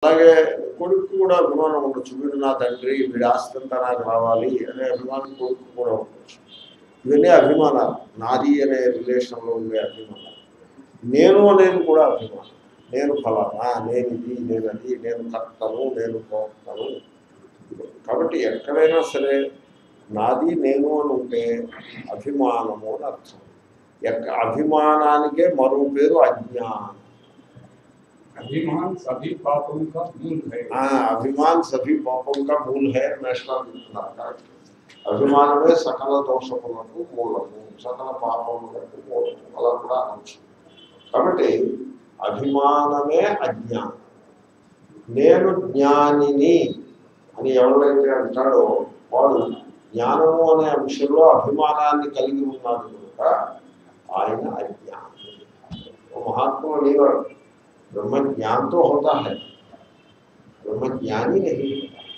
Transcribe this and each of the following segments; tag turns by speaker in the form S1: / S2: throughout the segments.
S1: అలాగే కొడుకు కూడా అభిమానం ఉండొచ్చు వీడు నా తండ్రి వీడి ఆస్తి అంతా నాకు రావాలి అనే అభిమానం కొడుకు కూడా ఉండొచ్చు ఇవన్నీ అభిమానాలు నాది అనే రిలేషన్లో ఉండే అభిమానాలు నేను అనేది కూడా అభిమానం నేను ఫలానా నేను ఇది నేను అది నేను కర్తను నేను పోతాను కాబట్టి ఎక్కడైనా సరే నాది నేను అని ఉంటే అభిమానము అని అర్థం ఎక్క అభిమానానికే మరో పేరు అజ్ఞానం
S2: अभिमान सभी पापों का मूल है
S1: ఆ, అభిమాన్ సభీ పాపం కా మూల్ హే నేషనల్ చెప్తున్నారు అభిమానమే సకల దోషములకు మూలము సకల పాపములకు మూలము అలా కూడా అనొచ్చు కాబట్టి అభిమానమే అజ్ఞానం నేను జ్ఞానిని అని ఎవరైతే అంటాడో వాడు జ్ఞానము అనే అంశంలో అభిమానాన్ని కలిగి ఉన్నాడు కనుక ఆయన అజ్ఞాని ఓ మహాత్ముడు అనేవాడు ब्रह्म ज्ञान तो होता है ब्रह्म ज्ञान ही नहीं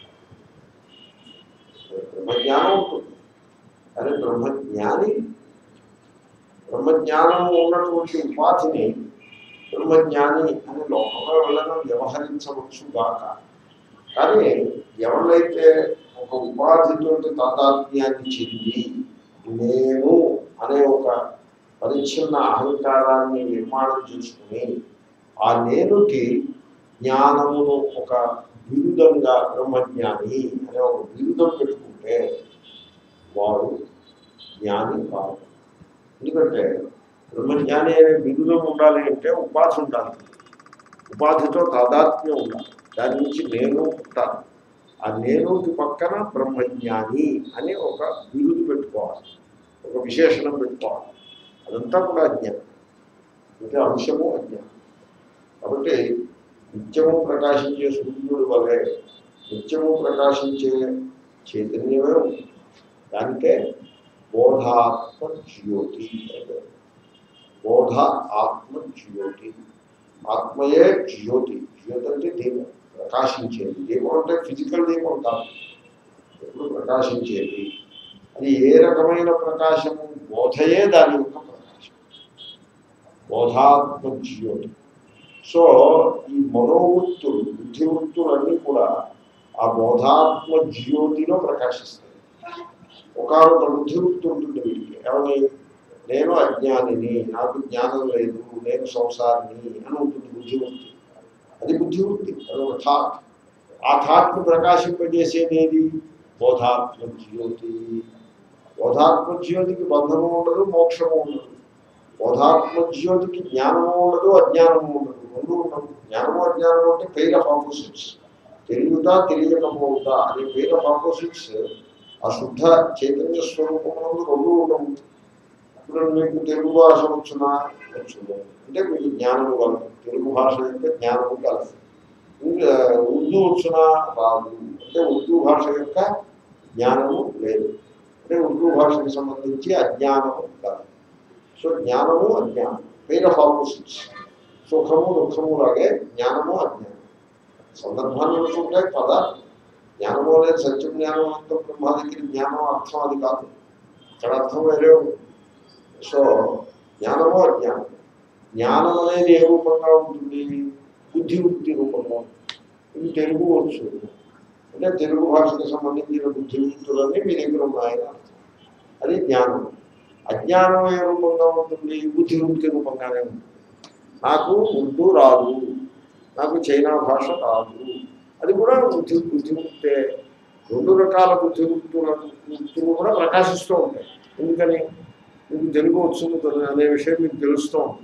S1: ब्रह्म ज्ञान ఉంటుంది అరే బ్రహ్మ జ్ఞాని బ్రహ్మజ్ఞానము ఉన్నటువంటి ఉపాధిని బ్రహ్మజ్ఞాని అని లోకంలో వెళ్ళడం వ్యవహరించవచ్చు గాక కానీ ఎవరైతే ఒక ఉపాధితోటి తాదాత్మ్యాన్ని చెంది నేను అనే ఒక పరిచ్ఛిన్న అహంకారాన్ని నిర్మాణం చేసుకుని ఆ నేనుకి జ్ఞానమును ఒక బిరుదంగా బ్రహ్మజ్ఞాని అనే ఒక బిరుదం పెట్టుకుంటే వాడు జ్ఞాని కాదు ఎందుకంటే బ్రహ్మజ్ఞాని అనే బిరుదం ఉండాలి అంటే ఉపాధి ఉండాలి ఉపాధితో తాదాత్మ్యం ఉండాలి దాని నుంచి నేను ఉంటాను ఆ నేనుకి పక్కన బ్రహ్మజ్ఞాని అని ఒక బిరుదు పెట్టుకోవాలి ఒక విశేషణం పెట్టుకోవాలి అదంతా కూడా అజ్ఞానం అంటే అంశము అజ్ఞానం కాబట్టి నిత్యము ప్రకాశించే సూర్యుడు వలె నిత్యము ప్రకాశించే చైతన్యమే ఉంది దానికే బోధాత్మ జ్యోతి అంటే బోధ ఆత్మ జ్యోతి ఆత్మయే జ్యోతి జ్యోతి అంటే దీపం ప్రకాశించేది దీపం అంటే ఫిజికల్ దీపం కాదు ఎప్పుడు ప్రకాశించేది అది ఏ రకమైన ప్రకాశము బోధయే దాని యొక్క ప్రకాశం బోధాత్మ జ్యోతి సో ఈ మనోవృత్తులు బుద్ధి వృత్తులన్నీ కూడా ఆ బోధాత్మ జ్యోతిలో ప్రకాశిస్తాయి ఒకనొక బుద్ధి వృత్తి ఉంటుంది వీటికి ఏమని నేను అజ్ఞానిని నాకు జ్ఞానం లేదు నేను సంసారిని అని ఉంటుంది బుద్ధి వృత్తి అది బుద్ధి వృత్తి అది ఒక థాట్ ఆ థాట్ను ప్రకాశింపజేసేది ఏది బోధాత్మ జ్యోతి బోధాత్మ జ్యోతికి బంధము ఉండదు మోక్షము ఉండదు బోధాత్మ జ్యోతికి జ్ఞానము ఉండదు అజ్ఞానము ఉండదు రెండు ఉండదు జ్ఞానము అజ్ఞానము అంటే పెయిర్ ఆఫ్ ఆపోజిట్స్ తెలియదా తెలియకపోవుతా అనే పెయిర్ ఆఫ్ ఆపోజిట్స్ ఆ శుద్ధ చైతన్య స్వరూపమునందు రెండు ఉండవు ఇప్పుడు మీకు తెలుగు భాష వచ్చునా వచ్చును అంటే మీకు జ్ఞానము కలదు తెలుగు భాష యొక్క జ్ఞానము కలదు ఇంకా ఉర్దూ వచ్చునా రాదు అంటే ఉర్దూ భాష యొక్క జ్ఞానము లేదు అంటే ఉర్దూ భాషకు సంబంధించి అజ్ఞానము కలదు సో జ్ఞానము అజ్ఞానం పెయిన్ ఆఫ్ ఆపోజిట్స్ సుఖము దుఃఖము లాగే జ్ఞానము అజ్ఞానం సందర్భాన్ని అనుకుంటే పద జ్ఞానము అనేది సత్య జ్ఞానం అంతా బ్రహ్మ దగ్గర జ్ఞానం అర్థం అది కాదు ఇక్కడ అర్థం వేరే ఉంది సో జ్ఞానము అజ్ఞానం జ్ఞానం అనేది ఏ రూపంగా ఉంటుంది బుద్ధి వృత్తి రూపంగా ఉంటుంది. ఇది తెలుగు వచ్చు అంటే తెలుగు భాషకు సంబంధించిన బుద్ధి వృత్తులన్నీ మీ దగ్గర ఉన్నాయని అర్థం అది జ్ఞానం అజ్ఞానం ఏ రూపంగా ఉంటుంది బుద్ధి వృత్తి రూపంగానే ఉంటుంది నాకు ఉర్దూ రాదు నాకు చైనా భాష రాదు అది కూడా బుద్ధి బుద్ధి వృత్తే రెండు రకాల బుద్ధి వృత్తుల వృత్తులు కూడా ప్రకాశిస్తూ ఉంటాయి ఎందుకని మీకు తెలుగు వచ్చును కదా అనే విషయం మీకు తెలుస్తూ ఉంటుంది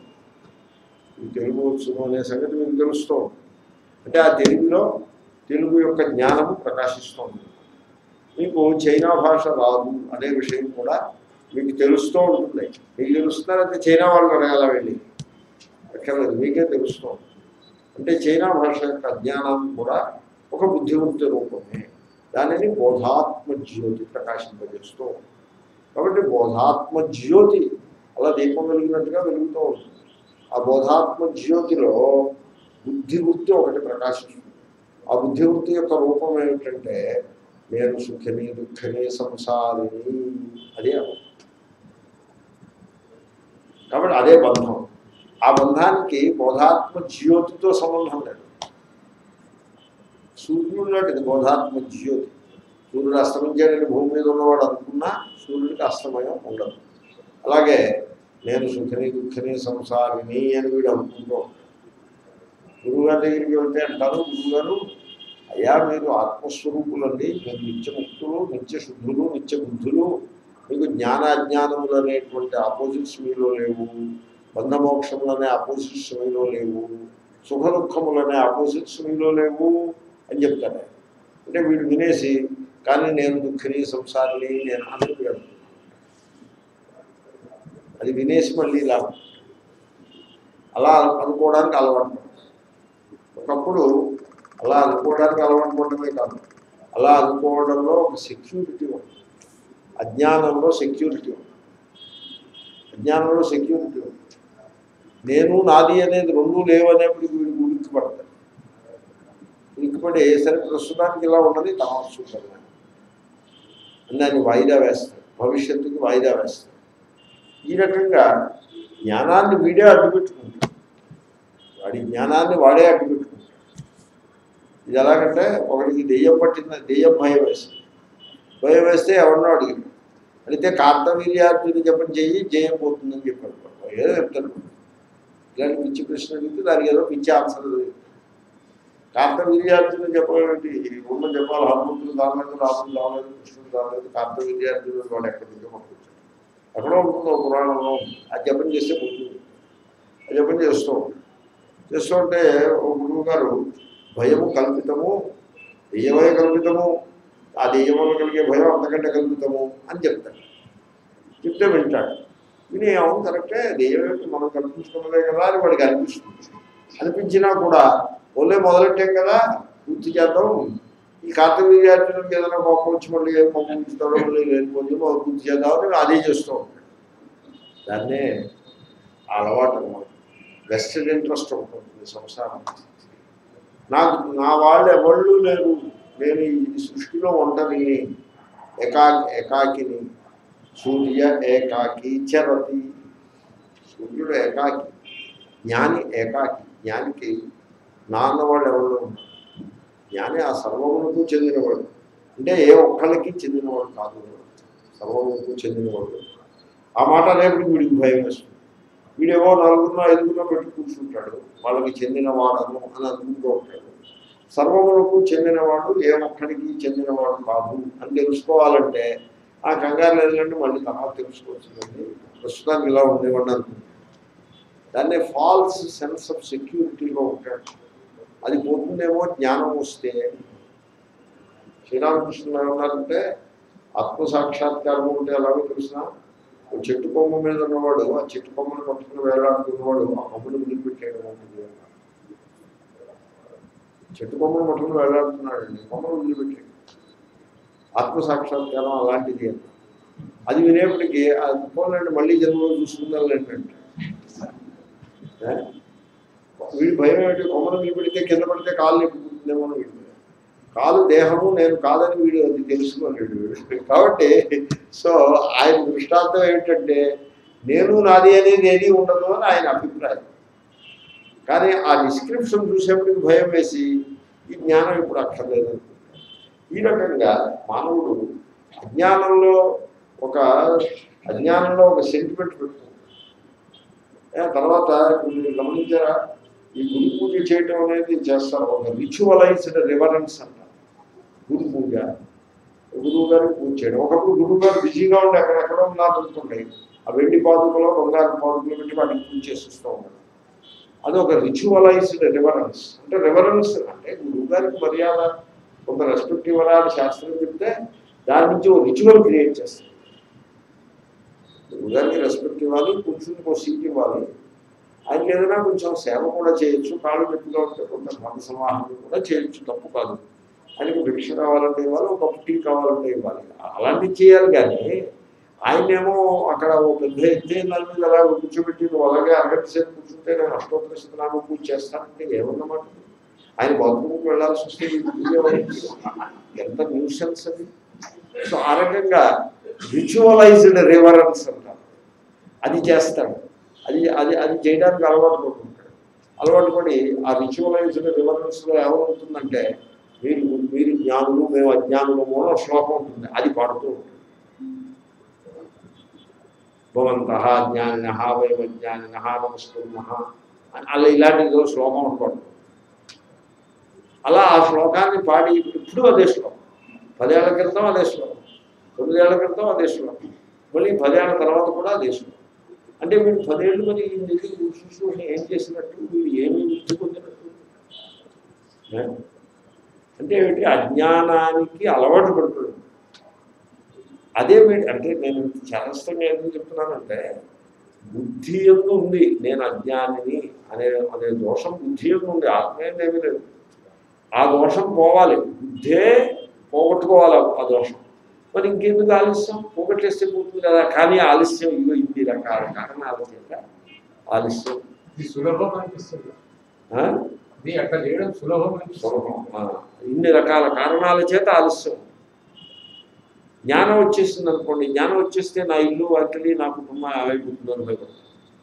S1: మీకు తెలుగు వచ్చును అనే సంగతి మీకు తెలుస్తూ ఉంటుంది అంటే ఆ తెలుగులో తెలుగు యొక్క జ్ఞానము ప్రకాశిస్తూ ఉంటుంది మీకు చైనా భాష రాదు అనే విషయం కూడా మీకు తెలుస్తూ ఉంటుంది మీకు తెలుస్తున్నారంటే చైనా వాళ్ళు అడగాల వెళ్ళి అక్కర్లేదు మీకే తెలుస్తూ ఉంటుంది అంటే చైనా భాష యొక్క అజ్ఞానం కూడా ఒక బుద్ధివృత్తి రూపమే దానిని బోధాత్మ జ్యోతి ప్రకాశింపజేస్తూ ఉంటుంది. కాబట్టి బోధాత్మ జ్యోతి అలా దీపం వెలిగినట్టుగా వెలుగుతూ ఉంటుంది ఆ బోధాత్మ జ్యోతిలో బుద్ధివృత్తి ఒకటి ప్రకాశిస్తుంది ఆ బుద్ధివృత్తి యొక్క రూపం ఏమిటంటే నేను సుఖిని దుఃఖని సంసారిని అదే అర్థం. కాబట్టి అదే బంధం ఆ బంధానికి బోధాత్మ జ్యోతితో సంబంధం లేదు సూర్యుడు లాంటిది బోధాత్మ జ్యోతి సూర్యుడు అస్తమించాడని భూమి మీద ఉన్నవాడు అనుకున్నా సూర్యుడికి అస్తమయం ఉండదు అలాగే నేను సుఖని దుఃఖని సంసారిని అని వీడు అనుకుంటూ ఉంటాడు. గురువుగారి దగ్గరికి వెళ్తే అంటారు గురువుగారు అయ్యా మీరు ఆత్మస్వరూపులండి మీరు నిత్యముక్తులు నిత్య శుద్ధులు నిత్య బుద్ధులు మీకు జ్ఞానాజ్ఞానములు అనేటువంటి ఆపోజిట్స్ మీలో లేవు బంధమోక్షములు అనే ఆపోజిట్స్ మీలో లేవు సుఖ దుఃఖములనే ఆపోజిట్స్ మీలో లేవు అని చెప్తాడు ఆయన. అంటే వీడు వినేసి కానీ నేను దుఃఖిని సంసారిని నేను అనుకున్నాను అది వినేసి మళ్ళీ ఇలా అలా అనుకోవడానికి అలవాటు పడతాడు. ఒకప్పుడు అలా అనుకోవడానికి అలవాటు పడటమే కాదు అలా అనుకోవడంలో ఒక సెక్యూరిటీ ఉంది అజ్ఞానంలో సెక్యూరిటీ ఉంది అజ్ఞానంలో సెక్యూరిటీ ఉంది నేను నాది అనేది రెండు లేవనేప్పటికి వీడికి ఉలిక్కి పడతాడు ఉలిక్కిపడి సరే ప్రస్తుతానికి ఇలా ఉన్నది తమస్సు కదా అని దాన్ని వాయిదా వేస్తాడు భవిష్యత్తుకి వాయిదా వేస్తాడు ఈ రకంగా జ్ఞానాన్ని వీడే అడ్డుపెట్టుకుంటాడు వాడి జ్ఞానాన్ని వాడే అడ్డుపెట్టుకుంటాడు ఇది ఎలాగంటే ఒకడికి దెయ్యం పట్టింద దెయ్యం భయం వేస్తుంది భయం వేస్తే ఎవరినో అడిగాడు అడిగితే కార్తవీర్యార్జుని జపం చెయ్యి జయం పోతుందని చెప్పాడు ఏదో చెప్తాడు ఇలాంటి పిచ్చి ప్రశ్న అడిగితే దానికి ఏదో పిచ్చి ఆన్సర్ కార్తవీర్యార్జున జపం ఏంటి ఉన్న జపాలు హనుమంతులు రాలేదు రాములు రాలేదు కృష్ణుడు రాలేదు కార్తవీర్యార్జునుడు వాడు ఎక్కడి నుంచో పంపించాడు ఎక్కడో ఉంటుందో పురాణంలో ఆ జపం చేస్తే పుట్టింది ఆ జపం చేస్తూ ఉంటాడు చేస్తూ ఉంటే ఓ గురువు గారు భయము కల్పితము దెయ్యమే కల్పితము ఆ దెయ్యం వల్ల కలిగే భయం అంతకంటే కల్పితము అని చెప్తాడు చెప్తే వింటాడు విని అవును కరెక్టే దెయ్యం ఏంటి మనం కల్పించుకున్నదే కదా అని వాడికి అనిపిస్తుంది అనిపించినా కూడా ఓన్లే మొదలెట్టాం కదా పూర్తి చేద్దాం ఈ కార్తీక విద్యార్థులకు ఏదైనా కోపం వచ్చి మళ్ళీ ఏం కోపం ఉంచుతాడో మళ్ళీ లేనిపోతే మొదలు పూర్తి చేద్దామని అదే చేస్తూ ఉంటాడు దాన్నే ఆ అలవాటు అనమాట వెస్టెడ్ ఇంట్రెస్ట్ ఉంటుంది సంసారం నాకు నా వాళ్ళు ఎవళ్ళు లేరు నేను ఈ సృష్టిలో ఒంటరిని ఏకాకి ఏకాకిని సూర్య ఏకాకి చరతి సూర్యుడు ఏకాకి జ్ఞాని ఏకాకి జ్ఞానికి నాన్నవాళ్ళు ఎవరు ఉన్నారు జ్ఞాని ఆ సర్వములకు చెందినవాడు అంటే ఏ ఒక్కరికి చెందినవాడు కాదు సర్వములకు చెందినవాడు ఆ మాట అనేప్పటికి వీడికి భయం వేస్తుంది వీడేమో నలుగురిలో ఐదుగురిలో పెట్టి కూర్చుంటాడు వాళ్ళకి చెందినవాడను అని అనుకుంటూ ఉంటాడు సర్వములకు చెందినవాడు ఏ ఒక్కడికి చెందినవాడు కాదు అని తెలుసుకోవాలంటే ఆ కంగారు లేదంటే మళ్ళీ తర్వాత తెలుసుకోవచ్చునండి ప్రస్తుతానికి ఇలా ఉండేవాడిని అనుకుంటాడు దాన్నే ఫాల్స్ సెన్స్ ఆఫ్ సెక్యూరిటీలో ఉంటాడు అది పోతుందేమో జ్ఞానం వస్తే శ్రీరామకృష్ణులు ఏమన్నారంటే ఆత్మ సాక్షాత్కారం ఉంటే ఎలాగో తెలిసిన ఓ చెట్టు కొమ్మ మీద ఉన్నవాడు ఆ చెట్టు కొమ్మను పట్టుకుని వేలాడుతున్నవాడు ఆ కొమ్మను వదిలిపెట్టేయడం ఉంటుంది అన్నారు. చెట్టు కొమ్మను పట్టుకుని వేలాడుతున్నాడండి కొమ్మను వదిలిపెట్టాడు ఆత్మ సాక్షాత్కారం అలాంటిది అని అది వినేప్పటికీ అది పోలండి మళ్ళీ జన్మలో చూసుకుందాం ఏంటంటే ఏ? వీడి భయం ఏమిటి కొమ్మను నిలబెడితే కింద పడితే కాలు నిప్పుకుంటుందేమో అని వీడి భయం. కాలు దేహము నేను కాదని వీడు అది తెలుసుకోలేడు వీడు కాబట్టి సో ఆయన దృష్టాంతం ఏమిటంటే నేను నాది అనేది ఏది ఉండదు అని ఆయన అభిప్రాయం కానీ ఆ డిస్క్రిప్షన్ చూసేప్పటికి భయం వేసి ఈ జ్ఞానం ఇప్పుడు అక్కర్లేదు అనుకుంటాడు. ఈ రకంగా మానవుడు అజ్ఞానంలో ఒక అజ్ఞానంలో ఒక సెంటిమెంట్ పెట్టుకుంటాడు ఏ, తర్వాత మీరు గమనించారా ఈ గురు పూజ చేయటం అనేది చేస్తారు ఒక రిచువలైజ్డ్ రివరెన్స్ అంటారు గురు పూజ గురువు గారికి పూజ చేయడం ఒకప్పుడు గురువు గారు బిజీగా ఉండి ఎక్కడెక్కడో ఉన్నారు అనుకోండి ఆ వెండి పాదుకలో బంగారు పాదుకలు పెట్టి వాటికి పూజ చేసిస్తూ ఉంటారు అది ఒక రిచువలైజ్డ్ రివరెన్స్ అంటే రివరెన్స్ అంటే గురువు గారికి మర్యాద ఒక రెస్పెక్ట్ ఇవ్వరాని శాస్త్రం చెప్తే దాని నుంచి ఒక రిచువల్ క్రియేట్ చేస్తారు గురుగారికి రెస్పెక్ట్ ఇవ్వాలి కూర్చుని ఒక సీట్ ఇవ్వాలి ఆయనకి ఏదైనా కొంచెం సేవ కూడా చేయొచ్చు కాళ్ళు గట్టిగా ఉంటే కొంత ధన సమాహరణ కూడా చేయొచ్చు తప్పు కాదు ఆయనకి భిక్ష కావాలంటే ఇవ్వాలి ఒక కప్పు టీ కావాలంటే ఇవ్వాలి అలాంటివి చేయాలి కానీ ఆయనేమో అక్కడ ఒక పెద్ద ఎత్తైన దాని మీద అలా కూర్చోబెట్టి నువ్వు అలాగే అరగంట సేపు కూర్చుంటే నేను అష్టోత్తర శతనామం పూజ చేస్తానంటే ఏమన్నమాట ఆయన బాత్రూమ్కి వెళ్ళాల్సి వస్తే ఈ పూజ ఎవరికి? ఎంత న్యూసెన్స్ అది సో ఆ రకంగా రిచువలైజ్డ్ రివరెన్స్ అంటారు అది చేస్తాడు అది అది అది చేయడానికి అలవాటు పడుతుంటాడు అలవాటు పడి ఆ రిచువలైజ్డ్ రివరెన్స్లో ఏమవుతుందంటే మీ జ్ఞానులు మేము అజ్ఞానులము అని ఒక శ్లోకం ఉంటుంది అది పాడుతూ ఉంటుంది భవంత జ్ఞానిన వయం అజ్ఞానిన నమస్కుర్మ అలా ఇలాంటి ఏదో శ్లోకం అనుకోండి అలా ఆ శ్లోకాన్ని పాడి ఇప్పుడు అదే శ్లోకం పదేళ్ల క్రితం అదే శ్లోకం తొమ్మిదేళ్ల క్రితం అదే శ్లోకం మళ్ళీ పదేళ్ల తర్వాత కూడా అదే శ్లోకం అంటే వీడు పదేళ్ళు మరి ఈ దగ్గర శుశ్రూష ఏం చేసినట్టు వీడు ఏమి వృత్తి పొందినట్టు ఏ? అంటే ఏమిటి అజ్ఞానానికి అలవాటు పడుతుంది అదే వీడి అంటే నేను చారస్తంగా ఎందుకు చెప్తున్నానంటే బుద్ధి ఎందు ఉంది నేను అజ్ఞానిని అనే అనే దోషం బుద్ధి ఎందు ఉంది ఆత్మీయం ఏమీ లేదు ఆ దోషం పోవాలి బుద్ధే పోగొట్టుకోవాలి ఆ దోషం మరి ఇంకెందుకు ఆలస్యం పోగొట్టేస్తే పోతుంది కదా కానీ ఆలస్యం ఇగో ఇన్ని రకాల కారణాల చేత ఆలస్యం
S2: ఇది సులభం అనిపిస్తుంది
S1: ఆ?
S2: ఇది అట్లా చేయడం సులభం అనిపిస్తుంది
S1: సులభం ఆ. ఇన్ని రకాల కారణాల చేత ఆలస్యం జ్ఞానం వచ్చేసింది అనుకోండి జ్ఞానం వచ్చేస్తే నా ఇల్లు వాకిలి నా కుటుంబం అయిపోతుంది అని భయపడుతుంది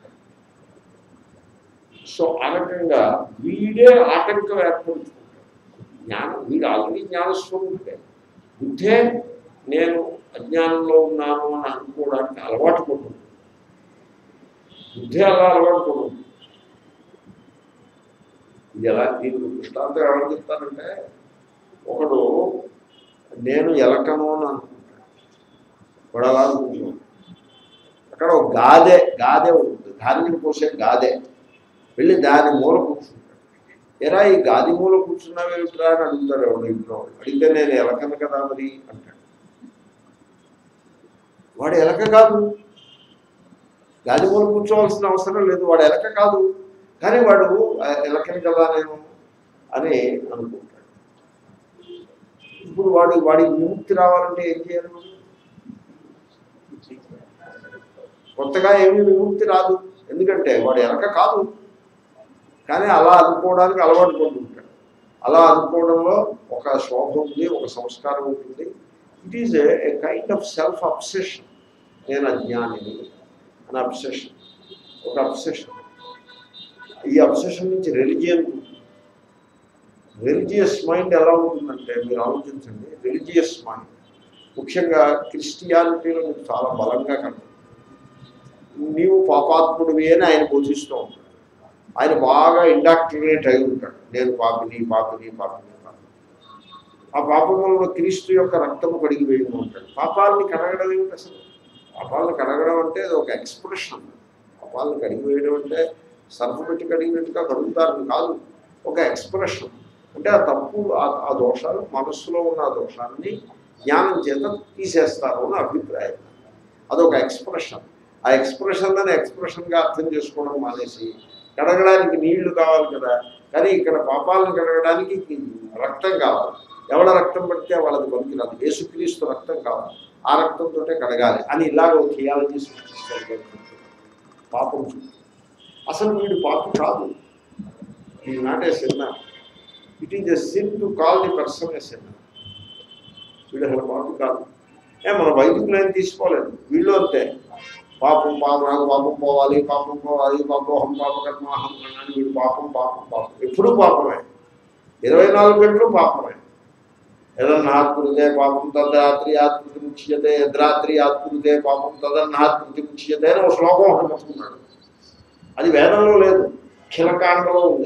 S1: సో ఆ రకంగా వీడే ఆటంకం ఏర్పడుతుంది జ్ఞానం వీడు ఆల్రెడీ జ్ఞానస్వరూపుడే బుద్ధే నేను అజ్ఞానంలో ఉన్నాను అని అనుకోవడానికి అలవాటు పడుతుంది బుద్ధే అలా అలవాటు పడుతుంది ఇది ఎలా దీనికి దృష్టాంతం ఎవరు చెప్తారంటే ఒకడు నేను ఎలకను అని అనుకుంటాడు వాడు అలా అనుకుంటాడు అక్కడ ఒక గాదె గాదె ఉంటుంది ధాన్యం పోసే గాదె వెళ్ళి దాని మూల కూర్చుంటాడు ఎరా ఈ గాది మూల కూర్చున్నావేమిట్రా అని అడుగుతారు ఎవరు ఇంట్లో వాళ్ళు. అడిగితే నేను ఎలకను కదా మరి అంటాడు వాడు ఎలక కాదు గాది మూల కూర్చోవలసిన అవసరం లేదు వాడు ఎలక కాదు కానీ వాడు "ఆ, ఎలకని కదా నేను అని అనుకుంటాడు ఇప్పుడు వాడు వాడికి విముక్తి రావాలంటే ఏం చేయాలి మనం? కొత్తగా ఏమీ విముక్తి రాదు ఎందుకంటే వాడు ఎలక కాదు కానీ అలా అనుకోవడానికి అలవాటు పడుతుంటాడు అలా అనుకోవడంలో ఒక శోభ ఉంది ఒక సంస్కారం ఉంటుంది it is a kind of self obsession నేను అజ్ఞానిని అని అబ్సెషన్ ఒక అబ్సెషన్ ఈ అబ్సెషన్ నుంచి రెలిజియన్ రిలీజియస్ మైండ్ ఎలా ఉంటుందంటే మీరు ఆలోచించండి రిలీజియస్ మైండ్ ముఖ్యంగా క్రిస్టియానిటీలో మీకు చాలా బలంగా కనపడుతుంది నీవు పాపాత్ముడివి అని ఆయన బోధిస్తూ ఉంటాడు ఆయన బాగా ఇండాక్టినేట్ అయి ఉంటాడు నేను పాపిని పాపిని పాపిని పాపిని ఆ పాపం వల్ల క్రీస్తు యొక్క రక్తము కడిగి వేయడం ఉంటాడు పాపాలని కడగడం ఏమిటి అసలు పాపాలను కడగడం అంటే అది ఒక ఎక్స్ప్రెషన్ పాపాలను కడిగి వేయడం అంటే సర్ఫ్ పెట్టి కడిగినట్టుగా కడుగుతారని కాదు ఒక ఎక్స్ప్రెషన్ అంటే ఆ తప్పు ఆ- ఆ దోషాలు మనస్సులో ఉన్న ఆ దోషాన్ని జ్ఞానం చేత తీసేస్తారు అని అభిప్రాయం అదొక ఎక్స్ప్రెషన్ ఆ ఎక్స్ప్రెషన్ అని ఎక్స్ప్రెషన్గా అర్థం చేసుకోవడం మానేసి కడగడానికి నీళ్లు కావాలి కదా కానీ ఇక్కడ పాపాలను కడగడానికి రక్తం కావాలి ఎవడ రక్తం పడితే వాళ్ళది పనికిరాదు యేసుక్రీస్తు రక్తం కావాలి ఆ రక్తంతో కడగాలి అని ఇలాగ ఒక థియాలజీ సృష్టిస్తారు పాపం చుట్టూ. అసలు వీడు పాపం కాదు ఈ not a sinner it is a sin to call the person a sinner వీడు అసలు పాపం కాదు ఏ మన వైదికులు ఏం తీసుకోలేదు వీళ్ళు అంతే పాపం పాపం నాకు పాపం పోవాలి పాపం పోవాలి పాపోహం పాపకర్మాహం అని వీడు పాపం పాపం పాపం ఎప్పుడూ పాపమే ఇరవై నాలుగు గంటలు పాపమే యదన్నాత్మృతే పాపం తద్రాత్రి ఆత్మృతి ముచ్యతే యద్రాత్రి ఆత్మృతే పాపం తదన్నాత్మృతి ముచ్యతే అని ఒక శ్లోకం ఒకటి పట్టుకున్నాడు అది వేదంలో లేదు ఖిలకాండలో ఉంది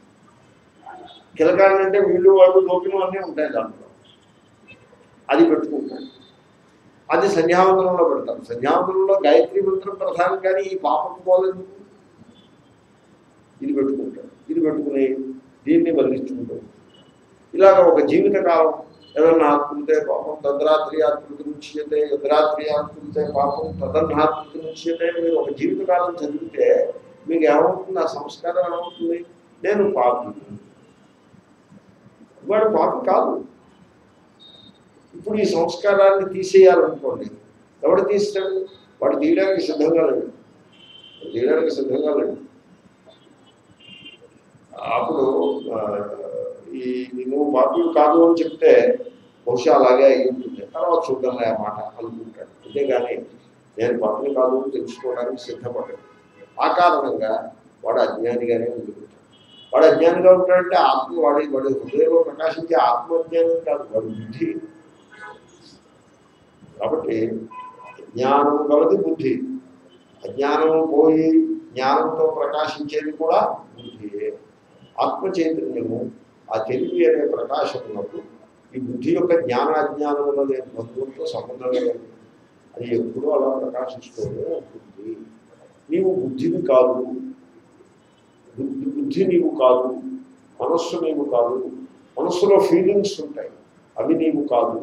S1: కిలకాండ అంటే వీళ్ళు వాళ్ళు లోకిను అన్నీ ఉంటాయి దాంట్లో అది పెట్టుకుంటాడు అది సంధ్యావందనంలో పెడతాం సంధ్యావందనంలో గాయత్రి మంత్రం ప్రధానం కానీ ఈ పాపం పోలేదు ఇది పెట్టుకుంటాడు ఇది పెట్టుకుని దీన్ని వదిలించుకుంటాడు ఇలాగ ఒక జీవితకాలం ఏదన్నా ఆత్మతే పాపం తద్రాత్రి ఆత్మృతి ముచ్యతే యద్రాత్రి ఆత్మృతే పాపం తదన్నాత్మృతి ముచ్యతే మీరు ఒక జీవితకాలం చదివితే మీకు ఏమవుతుంది ఆ సంస్కారం ఏమవుతుంది నేను పాపి వాడు పాపి కాదు ఇప్పుడు ఈ సంస్కారాన్ని తీసేయాలనుకోండి ఎవడు తీస్తాడు వాడు తీయడానికి సిద్ధంగా లేడు వాడు తీయడానికి సిద్ధంగా లేడు అప్పుడు ఆ, ఈ నువ్వు పాపి కాదు అని చెప్తే బహుశా అలాగే అయి ఉంటుంది తర్వాత చూద్దాంలే ఆ మాట అనుకుంటాడు అంతేగాని నేను పాపిని కాదు అని తెలుసుకోవడానికి సిద్ధపడ్డాడు ఆ కారణంగా వాడు అజ్ఞానిగానే ఉండిపోతాడు వాడు అజ్ఞానిగా ఉంటాడంటే ఆత్మ వాడి వాడి హృదయంలో ప్రకాశించే ఆత్మజ్ఞానం కాదు వాడి బుద్ధి కాబట్టి జ్ఞానం కలది బుద్ధి అజ్ఞానం పోయి జ్ఞానంతో ప్రకాశించేది కూడా బుద్ధియే ఆత్మ చైతన్యము ఆ తెలివి అనే ప్రకాశమునకు ఈ బుద్ధి యొక్క జ్ఞాన అజ్ఞానముల లేని బంధువులతో సంబంధం లేదు అది ఎప్పుడూ అలా ప్రకాశిస్తూనే ఉంటుంది నీవు బుద్ధిని కాదు బుద్ధి బుద్ధి నీవు కాదు మనస్సు నీవు కాదు మనస్సులో ఫీలింగ్స్ ఉంటాయి అవి నీవు కాదు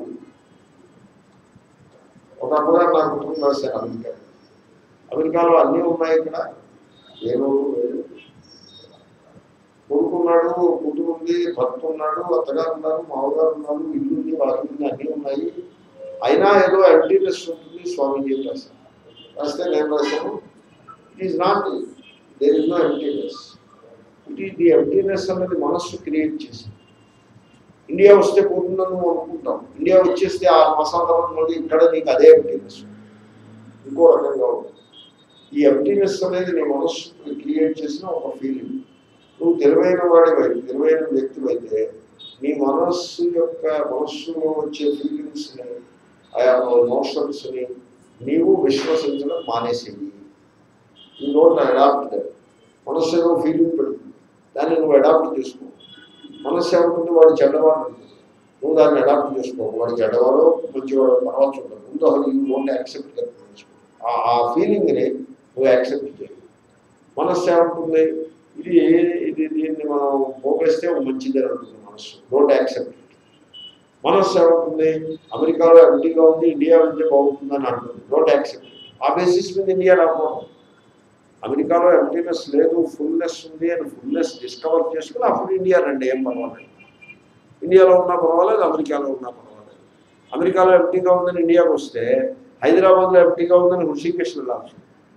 S1: ఒక అమ్మగారు నాకు కుటుంబం రాశారు అమెరికా అమెరికాలో అన్నీ ఉన్నాయి ఇక్కడ ఏ లోటు లేదు కొడుకున్నాడు కూతురు ఉంది భర్త ఉన్నాడు అత్తగారు ఉన్నారు మామగారు ఉన్నారు ఇల్లు ఉంది వాకిలు ఉంది అన్నీ ఉన్నాయి అయినా ఏదో ఎంటీనెస్ ఉంటుంది స్వామీజీ రాశాను రాస్తే నేను రాశాను it is not there is no emptiness it is the emptiness అనేది మనస్సు క్రియేట్ చేసింది ఇండియా వస్తే పోతుందని నువ్వు అనుకుంటాం ఇండియా వచ్చేస్తే ఆ మాసాల తర్వాత మళ్ళీ ఇక్కడ నీకు అదే ఎంటీనెస్ ఇంకో రకంగా ఉంటుంది ఈ ఎంటీనెస్ అనేది నీ మనస్సు క్రియేట్ చేసిన ఒక ఫీలింగ్ నువ్వు తెలివైన వాడివై తెలివైన వ్యక్తివైతే నీ మనస్సు యొక్క మనస్సులో వచ్చే ఫీలింగ్స్ని ఆయా ఎమోషన్స్ని నీవు విశ్వసించడం మానేసేవి ఈ నోట్ అడాప్ట్ మనస్సు ఏదో ఫీలింగ్ పెడుతుంది దాన్ని నువ్వు అడాప్ట్ చేసుకో మనస్సు ఏమంటుంది వాడు చెడ్డవాడు అంటుంది. నువ్వు దాన్ని అడాప్ట్ చేసుకో వాడు చెడ్డవాడు మంచివాడు తర్వాత చూడదు ముందు అసలు యూ డోంట్ యాక్సెప్ట్ ఆ ఫీలింగ్ని నువ్వు యాక్సెప్ట్ చేయి మనస్సు ఏమంటుంది ఇది ఇది దీన్ని మనం పోగేస్తే మంచిది అని అంటుంది మనస్సు డోంట్ యాక్సెప్ట్ మనస్సు ఏమంటుంది అమెరికాలో ఎంటీగా ఉంది ఇండియా వెళ్తే బాగుంటుందని అంటుంది డోంట్ యాక్సెప్ట్ ఆ బేసిస్ మీద ఇండియా రాకపోవడం అమెరికాలో ఎంటీనెస్ లేదు ఫుల్నెస్ ఉంది అని ఫుల్నెస్ డిస్కవర్ చేసుకుని అప్పుడు ఇండియా రండి ఏం పర్వాలేదు ఇండియాలో ఉన్నా పర్వాలేదు అమెరికాలో ఉన్నా పర్వాలేదు అమెరికాలో ఎంటీగా ఉందని ఇండియాకి వస్తే హైదరాబాద్లో ఎంటీగా ఉందని హృషికేశ్ వెళ్ళాల్సి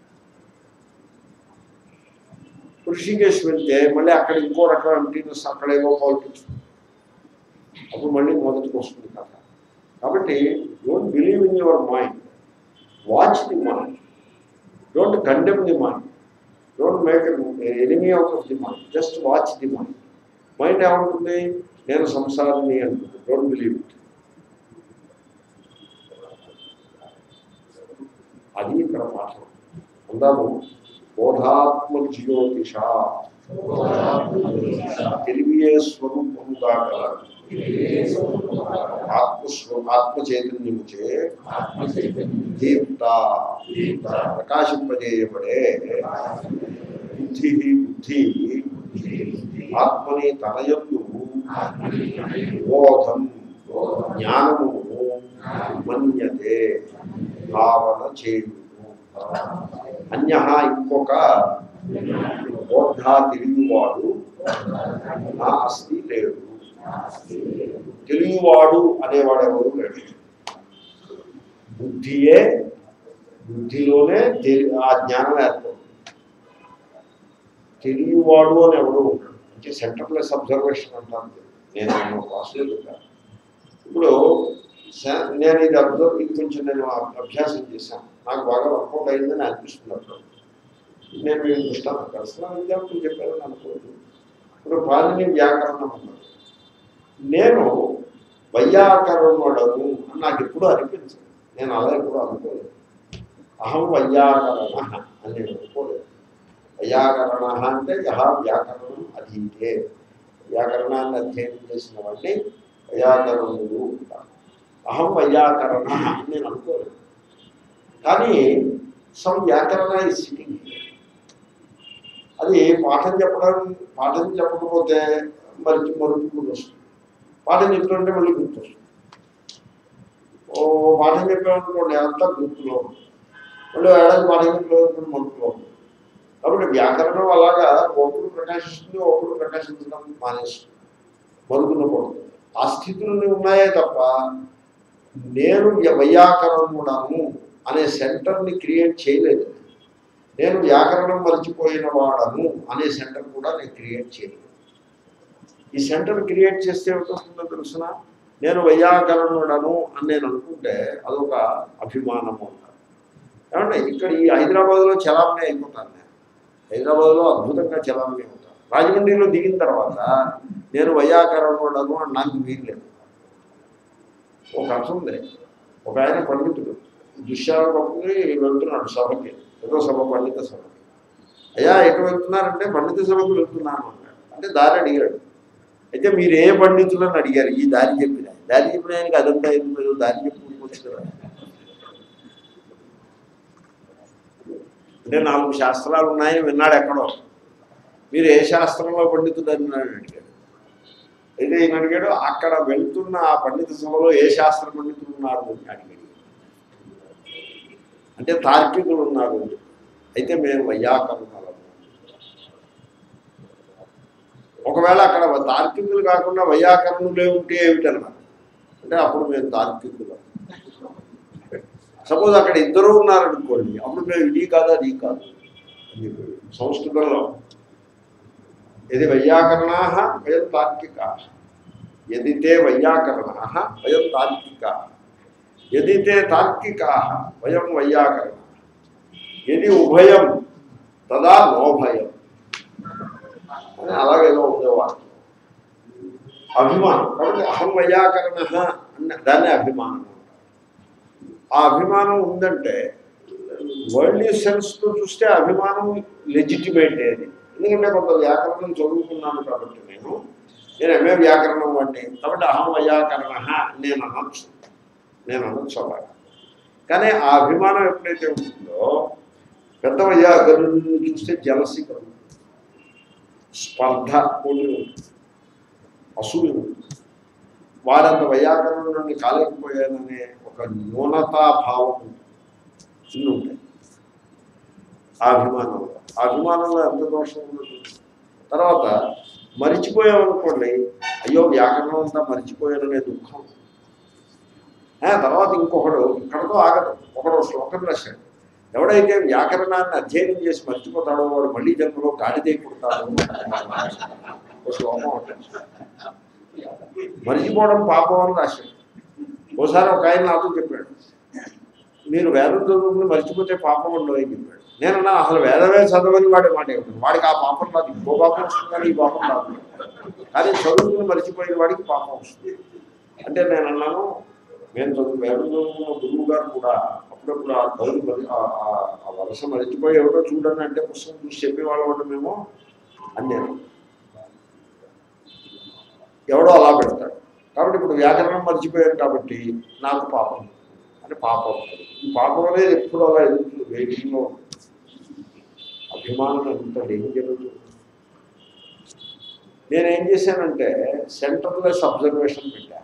S1: హృషికేశ్ వెళ్తే మళ్ళీ అక్కడ ఇంకో రకం ఎంటీనెస్ అక్కడ ఏవో పాలిటిక్స్ అప్పుడు మళ్ళీ మొదటికి వస్తుంది కథ కాబట్టి don't believe in your mind watch the mind don't condemn the mind don't make enemy out of the mind just watch the mind mind ఏమంటుంది నేను సంసారిని అంటుంది డోంట్ బిలీవ్ ఇట్ అది ఇక్కడ పాఠం అందాము బోధాత్మ జ్యోతిష తెలివియే స్వరూపముగా గల ఆత్మస్వ ఆత్మ చైతన్యముచే దీప్త ప్రకాశింపజేయబడే బుద్ధి బుద్ధి ఆత్మని తనయందు బోధం జ్ఞానమును మన్యతే భావన చేయును అన్య ఇంకొక బోధ తెలియవాడు నా అస్తి లేడు తెలియవాడు అనేవాడు ఎవరు లేడు బుద్ధియే బుద్ధిలోనే తెలి ఆ జ్ఞానం ఏర్పడుతుంది తెలియవాడు అని ఎవరు ఉంటాడు అంటే సెంటర్లెస్ అబ్జర్వేషన్ అంటాను నేను నేను క్లాసులో చెప్పాను ఇప్పుడు స- నేను ఇది అబ్జర్వ్ ఇది కొంచెం నేను అభ్యాసం చేశాను నాకు బాగా వర్కౌట్ అయిందని అనిపిస్తుంది అప్పుడు నేను మీ దృష్టాన్ని పర్సనల్ ఎగ్జాంపుల్ చెప్పానని అనుకోదు ఇప్పుడు పాలిని వ్యాకరణం అన్నారు నేను వైయాకరణుడను అని నాకు ఎప్పుడూ అనిపించదు నేను అలా ఎప్పుడూ అనుకోలేదు అహం వైయాకరణ అని నేను అనుకోలేదు వైయాకరణ అంటే యహ వ్యాకరణం అధీతే వ్యాకరణాన్ని అధ్యయనం చేసిన వాడిని వైయాకరణుడు అంటారు అహం వైయాకరణ అని నేను అనుకోలేదు కానీ సమ్ వ్యాకరణ ఈ సిట్టింగ్ అది పాఠం చెప్పడం పాఠం చెప్పకపోతే మరి మరుపు గుర్తు వస్తుంది పాఠం చెప్తుంటే మళ్ళీ గుర్తు వస్తుంది ఓ పాఠం చెప్పామనుకోండి అంతా గుర్తులో ఉంది. మళ్ళీ ఏడాది పాఠం చెప్పలేదు మరుపులో ఉంది. కాబట్టి వ్యాకరణం అలాగా ఒకప్పుడు ప్రకాశిస్తుంది ఒకప్పుడు ప్రకాశించడం మానేస్తుంది మరుగున పడుతుంది ఆ స్థితులు ఉన్నాయే తప్ప నేను వైయాకరణుడను అనే సెంటర్ని క్రియేట్ చేయలేదు నేను వ్యాకరణం మర్చిపోయిన వాడను అనే సెంటర్ కూడా నేను క్రియేట్ చేయలేదు ఈ సెంటర్ క్రియేట్ చేస్తే ఏమిటొస్తుందో తెలుసిన నేను వైయాకరణుడను అని నేను అనుకుంటే అదొక అభిమానము అంటారు ఏమంటే ఇక్కడ ఈ హైదరాబాద్లో చలామణి అయిపోతాను నేను హైదరాబాద్లో అద్భుతంగా చలామణి అవుతాను రాజమండ్రిలో దిగిన తర్వాత నేను వైయాకరణుడను అనడానికి వీల్లేదు ఒక కథ ఉంది ఒక ఆయన పండితుడు దుశ్యాల పట్టుకుని వెళ్తున్నాడు సభకి ఏదో సభ పండిత సభకి అయ్యా ఎటు వెళ్తున్నారంటే పండిత సభకు వెళ్తున్నాను అన్నాడు అంటే దారి అడిగాడు అయితే మీరు ఏ పండితులని అడిగారు ఈ దారి చెప్పిన దారి చెప్పిన ఆయనకి అదంతా ఎందుకు దారి చెప్పుకోవచ్చు కదా అంటే నాలుగు శాస్త్రాలు ఉన్నాయని విన్నాడు ఎక్కడో మీరు ఏ శాస్త్రంలో పండితుడు అని అడిగాడు అయితే ఈయన అడిగాడు అక్కడ వెళ్తున్న ఆ పండిత సభలో ఏ శాస్త్ర పండితులు ఉన్నారు అని అడిగాడు అంటే తార్కికులు ఉన్నారు అయితే మేము వైయాకరణాలు ఒకవేళ అక్కడ తార్కికులు కాకుండా వైయాకరణులే ఉంటే ఏమిటన్నారు అంటే అప్పుడు మేము తార్కికులు సపోజ్ అక్కడ ఇద్దరు ఉన్నారనుకోండి అప్పుడు మేము ఇది కాదు అది కాదు అని చెప్పాడు. సంస్కృతంలో ఇది వైయాకరణా వయం తార్కికా యది తే వైయాకరణా వయం తార్కికా యది తే తార్కికా వయం వైయాకరణ యది ఉభయం తదా నోభయం అని అలాగేదో ఉండే వాక్యం అభిమానం కాబట్టి అహం వైయాకరణ అన్న దాన్ని అభిమానం అంటారు. ఆ అభిమానం ఉందంటే వరల్డ్ సెన్స్తో చూస్తే అభిమానం లెజిటిమేట్ అది ఎందుకంటే కొంత వ్యాకరణం చదువుకున్నాను కాబట్టి నేను నేను ఎంఏ వ్యాకరణం వాడిని కాబట్టి అహం వైయాకరణ నేను అనొచ్చు నేను అనొచ్చు అలాగా కానీ ఆ అభిమానం ఎప్పుడైతే ఉంటుందో పెద్ద వైయాకరణుని చూస్తే జలసి కలుగుతుంది స్పర్ధ పోటీ ఉంటుంది అసూయ ఉంటుంది వారంత వైయాకరణం నుండి కాలేకపోయాననే ఒక న్యూనతాభావం ఉంటుంది ఇన్ని ఉంటాయి ఆ అభిమానంలో ఆ అభిమానంలో ఎంత దోషం ఉన్నది తర్వాత మరిచిపోయామనుకోండి అయ్యో వ్యాకరణం అంతా మరిచిపోయాననే దుఃఖం ఆ, తర్వాత ఇంకొకడు ఇక్కడతో ఆగదు ఒకడు శ్లోకం రాశాడు ఎవడైతే వ్యాకరణాన్ని అధ్యయనం చేసి మర్చిపోతాడో వాడు మళ్ళీ జన్మలో గాడిదే పుడతాడు ఒక శ్లోకం ఉంటుంది మర్చిపోవడం పాపం అని రాశాడు ఓసారి ఒక ఆయన నాతో చెప్పాడు మీరు వేదం చదువుకుని మర్చిపోతే పాపం ఉండవు అని చెప్పాడు నేనన్నా అసలు వేదమే చదవని వాడి మాట ఏమిటి వాడికి ఆ పాపం రాదు ఇంకో పాపం వస్తుంది కానీ ఈ పాపం రాదు కానీ చదువుకుని మర్చిపోయిన వాడికి పాపం వస్తుంది అంటే నేను అన్నాను నేను చదువు వేదం చదువుకున్న గురువు గారు కూడా అప్పుడప్పుడు ఆ కౌలు మరి- ఆ- ఆ- ఆ వలస మర్చిపోయి ఎవడో చూడండి అంటే పుస్తకం చూసి చెప్పేవాళ్ళం ఉండమేమో అని నేను ఎవడో అలా పెడతాడు కాబట్టి ఇప్పుడు వ్యాకరణం మర్చిపోయాను కాబట్టి నాకు పాపం అని పాపం ఈ పాపం అనేది ఎప్పుడు అలా ఎదుగుతుంది వెయిటింగ్లో ఉంటుంది. అభిమానం ఎంత డేంజర్ నేనేం చేశానంటే సెంటర్లెస్ అబ్జర్వేషన్ పెట్టా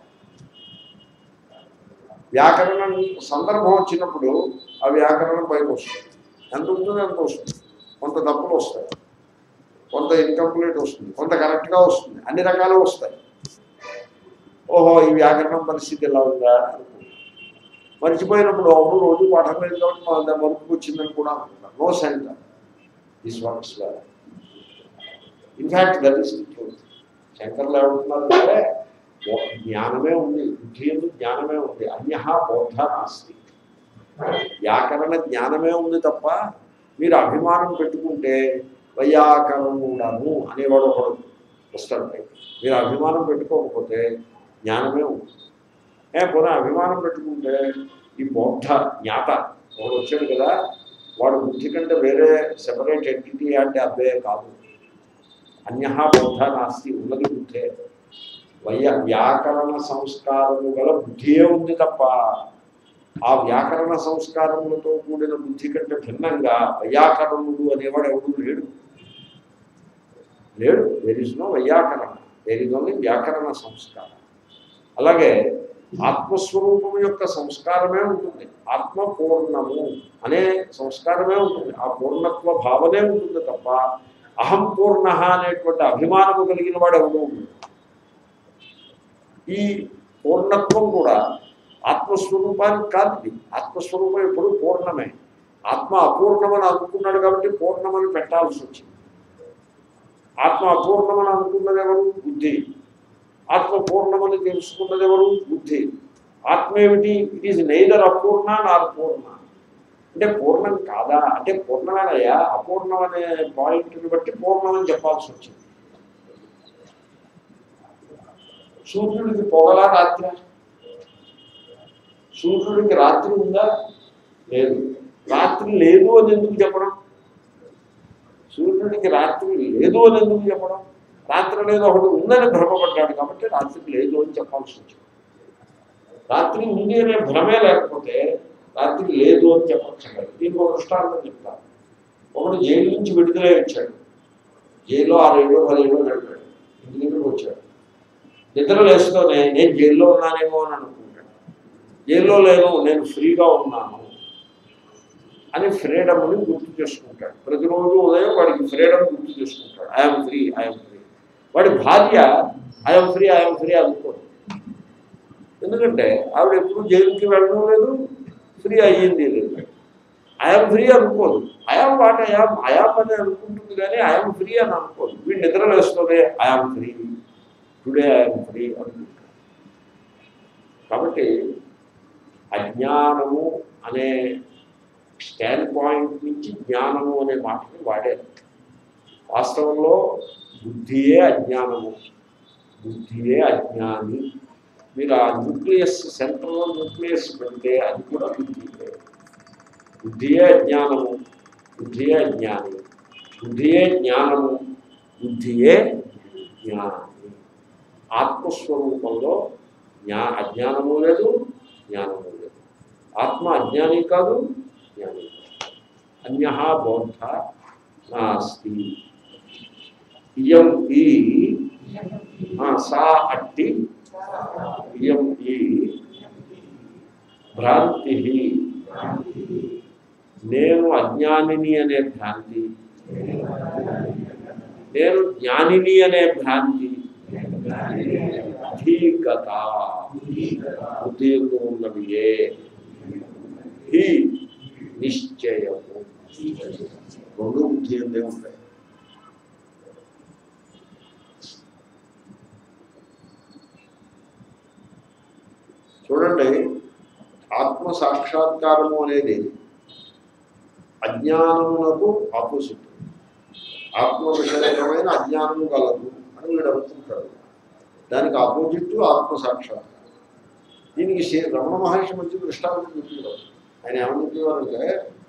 S1: వ్యాకరణం సందర్భం వచ్చినప్పుడు ఆ వ్యాకరణం పైకి వస్తుంది ఎంత ఉంటుందో ఎంత వస్తుంది కొంత తప్పులు వస్తాయి కొంత ఇన్కంప్లీట్ వస్తుంది కొంత కరెక్ట్గా వస్తుంది అన్ని రకాలు వస్తాయి ఓహో ఈ వ్యాకరణం పరిస్థితి ఎలా ఉందా అని అనుకుంటా. మర్చిపోయినప్పుడు అవును రోజు పాఠం లేదు కాబట్టి మా అంత మరుపు వచ్చిందని కూడా అనుకుంటాను no centre this works well in fact that is the truth శంకర్లు ఏమంటున్నారంటే ఒక జ్ఞానమే ఉంది బుద్ధి ఎందు జ్ఞానమే ఉంది అన్య బోధ నాస్తి వ్యాకరణ జ్ఞానమే ఉంది తప్ప మీరు అభిమానం పెట్టుకుంటే వైయాకరణుడను అనేవాడు ఒకడు వస్తాడు పైకి. మీరు అభిమానం పెట్టుకోకపోతే జ్ఞానమే ఉంది ఏ పోనీ అభిమానం పెట్టుకుంటే ఈ బౌద్ధ జ్ఞాత ఒకడు వచ్చాడు కదా వాడు బుద్ధి కంటే వేరే సెపరేట్ ఎంటిటీ అంటే అబ్బే కాదు అన్య బౌద్ధ నాస్తి ఉన్నది బుద్ధే వయ్య వ్యాకరణ సంస్కారము గల బుద్ధియే ఉంది తప్ప ఆ వ్యాకరణ సంస్కారములతో కూడిన బుద్ధి కంటే భిన్నంగా వైయాకరణుడు అనేవాడు ఎవడు లేడు లేడు దేర్ ఇస్ నో వైయాకరణ దేర్ ఇస్ ఓన్లీ వ్యాకరణ సంస్కారం అలాగే ఆత్మస్వరూపం యొక్క సంస్కారమే ఉంటుంది ఆత్మ పూర్ణము అనే సంస్కారమే ఉంటుంది ఆ పూర్ణత్వ భావనే ఉంటుంది తప్ప అహం పూర్ణ అనేటువంటి అభిమానము కలిగిన వాడు ఎవరు ఉండడు. ఈ పూర్ణత్వం కూడా ఆత్మస్వరూపానికి కాదు ఇది ఆత్మస్వరూపం ఎప్పుడు పూర్ణమే ఆత్మ అపూర్ణమని అనుకున్నాడు కాబట్టి పూర్ణమని పెట్టాల్సి వచ్చింది ఆత్మ అపూర్ణమని అనుకున్నది ఎవరు బుద్ధి ఆత్మ పూర్ణమని తెలుసుకున్నది ఎవరు బుద్ధి ఆత్మ ఏమిటి ఇట్ ఈజ్ నైదర్ అపూర్ణ నార్ పూర్ణ అంటే పూర్ణం కాదా అంటే పూర్ణమేనయ్యా అపూర్ణం అనే పాయింట్ని బట్టి పూర్ణం అని చెప్పాల్సి వచ్చింది సూర్యుడికి పొగలా రాత్రి సూర్యుడికి రాత్రి ఉందా లేదు రాత్రి లేదు అని ఎందుకు చెప్పడం సూర్యుడికి రాత్రి లేదు అని ఎందుకు చెప్పడం రాత్రి లేదు ఒకటి ఉందని భ్రమపడ్డాడు కాబట్టి రాత్రి లేదు అని చెప్పాల్సి వచ్చింది రాత్రి ఉంది అనే భ్రమే లేకపోతే రాత్రి లేదు అని చెప్పచ్చు కదా దీనికి ఒక దృష్టాంతం చెప్తాను ఒకడు జైలు నుంచి విడుదలై వచ్చాడు జైల్లో ఆరేళ్ళు పదేళ్ళు గడిపాడు ఇంటి దగ్గరకు వచ్చాడు నిద్ర లేస్తూనే నేను జైల్లో ఉన్నానేమో అని అనుకుంటాడు జైల్లో లేను నేను ఫ్రీగా ఉన్నాను అని ఫ్రీడమ్ని గుర్తు చేసుకుంటాడు ప్రతిరోజు ఉదయం వాడికి ఫ్రీడమ్ గుర్తు చేసుకుంటాడు ఐఎమ్ ఫ్రీ ఐఎమ్ ఫ్రీ వాడి భార్య ఐఎమ్ ఫ్రీ ఐఎమ్ ఫ్రీ అనుకోదు ఎందుకంటే ఆవిడ ఎప్పుడు జైలుకి వెళ్ళడం లేదు ఫ్రీ అయ్యింది లేదు ఐఎమ్ ఫ్రీ అనుకోదు ఐఎమ్ వాట్ ఐఎమ్ ఐఎమ్ అని అనుకుంటుంది కానీ ఐఎమ్ ఫ్రీ అని అనుకోదు వీడు నిద్రలేస్తుంది I'm free today I'm free అనుకుంటాడు కాబట్టి అజ్ఞానము అనే స్టాండ్ పాయింట్ నుంచి జ్ఞానము అనే మాటని వాడారు వాస్తవంలో బుద్ధియే అజ్ఞానము బుద్ధియే అజ్ఞాని మీరు ఆ న్యూక్లియస్ సెంట్రల్ న్యూక్లియస్ పెడితే అది కూడా బుద్ధియే బుద్ధియే అజ్ఞానము బుద్ధియే అజ్ఞాని బుద్ధియే జ్ఞానము బుద్ధియే జ్ఞాని ఆత్మస్వరూపంలో జ్ఞా అజ్ఞానము లేదు జ్ఞానము లేదు ఆత్మ అజ్ఞాని కాదు జ్ఞాని కాదు అన్య బౌద్ధ నాస్తి ఇయం ఈ ఆ, సా అట్టి ఇయం ఈ భ్రాంతి నేను అజ్ఞానిని అనే భ్రాంతి నేను జ్ఞానిని అనే భ్రాంతి ధీకత బుద్ధిలో ఉన్నవియే హి నిశ్చయము రెండు బుద్ధి ఉందే ఉంటాయి చూడండి ఆత్మ సాక్షాత్కారము అనేది అజ్ఞానమునకు ఆపోజిట్ ఆత్మ విషయకమైన అజ్ఞానము గలదు అని వీడు అనుకుంటాడు దానికి ఆపోజిట్ ఆత్మ సాక్షాత్కారం దీనికి శ్రీ రమణ మహర్షి మంచి దృష్టాంతం చెప్పేవారు ఆయన ఏమని చెప్పేవారంటే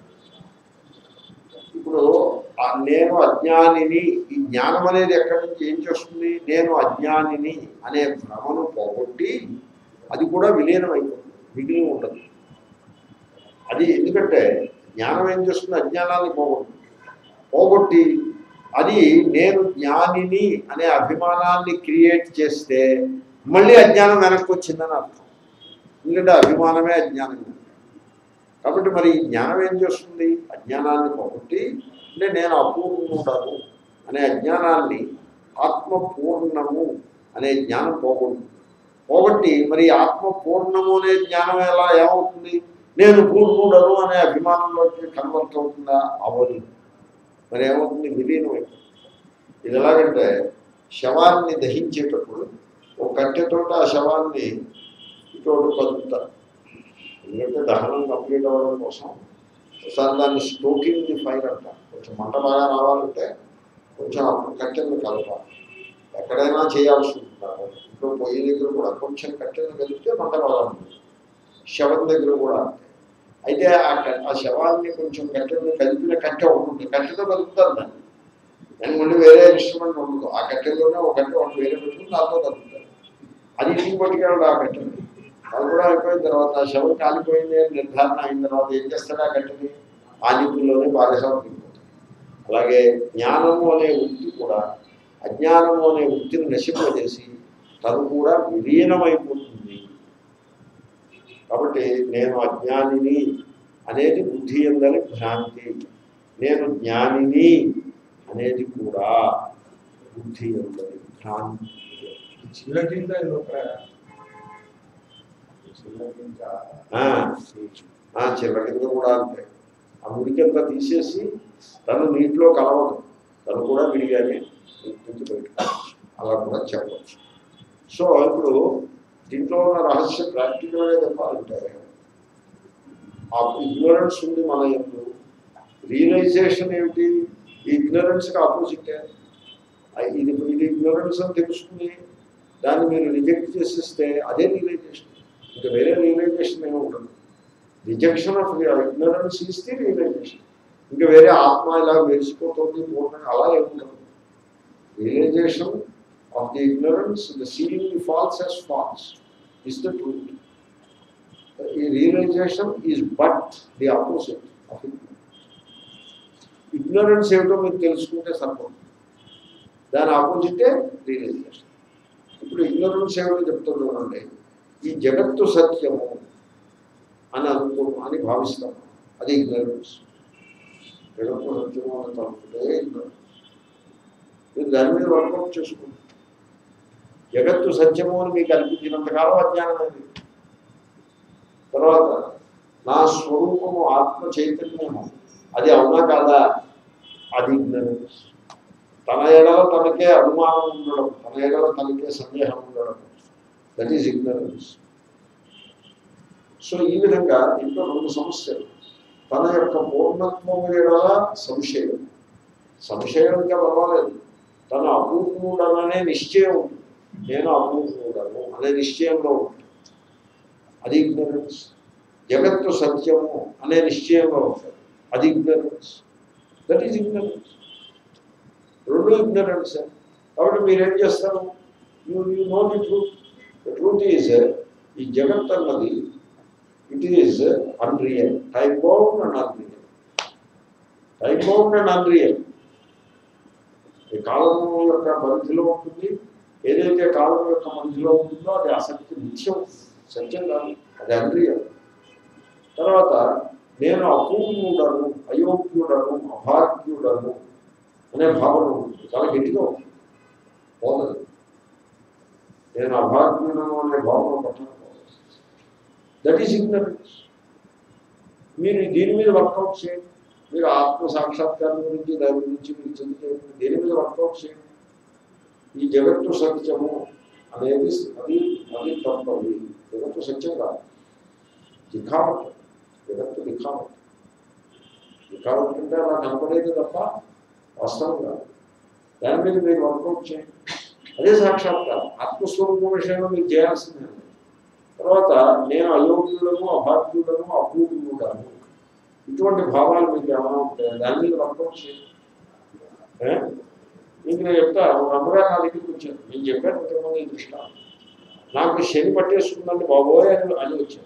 S1: ఇప్పుడు ఆ నేను అజ్ఞానిని ఈ జ్ఞానం అనేది ఎక్కడి నుంచి ఏం చేస్తుంది నేను అజ్ఞానిని అనే భ్రమను పోగొట్టి అది కూడా విలీనం అయిపోతుంది మిగిలి ఉండదు అది ఎందుకంటే జ్ఞానం ఏం చేస్తుంది అజ్ఞానాన్ని పోగొట్టు పోగొట్టి అది నేను జ్ఞానిని అనే అభిమానాన్ని క్రియేట్ చేస్తే మళ్ళీ అజ్ఞానం వెనక్కి వచ్చిందని అర్థం ఎందుకంటే అభిమానమే అజ్ఞానం కాబట్టి మరి ఈ జ్ఞానం ఏం చేస్తుంది అజ్ఞానాన్ని పోగొట్టి అంటే నేను అపూర్ణుడను అనే అజ్ఞానాన్ని ఆత్మ పూర్ణము అనే జ్ఞానం పోగొడుతుంది పోగొట్టి మరి ఆత్మ పూర్ణము అనే జ్ఞానం ఎలా ఏమవుతుంది నేను పూర్ణుడను అనే అభిమానంలోకి కన్వర్ట్ అవుతుందా అవ్వదు మరి ఏమవుతుంది విలీనం అయిపోతుంది ఇది ఎలాగంటే శవాన్ని దహించేటప్పుడు ఒక కట్టెతోట ఆ శవాన్ని ఇటువంటి కలుపుతారు ఎందుకంటే దహనం కంప్లీట్ అవ్వడం కోసం ఒకసారి దాన్ని స్టోకింగ్ ది ఫైర్ అంటారు కొంచెం మంట బాగా రావాలంటే కొంచెం అప్పుడు కట్టెలు కలపాలి ఎక్కడైనా చేయాల్సి ఉంటుంది ఇంట్లో పొయ్యి దగ్గర కూడా కొంచెం కట్టెలు కలిపితే మంట బాగా ఉంటుంది శవం దగ్గర కూడా అంతే అయితే ఆ క- ఆ శవాన్ని కొంచెం కట్టెలు కలిపిన కట్టె ఉంటుంది కట్టెతో కలుపుతారు దాన్ని దానికి మళ్ళీ వేరే ఇన్స్ట్రుమెంట్ ఉండదు ఆ కట్టెలోనే ఒక కట్టె ఒకటి వేరే పెట్టుకుని దాంతో కలుపుతారు అది ఇంటికి పట్టుకెళ్ళడు ఆ కట్టెలు అది కూడా అయిపోయిన తర్వాత ఆ శవం కాలిపోయింది అని నిర్ధారణ అయిన తర్వాత ఏం చేస్తాడు ఆ కట్టెని ఆ నిపుల్లోనే బాధశవం దిగిపోతుంది అలాగే జ్ఞానము అనే వృత్తి కూడా అజ్ఞానము అనే వృత్తిని నశింపజేసి తను కూడా విలీనమైపోతుంది కాబట్టి నేను అజ్ఞానిని అనేది బుద్ధి ఎందని భ్రాంతి నేను జ్ఞానిని అనేది కూడా బుద్ధి ఎందని భ్రాంతి
S2: చిల్లకింద ఇది ఒక చిల్లకింద
S1: ఆ, ఆ చిల్ల కింద కూడా అంతే ఆ మురికంతా తీసేసి తను నీటిలో కలవదు తను కూడా విడిగానే నీటి నుంచి బయటకు రావచ్చు. అలా కూడా చెప్పవచ్చు సో ఇప్పుడు దీంట్లో ఉన్న రహస్యం ప్రాక్టికల్గా చెప్పాలంటే ఆ ఇగ్నోరెన్స్ ఉంది మన ఎందు రియలైజేషన్ ఏమిటి ఈ ఇగ్నోరెన్స్కి ఆపోజిటే ఇది ఇది ఇగ్నోరెన్స్ అని తెలుసుకుని దాన్ని మీరు రిజెక్ట్ చేసేస్తే అదే రియలైజేషన్ ఇంకా వేరే రియలైజేషన్ ఏమి ఉండదు rejection of ignorance is the realisation ఇంకా వేరే ఆత్మ ఇలా మెరిసిపోతుంది పూర్ణంగా అలా ఏముండదు realisation of the ignorance the seeing the false as false is the truth ఈ realisation is but the opposite of ignorance ఏమిటో మీరు తెలుసుకుంటే సరిపోతుంది దాని ఆపోజిటే రియలైజేషన్ ఇప్పుడు ఇగ్నరెన్స్ ఏమిటో చెప్తున్నానండి ఈ జగత్తు సత్యము అని అనుకో అని భావిస్తాం అది ఇగ్నరెన్స్ జగత్తు సత్యము అని తలుపుతే ఇగ్నరెన్స్ మీరు దాని మీద వర్కౌట్ చేసుకుంటారు జగత్తు సత్యము అని మీకు అనిపించినంతకాలం అజ్ఞానం అది తర్వాత నా స్వరూపము ఆత్మ చైతన్యము అది అవునా కాదా అది ఇగ్నరెన్స్ తన ఎడల తనకే అనుమానం ఉండడం తన ఎడల తనకే సందేహం ఉండడం దట్ ఈజ్ ఇగ్నరెన్స్ సో ఈ విధంగా ఇంట్లో రెండు సమస్యలు తన యొక్క పూర్ణత్వం ఎడల సంశయం సంశయం ఇంకా పర్వాలేదు తన అపూర్ణుడననే నిశ్చయం ఉంటుంది నేను అపూర్ణుడను అనే నిశ్చయంలో ఉంటుంది అది ఇగ్నరెన్స్ జగత్తు సత్యము అనే నిశ్చయంలో ఉంటుంది అది ఇగ్నరెన్స్ దట్ ఈజ్ ఇగ్నరెన్స్ రెండు ఇగ్నరెన్స్ కాబట్టి మీరేం చేస్తారు you you know the truth the truth is ఈ జగత్ అన్నది it is unreal time bound and unreal time bound and unreal ఈ కాలము యొక్క పరిధిలో ఉంటుంది ఏదైతే కాలం యొక్క మధ్యలో ఉంటుందో అది అసత్య నిత్యం సత్యం కాదు అది అన్రియల్ తర్వాత నేను అపూర్ణుడను అయోగ్యుడను అభాగ్యుడను అనే భావన ఉంటుంది చాలా గట్టిగా ఉంటుంది పోతుంది నేను అభాగ్యుడను అనే భావన పట్టడం దట్ ఈస్ ఇగ్నరెన్స్ మీరు దీని మీద వర్కౌట్ చేయండి మీరు ఆత్మ సాక్షాత్కారం గురించి దాని గురించి మీరు చదివేయండి దేని మీద వర్కౌట్ చేయండి ఈ జగత్తు సత్యము అనేది అది అది తప్పది జగత్తు సత్యం కాదు దిఖావట్ జగత్తు దిఖావట్ దిఖావట్ అంటే అలా కనపడేది తప్ప వాస్తవం కాదు దాని మీద మీరు వర్కౌట్ చేయండి అదే సాక్షాత్కారం ఆత్మస్వరూపం విషయంలో మీరు చేయాల్సిందే తర్వాత నేను అయోగ్యుడను అభాగ్యుడను అపూర్ణుడను ఇటువంటి భావాలు మీకు ఏమైనా ఉంటాయి దాని మీద వర్కౌట్ చేయండి ఏ? మీకు నేను చెప్తా ఒక అమ్మగారు నా దగ్గరికి వచ్చాను నేను చెప్పాను ఇంతకుముందు ఈ దృష్టాంతం నాకు శని పట్టేసుకుందండి బాబోయ్ అని అని వచ్చాను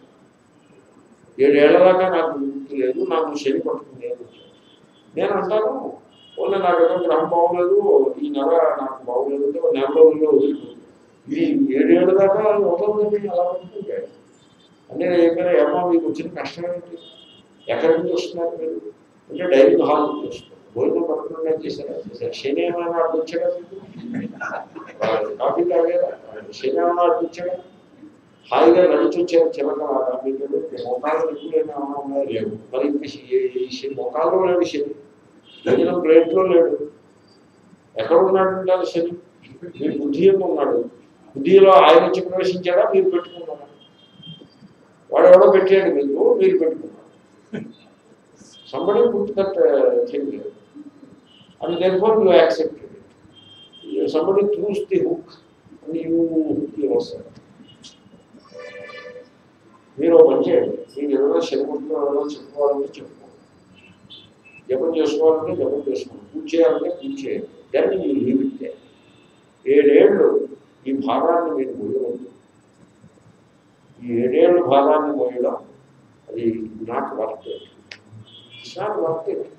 S1: ఏడేళ్ల దాకా నాకు గుర్తు లేదు నాకు శని పట్టుకుంది అని వచ్చాను నేను అంటాను ఓన్లీ నాకు ఏదో గ్రహం బాగోలేదు ఈ నెల నాకు బాగోలేదు అంటే ఒక నెల రోజుల్లో వదిలిపోతుంది ఇది ఏడేళ్ళ దాకా వదలదండి అలా ఉంటుంది అంటే నేను చెప్పాను ఏమో మీకు వచ్చిన కష్టం ఏంటి ఎక్కడి నుంచి వస్తున్నారు మీరు అంటే డైనింగ్ హాల్ నుంచి వస్తున్నారు భోజనం పట్టుకున్నా చేశారా చేశారు శని ఏమైనా అడ్డు వచ్చాడా మీకు కాఫీ తాగారా శని ఏమైనా అడ్డు వచ్చాడా హాయిగా నడిచి వచ్చారు చిలక మీకు మోకాలు ఎక్కువ ఏమైనా ఉన్నాయో లేవు మరి ఇంకా ఈ- ఈ శని మోకాల్లో లేడు శని భోజనం ప్లేట్లో లేడు ఎక్కడ ఉన్నాడు ఉంటారు శని మీరు బుద్ధి ఏమో ఉన్నాడు బుద్ధిలో ఆయన వచ్చి ప్రవేశించాడా మీరు పెట్టుకున్నారా వాడు ఎవడో పెట్టాడు మీకు మీరు పెట్టుకున్నారు somebody put that thing and then for you accepted somebody chose the hook and you hook you వస్తారు మీరు ఒక పని చేయండి మీరు ఏదైనా శనిముట్లో ఏదైనా చెప్పుకోవాలంటే చెప్పుకోండి జపం చేసుకోవాలంటే జపం చేసుకోండి పూజ చేయాలంటే పూజ చేయండి దాన్ని మీరు లీవితే ఏడేళ్ళు ఈ భారాన్ని మీరు మోయవద్దు ఈ ఏడేళ్ళు భారాన్ని మోయడం అది not worth it's not worth it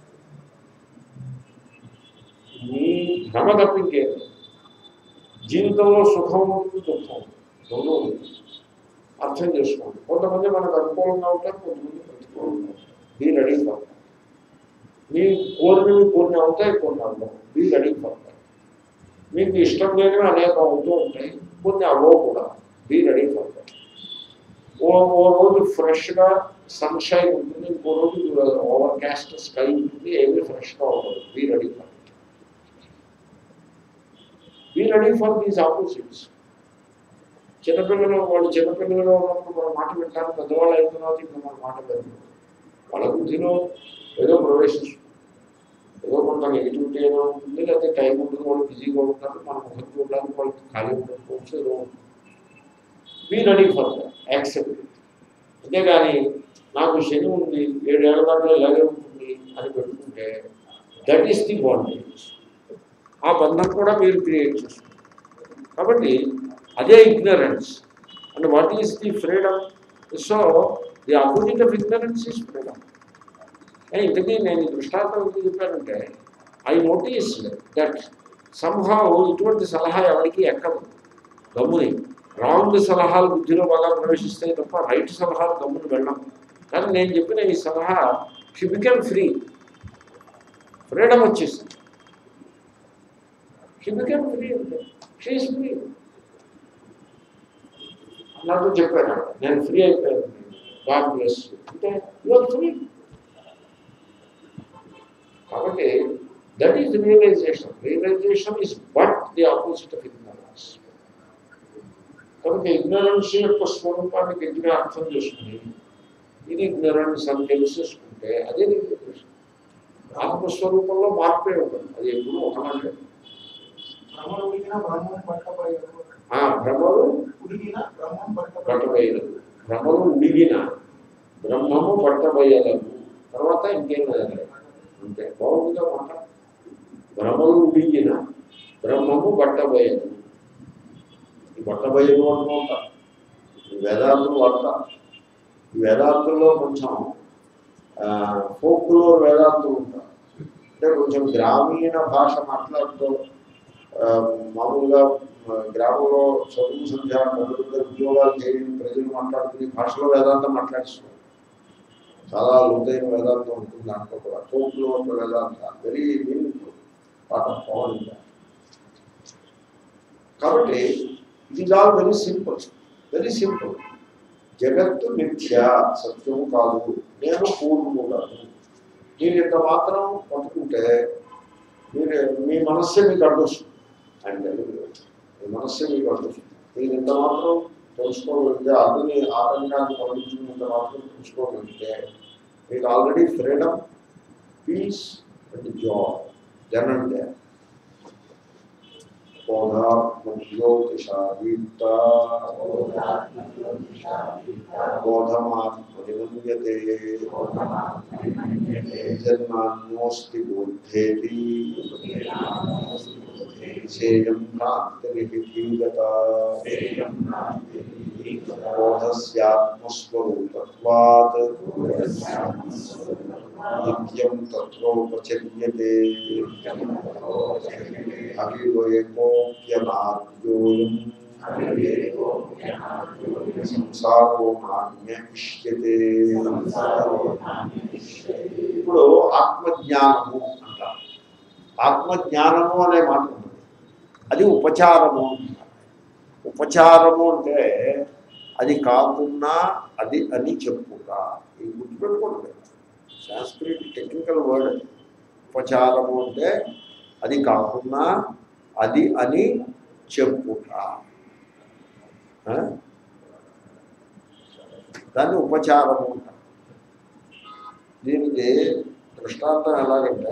S1: మీ భ్రమ తప్పింకేది జీవితంలో సుఖం ఉంటుంది దుఃఖం ఉంటుంది. రెండు ఉంటుంది అర్థం చేసుకోండి కొంతమంది మనకు అనుకూలంగా ఉంటారు కొంతమంది ప్రతికూలంగా ఉంటారు బీ రెడీ ఫర్ మీ కోరినవి కొన్ని అవుతాయి కొన్ని అవ్వవు బీ రెడీ ఫర్ మీకు ఇష్టం లేనివి అనేకం అవుతూ ఉంటాయి కొన్ని అవ్వవు కూడా బీ రెడీ ఫర్ ఓ ఓ రోజు ఫ్రెష్గా సన్షైన్ ఉంటుంది ఇంకో రోజు ఓవర్ క్యాస్ట్ స్కై ఉంటుంది ఏమీ ఫ్రెష్గా ఉండదు be ready for be ready for these opposites చిన్నపిల్లలు వాళ్ళు చిన్నపిల్లలుగా ఉన్నప్పుడు మన మాట వింటారు పెద్దవాళ్ళు అయిన తర్వాత ఇంకా మన మాట వింటారు వాళ్ళ బుద్ధిలో ఏదో ప్రవేశిస్తుంది ఏదో కొంత నెగిటివిటీ ఏదో ఉంటుంది లేకపోతే టైం ఉంటుంది వాళ్ళు బిజీగా ఉంటారు మన ముఖం చూడడానికి వాళ్ళకి ఖాళీ ఉండకపోవచ్చు ఏదో బీ రెడీ ఫర్ యాక్సెప్ట్ అంతేగాని నాకు శని ఉంది ఏడేళ్ల దాంట్లో ఇలాగే ఉంటుంది అని పెట్టుకుంటే దట్ ఈస్ ది బాండేజ్ ఆ బంధం కూడా మీరు క్రియేట్ చేస్తారు కాబట్టి అదే ignorance and what is the freedom so the opposite of ignorance is freedom ఇంతకీ నేను ఈ దృష్టాంతం ఎందుకు చెప్పానంటే ఐ నోటీస్ దట్ సంభావ్ ఇటువంటి సలహా ఎవరికి ఎక్కదు గమ్ముని రాంగ్ సలహాలు బుద్ధిలో బాగా ప్రవేశిస్తాయి తప్ప రైట్ సలహాలు గమ్ముని వెళ్ళం కానీ నేను చెప్పిన ఈ సలహా షీ బికెమ్ ఫ్రీ ఫ్రీడమ్ వచ్చేసింది షీ బికెమ్ ఫ్రీ అంటే షీఈస్ ఫ్రీ నాకు చెప్పాను ఆవిడ, నేను ఫ్రీ అయిపోయాను గాడ్ బ్లెస్ అంటే యువర్ ఫ్రీ కాబట్టి that is realisation realisation is but the opposite of ignorance కాబట్టి ఇగ్నరెన్స్ యొక్క స్వరూపాన్ని గట్టిగా అర్థం చేసుకుని ఇది ఇగ్నరెన్స్ అని తెలిసేసుకుంటే అదే రియలైజేషన్ ఆత్మస్వరూపంలో మార్పే ఉంటుంది అది ఎప్పుడూ ఒకలాగే
S3: భ్రమలు ఉడికిన బ్రహ్మం పట్టబోయేది
S1: ఆ భ్రమలు
S3: ఉడికిన బ్రహ్మం పట్టబోయేది
S1: పట్టబోయేది భ్రమలు ఉడిగిన బ్రహ్మము పట్టబోయేదము తర్వాత ఇంకేం లేదు అంతే బాగుందిగా మాట భ్రమలు ఉడిగిన బ్రహ్మము పట్టబోయేది ఈ పట్టబోయేది అంటూ ఉంటారు ఈ వేదాంతులు వాడతారు ఈ వేదాంతుల్లో కొంచెం ఫోక్లో వేదాంతులు ఉంటారు అంటే కొంచెం గ్రామీణ భాష మాట్లాడుతూ ఆ, మామూలుగా ఆ, గ్రామంలో చదువు సంధ్య మొదలుగా ఉద్యోగాలు చేయని ప్రజలు మాట్లాడుకునే భాషలో వేదాంతం మాట్లాడిస్తున్నారు చాలా లోతైన వేదాంతం ఉంటుంది దాంట్లో కూడా ఫోక్లో ఒక వేదాంత వెరీ మీనింగ్ఫుల్ పాట పవన్ కాబట్టి ఇది is all very simple very simple జగత్తు మిథ్య సత్యము కాదు నేను పూర్వములను మీరు ఇంత మాత్రం పట్టుకుంటే మీరు మీ మనస్సే మీకు అడ్డొస్తుంది అంటే మీ మనస్సే మీకు అడ్డొస్తుంది మీరు ఇంత మాత్రం తెలుసుకోగలిగితే అతని ఆటంకాన్ని పండించినంత మాత్రం తెలుసుకోగలిగితే మీకు already freedom peace and joy then and they బోధాత్మజ్యోతిషాదీప్త బోధమాత్మనిమన్యతే జన్మాన్యోస్తి బుద్ధేతి సేయం భ్రాంతిరిహిత బోధస్యాత్మస్వరూపత్వాత్ నిత్యం తత్రోపచర్యతే అవివయకోప్యనాద్యోయం సంసారో నాణ్యమిష్యతే ఇప్పుడు ఆత్మజ్ఞానము అంటారు ఆత్మజ్ఞానము అనే మాట ఉంది అది ఉపచారము అంటారు. ఉపచారము అంటే అది కాకుండా అది అని చెప్పుగా ఇది గుర్తుపెట్టుకోండి సాంస్క్రిట్ టెక్నికల్ వర్డ్ అది. ఉపచారము అంటే అది కాకుండా అది అని చెప్పుట ఆ? దాన్ని ఉపచారము అంటారు దీనికి దృష్టాంతం ఎలాగంటే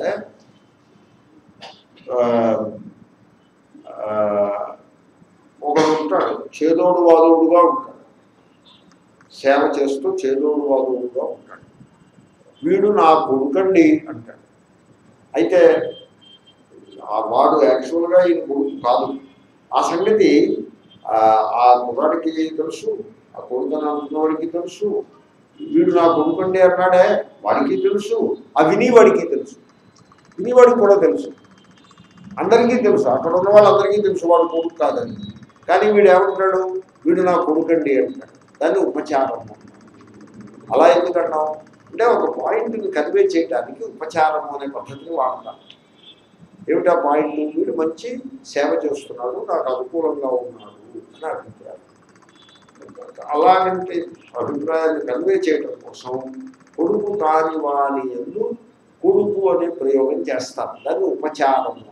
S1: ఆ, ఆ, ఒకడు ఉంటాడు చేదోడు వాదోడుగా ఉంటాడు సేవ చేస్తూ చేదోడు వాదోడుగా ఉంటాడు వీడు నా కొడుకండి అంటాడు అయితే ఆ వాడు యాక్చువల్గా ఈయన కొడుకు కాదు ఆ సంగతి ఆ ఆ కుర్రాడికి తెలుసు ఆ కొడుకు అనుకున్నవాడికి తెలుసు వీడు నా కొడుకండి అన్నాడే వాడికి తెలుసు ఆ వినివాడికి తెలుసు వినివాడికి కూడా తెలుసు అందరికీ తెలుసు అక్కడ ఉన్న వాళ్ళందరికీ తెలుసు వాడు కొడుకు కాదని కానీ వీడు ఏమంటాడు వీడు నా కొడుకండి అంటాడు దాన్ని ఉపచారం అంటారు. అలా ఎందుకన్నాం అంటే ఒక పాయింట్ని కన్వే చేయడానికి ఉపచారం అనే పద్ధతిని వాడతాం ఏమిటా పాయింట్ వీడు మంచి సేవ చేస్తున్నాడు నాకు అనుకూలంగా ఉన్నాడు అని అభిప్రాయం అలాగంటే అభిప్రాయాన్ని కన్వే చేయడం కోసం కొడుకు కాని వాని ఎందు కొడుకు అనే ప్రయోగం చేస్తారు దాన్ని ఉపచారం అంటారు.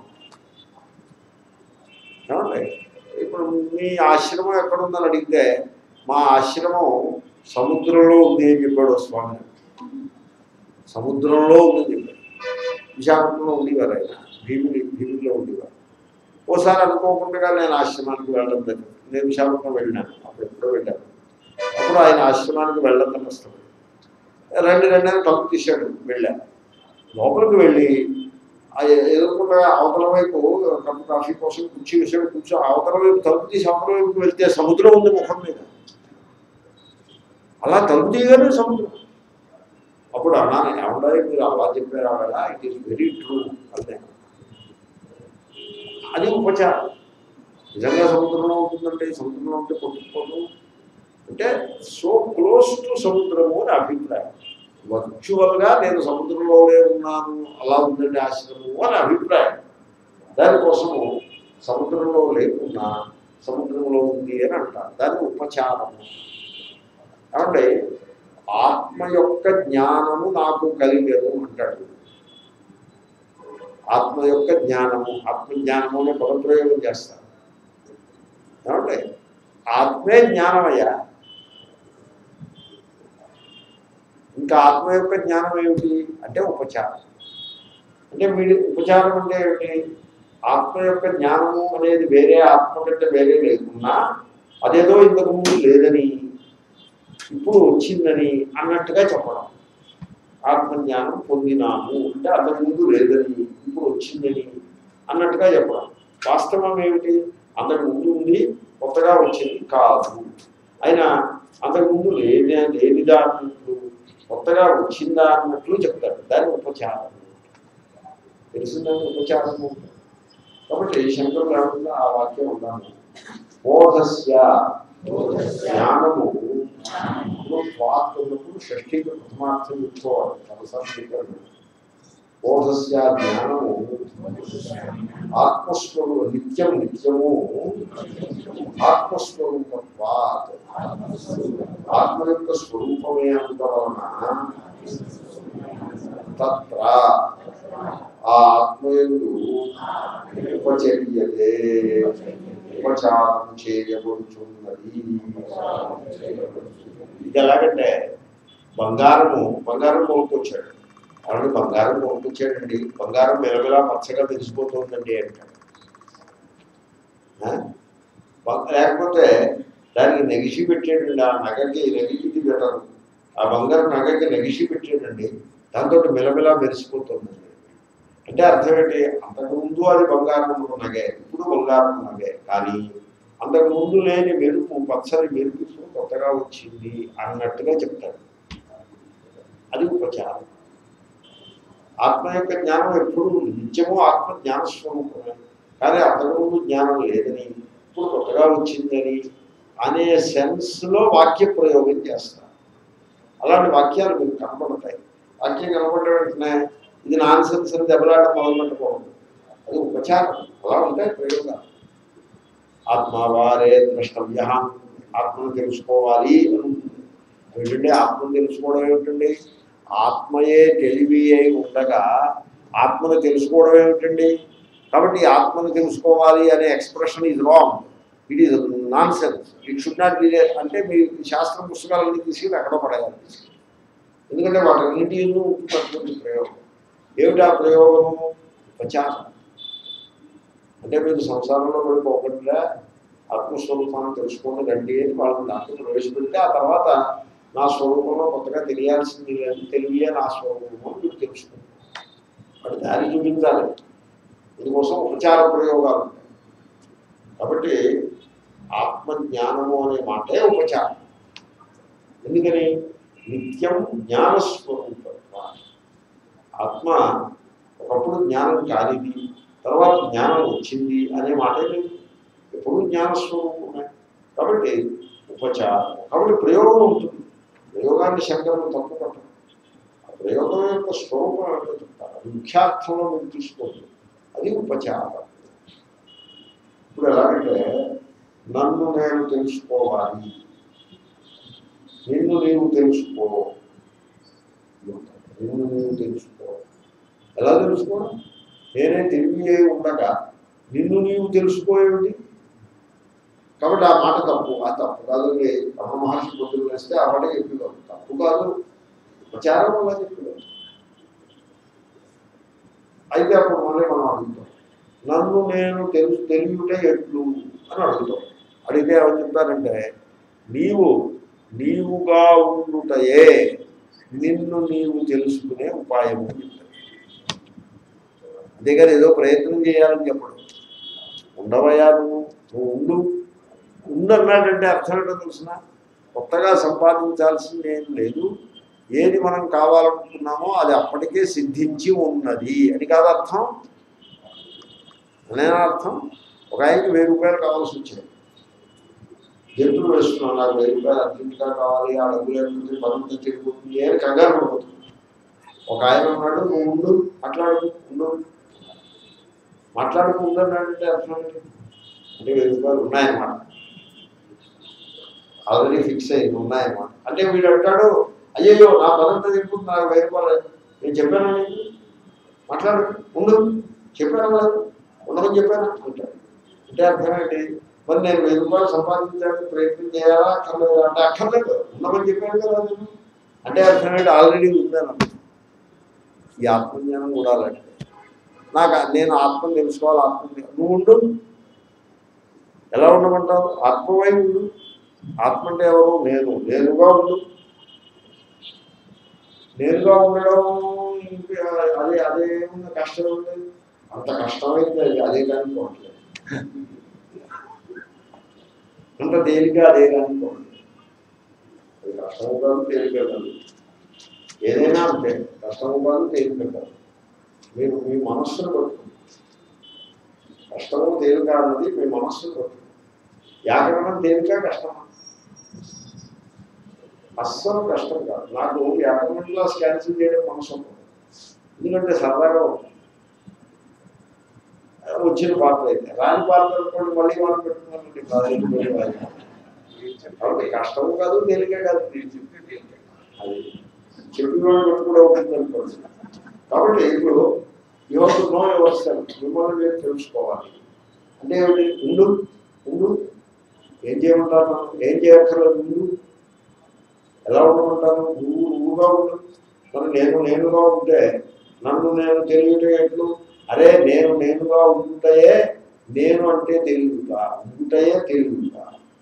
S1: ఏమండి ఇప్పుడు మీ ఆశ్రమం ఎక్కడుందని అడిగితే మా ఆశ్రమం సముద్రంలో ఉంది అని చెప్పాడు ఓ స్వామి సముద్రంలో ఉందని చెప్పాడు విశాఖపట్నంలో ఉండేవారు ఆయన భీమిలి భీమిలిలో ఉండేవారు ఓసారి అనుకోకుండా నేను ఆశ్రమానికి వెళ్ళడం జరిగింది నేను విశాఖపట్నం వెళ్ళినాను అప్పుడు ఎప్పుడో వెళ్ళాను అప్పుడు ఆయన ఆశ్రమానికి వెళ్ళడం కష్టపడి రెండు రెండు తప్పు తీశాడు వెళ్ళాను లోపలికి వెళ్ళి ఆ ఎ- ఎదురుకుండా అవతల వైపు కప్పు కాఫీ కోసం కుర్చీ వేసాడు కూర్చో అవతల వైపు తలుపు తీసి అవతల వైపు వెళ్తే సముద్రం ఉంది ముఖం మీద అలా తలుపు తీయగానే సముద్రం అప్పుడు అన్నాను ఏమన్నా మీరు అలా చెప్పారు అలా ఇట్ ఈస్ వెరీ ట్రూ అదే అది ఉపచారం నిజంగా సముద్రంలో ఉంటుందంటే సముద్రంలో ఉంటే కొట్టుకుపోదు అంటే సో క్లోజ్ టు సముద్రము అని అభిప్రాయం వర్చువల్గా నేను సముద్రంలోనే ఉన్నాను అలా ఉందండి ఆశ్రమము అని అభిప్రాయం దానికోసము సముద్రంలో లేకున్నా సముద్రంలో ఉంది అని అంటారు దాన్ని ఉపచారము ఏమంటే ఆత్మ యొక్క జ్ఞానము నాకు కలిగను అంటాడు ఆత్మ యొక్క జ్ఞానము ఆత్మ జ్ఞానము అనే పదప్రయోగం చేస్తారు ఏమంటే ఆత్మే జ్ఞానమయ్యా ఇంకా ఆత్మ యొక్క జ్ఞానం ఏమిటి అంటే ఉపచారం అంటే వీడి ఉపచారం అంటే ఏమిటి ఆత్మ యొక్క జ్ఞానము అనేది వేరే ఆత్మ కంటే వేరే లేకున్నా అదేదో ఇంతకు ముందు లేదని ఇప్పుడు వచ్చిందని అన్నట్టుగా చెప్పడం ఆత్మజ్ఞానం పొందినాము అంటే అంతకు ముందు లేదని ఇప్పుడు వచ్చిందని అన్నట్టుగా చెప్పడం వాస్తవం ఏమిటి అంతకు ముందు ఉంది కొత్తగా వచ్చింది కాదు అయినా అంతకు ముందు లేదే లేనిదా అన్నట్లు కొత్తగా వచ్చిందా అన్నట్లు చెప్తాడు దాన్ని ఉపచారం తెలిసిందని ఉపచారం కాబట్టి శంకరులు ఏమంటే ఆ వాక్యం ఉన్నాను బోధస్య జ్ఞానము స్వార్థములకు షష్ఠీ ప్రథమార్థం ఇచ్చుకోవాలి తలసారి స్వీకరణ బోధస్య జ్ఞానము ఆత్మస్వరూ నిత్యం నిత్యము ఆత్మస్వరూపత్వాత్ ఆత్మ యొక్క స్వరూపమే అంత వలన తత్ర ఆ ఆత్మయందు ఉపచర్యతే ఉపచారం చేయబడుచున్నది ఇది ఎలాగంటే బంగారము బంగారం కొనుక్కొచ్చాడు అలాంటి బంగారం కొనుక్కొచ్చాడండి బంగారం మెలమెలా పచ్చగా తెలిసిపోతుందండి అంటాడు ఆ? బ- లేకపోతే దానికి నెగిసి పెట్టాడండి ఆ నగకి నెగిసి పెట్టరు ఆ బంగారం నగకి నెగిసి పెట్టాడండి దాంతో మెలమెలా మెరిసిపోతుందండి అంటే అర్థం ఏంటి అంతకుముందు అది బంగారం నగే ఇప్పుడు బంగారం నగే కానీ అంతకు ముందు లేని మెరుపు పచ్చని మెరుపు ఇప్పుడు కొత్తగా వచ్చింది అన్నట్టుగా చెప్తాడు అది ఉపచారం ఆత్మ యొక్క జ్ఞానం ఎప్పుడు నిత్యము ఆత్మ జ్ఞానస్వరూపమే కానీ అంతకుముందు జ్ఞానం లేదని ఇప్పుడు కొత్తగా వచ్చిందని అనే సెన్స్లో వాక్య ప్రయోగం చేస్తారు అలాంటి వాక్యాలు మీకు కనపడతాయి వాక్యం కనపడ్డ వెంటనే ఇది నాన్ సెన్స్ అని దెబ్బలాట మొదలు పెట్టకూడదు అది ఉపచారం అలా ఉంటాయి ప్రయోగాలు ఆత్మవారే ద్రష్టవ్య ఆత్మను తెలుసుకోవాలి అని ఉంటుంది ఏమిటంటే ఆత్మను తెలుసుకోవడం ఏమిటండి ఆత్మయే తెలివి అయి ఉండగా ఆత్మను తెలుసుకోవడం ఏమిటండి కాబట్టి ఈ ఆత్మను తెలుసుకోవాలి అనే expression is wrong it is nonsense it should not be అంటే మీ శాస్త్ర పుస్తకాలన్నీ తీసుకెళ్ళి ఎక్కడో పడేయాలి ఎందుకంటే వాటన్నిటి పట్టుకునే ప్రయోగం ఏమిటి ఆ ప్రయోగము ఉపచారం అంటే మీరు సంసారంలో పడిపోకుండా ఆత్మస్వరూపాన్ని తెలుసుకోండి రండి అని వాళ్ళని దాంట్లో ప్రవేశపెడితే ఆ తర్వాత నా స్వరూపంలో కొత్తగా తెలియాల్సింది లేదు తెలివియే నా స్వరూపము అని మీరు తెలుసుకుంటారు వాటి దారి చూపించాలి దీనికోసం ఉపచార ప్రయోగాలు ఉంటాయి కాబట్టి ఆత్మజ్ఞానము అనే మాటే ఉపచారం ఎందుకని నిత్యం జ్ఞానస్వరూపత్వ ఆత్మ ఒకప్పుడు జ్ఞానం కానిది తర్వాత జ్ఞానం వచ్చింది అనే మాటే లేదు ఎప్పుడు జ్ఞానస్వరూపమే కాబట్టి ఉపచారం కాబట్టి ప్రయోగం ఉంటుంది ప్రయోగాన్ని శంకరులు తప్పు పట్టరు ఆ ప్రయోగం యొక్క స్వరూపం ఏంటో చెప్తారు అది ముఖ్యార్థంలో మీరు తీసుకోండి అది ఉపచారం ఇప్పుడు ఎలాగంటే నన్ను నేను తెలుసుకోవాలి నిన్ను నీవు తెలుసుకో నిన్ను నీవు తెలుసుకో ఎలా తెలుసుకోవడం నేనే తెలివి ఉండగా నిన్ను నీవు తెలుసుకోయేమిటి కాబట్టి ఆ మాట తప్పు ఆ తప్పు కాదు రమణ మహర్షి పొద్దులు వేస్తే ఆ మాట చెప్పేవాడు తప్పు కాదు ఉపచారం అలా చెప్పేవాడు అయితే అప్పుడు మళ్ళీ మనం అడుగుతాం నన్ను నేను తెలుసు తెలియటే ఎట్లు అని అడుగుతాం అడిగితే ఏమని చెప్తారంటే నీవు నీవుగా ఉండుటయే నిన్ను నీవు తెలుసుకునే ఉపాయం అని చెప్తారు అంతేగాని ఏదో ప్రయత్నం చేయాలని చెప్పడం ఉండవయ్యా నువ్వు నువ్వు ఉండు ఉండన్నాడంటే అర్థం ఏంటో తెలిసిన కొత్తగా సంపాదించాల్సింది ఏం లేదు ఏది మనం కావాలనుకున్నామో అది అప్పటికే సిద్ధించి ఉన్నది అని కాదు అర్థం అనే అర్థం ఒక ఆయనకి వెయ్యి రూపాయలు కావాల్సి వచ్చాయి జంతువులు వేస్తున్నాను నాకు వెయ్యి రూపాయలు అర్జెంటుగా కావాలి ఆ డబ్బు లేకపోతే పనులు తిరిగిపోతుంది అని కంగారు పడిపోతుంది ఒక ఆయన ఉన్నాడు నువ్వు ఉండు మాట్లాడు ఉండు మాట్లాడుకుంటున్నాడంటే అర్థం ఏంటి అంటే వెయ్యి రూపాయలు ఉన్నాయన్నమాట ఆల్రెడీ ఫిక్స్ అయ్యింది ఉన్నాయన్నమాట అంటే వీడు అంటాడు అయ్యయ్యో నా పదంతా తిరుగుతుంది నాకు వెయ్యి రూపాయలు నేను చెప్పాను నీకు మాట్లాడు ఉండు చెప్పాను లేదు ఉండమని చెప్పాను అంటాడు అంటే అర్థం ఏంటి మరి నేను వెయ్యి రూపాయలు సంపాదించడానికి ప్రయత్నం చేయాలా అక్కర్లేదు అంటే అక్కర్లేదు ఉండమని చెప్పాను కదా నేను అంటే అర్థం ఏంటి ఆల్రెడీ ఉందని అర్థం. ఈ ఆత్మజ్ఞానం కూడా అలాంటిది నాకు నేను ఆత్మను తెలుసుకోవాలి ఆత్మ నువ్వు ఉండు ఎలా ఉండమంటావు ఆత్మవై ఉండు ఆత్మ అంటే ఎవరు నేను నేనుగా ఉండు నేనుగా ఉండడం ఇంకా అదే అదే ఉన్న కష్టం ఉంది అంత కష్టమైంది అది అదే కానీ పోవట్లేదు అంత తేలిక అదే కానీ పోవట్లేదు అది కష్టము కాదు తేలిక కాదు ఏదైనా అంతే కష్టము కాదు తేలిక కాదు మీరు మీ మనస్సును పట్టుకోండి కష్టము తేలిక అన్నది మీ మనస్సును పట్టుకోండి వ్యాకరణం తేలిక కష్టమా అస్సలు కష్టం కాదు నాకు వ్యాకరణ క్లాస్ క్యాన్సిల్ చేయడం మనసు ఉంటుంది. ఎందుకంటే సరదాగా ఉంటుంది వచ్చిన పాత్ర అయితే రాని పాత్ర అనుకోండి మళ్ళీ మనం పెట్టుకున్నామండి పదిహేను వేలు వాయిదా. కాబట్టి కష్టము కాదు తేలిక కాదు అది చెప్పిన వాళ్ళు కూడా ఉంటుంది అనుకోండి కాబట్టి ఇప్పుడు యువత నో వ్యవస్థలు మిమ్మల్ని మీరు తెలుసుకోవాలి అంటే ఏమిటి ఉండు ఉండు ఏం చేయమంటారు మనం? ఏం చేయక్కర్లేదు ఉండు ఎలా ఉండమంటారు నువ్వు నువ్వుగా ఉండు మరి నేను నేనుగా ఉంటే నన్ను నేను తెలియటం ఎట్లు అరే నేను నేనుగా ఉంటయే నేను అంటే తెలియదుగా ఉంటయే తెలియదుగా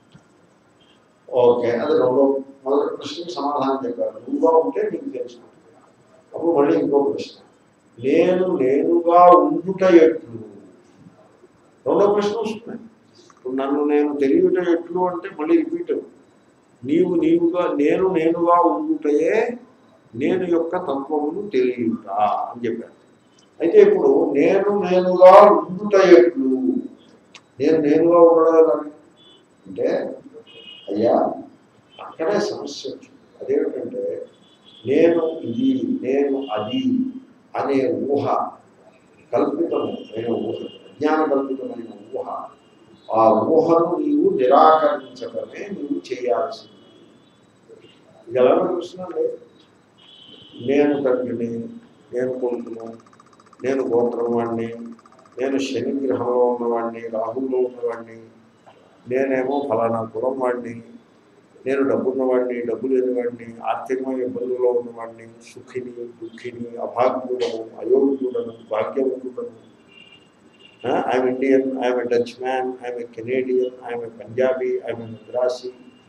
S1: ఓకే అది రెండో మొదటి ప్రశ్నకి సమాధానం చెప్పారు నువ్వుగా ఉంటే నీకు తెలుసు అప్పుడు మళ్ళీ ఇంకో ప్రశ్న నేను నేనుగా ఉండుట ఎట్లు రెండో ప్రశ్న వస్తుంది ఇప్పుడు నన్ను నేను తెలియట ఎట్లు అంటే మళ్ళీ రిపీట్ నీవు నీవుగా నేను నేనుగా ఉండుటయే నేను యొక్క తత్వమును తెలియట అని చెప్పారు అయితే ఇప్పుడు నేను నేనుగా ఉండుట ఎట్లు నేను నేనుగా ఉండడం ఎలా అంటే అయ్యా అక్కడే సమస్య వచ్చింది అదేమిటంటే నేను ఇది నేను అది అనే ఊహ కల్పితమైన ఊహ అజ్ఞాన కల్పితమైన ఊహ ఆ ఊహను నీవు నిరాకరించడమే నీవు చేయాల్సింది ఇది ఎలా చూస్తున్నాండి నేను తండ్రిని నేను కొడుకును నేను గోత్రం వాడిని నేను శని గ్రహంలో ఉన్నవాడిని రాహుల్లో ఉన్నవాడిని నేనేమో ఫలానా కులం వాడిని నేను డబ్బున్నవాడిని డబ్బు లేనివాడిని ఆర్థికమైన ఇబ్బందుల్లో ఉన్నవాడిని సుఖిని దుఃఖిని అభాగ్యుడను అయోగ్యుడను భాగ్యవంతుడను I'm Indian I'm a Dutch man I'm a Canadian I'm a Punjabi I'm a Madrasi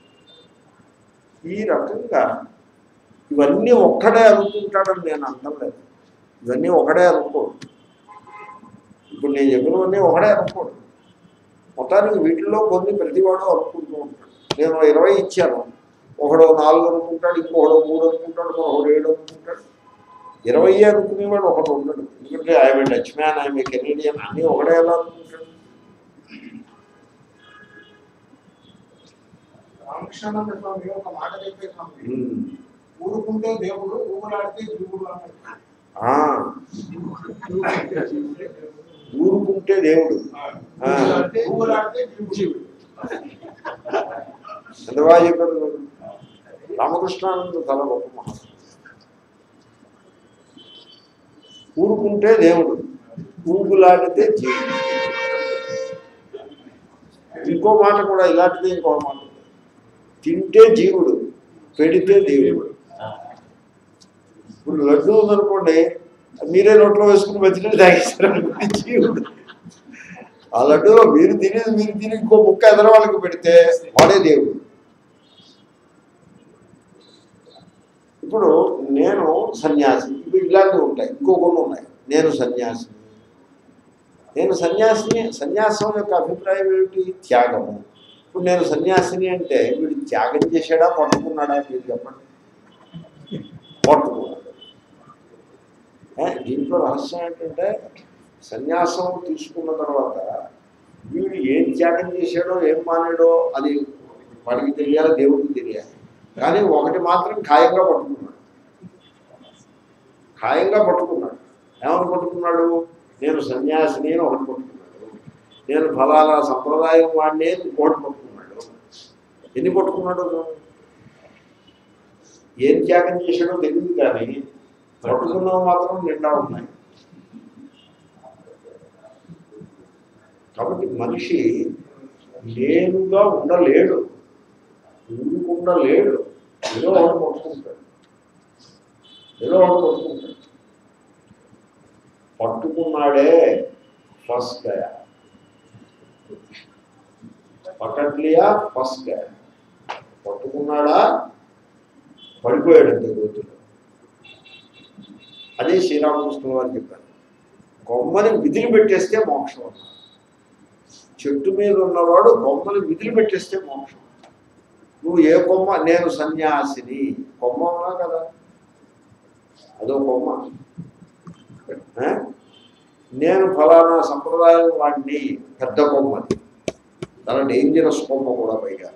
S1: ఈ రకంగా ఇవన్నీ ఒక్కడే అనుకుంటాడని నేను అంటలేదు ఇవన్నీ ఒకడే అనుకోడు ఇప్పుడు నేను చెప్పినవన్నీ ఒకడే అనుకోడు మొత్తానికి వీటిల్లో కొన్ని ప్రతివాడు అనుకుంటూ ఉంటాడు నేను ఇరవై ఇచ్చాను ఒకడు నాలుగు అనుకుంటాడు ఇంకొకడు మూడు అనుకుంటాడు మరొకడు ఏడు అనుకుంటాడు ఇరవై అనుకునేవాడు ఒకడు ఉండడు ఎందుకంటే ఆయన డచ్ మ్యాన్ ఆయన కెనేడియన్ అన్నీ ఒకడే ఎలా అనుకుంటాడు
S3: రామకృష్ణానంద స్వామి ఒక మాట చెప్పే స్వామి
S1: ఉమ్.
S3: ఊరుకుంటే దేవుడు ఊగులాడితే జీవుడు అన్నాడు
S1: ఆ, ఊరుకుంటే దేవుడు ఆ.
S3: ఊగులాడితే ఊగులాడితే జీవుడు
S1: ఎంత బాగా చెప్పారు చూడు. రామకృష్ణానంద తల గొప్ప మహాత్ముడు ఊరుకుంటే దేవుడు ఊగులాడితే జీవుడు ఇంకో మాట కూడా ఇలాంటిదే ఇంకో మాట ఉంది. తింటే జీవుడు పెడితే దేవుడు ఇప్పుడు లడ్డు ఉందనుకోండి మీరే నోట్లో వేసుకుని బతికి తాగేస్తారు అనుకోండి జీవుడు ఆ లడ్డూలో మీరు తినేది మీరు తిని ఇంకో ముక్క ఎదర వాళ్ళకి పెడితే వాడే దేవుడు ఇప్పుడు నేను సన్యాసి ఇవి ఇలాంటివి ఉంటాయి ఇంకో కొన్ని ఉన్నాయి నేను సన్యాసిని నేను సన్యాసిని సన్యాసం యొక్క అభిప్రాయం ఏమిటి త్యాగము ఇప్పుడు నేను సన్యాసిని అంటే వీడు త్యాగం చేశాడా పట్టుకున్నాడా మీరు చెప్పండి పట్టుకున్నాడు ఏ, దీంట్లో రహస్యం ఏంటంటే సన్యాసం తీసుకున్న తర్వాత వీడు ఏం త్యాగం చేశాడో ఏం మానాడో అది వాడికి తెలియాలి దేవుడికి తెలియాలి కానీ ఒకటి మాత్రం ఖాయంగా పట్టుకున్నాడు ఖాయంగా పట్టుకున్నాడు ఏమని పట్టుకున్నాడు నేను సన్యాసిని అని ఒకటి పట్టుకున్నాడు నేను ఫలానా సంప్రదాయం వాడిని అని ఇంకోటి పట్టుకున్నాడు ఎన్ని పట్టుకున్నాడు ఏం త్యాగం చేశాడో తెలియదు కానీ పట్టుకున్నవి మాత్రం నిండా ఉన్నాయి కాబట్టి మనిషి నేనుగా ఉండలేడు ఉండకుండా లేడు ఏదో ఒకటి పట్టుకుంటాడు ఏదో ఒకటి పట్టుకుంటాడు పట్టుకున్నాడే ఫస్ట్ గయా పట్టట్లియా ఫస్ట్ గయా పట్టుకున్నాడా పడిపోయాడు అంతే గోతులో అదే శ్రీరామకృష్ణ వారు చెప్పారు కొమ్మని విధులు పెట్టేస్తే మోక్షం అన్నారు చెట్టు మీద ఉన్నవాడు కొమ్మని విధులు పెట్టేస్తే మోక్షం నువ్వు ఏ కొమ్మ నేను సన్యాసిని కొమ్మ ఉన్నా కదా అదో కొమ్మ ఆ? నేను ఫలానా సంప్రదాయం వాడిని పెద్ద కొమ్మది చాలా డేంజరస్ కొమ్మ కూడా పైగా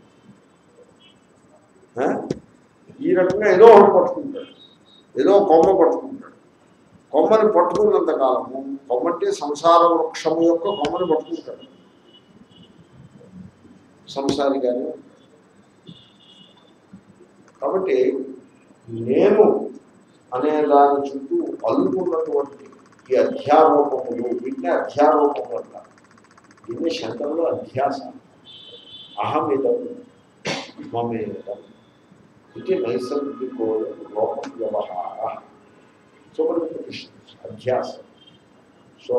S1: ఆ? ఈ రకంగా ఏదో ఒకటి పట్టుకుంటాడు ఏదో కొమ్మ పట్టుకుంటాడు కొమ్మని పట్టుకున్నంత కాలము కొమ్మంటే సంసార వృక్షము యొక్క కొమ్మని పట్టుకుంటాడు సంసారిగానే ఉంటాడు. కాబట్టి నేను అనే దాని చుట్టూ అల్లుకున్నటువంటి ఈ అధ్యారోపములు వీటిని అధ్యారోపములు అంటారు దీన్ని శంకరులు అధ్యాస అహమిదం మమేదం ఇది నైసర్గికో లోక వ్యవహార సో మనకి కృష్ణ అధ్యాస సో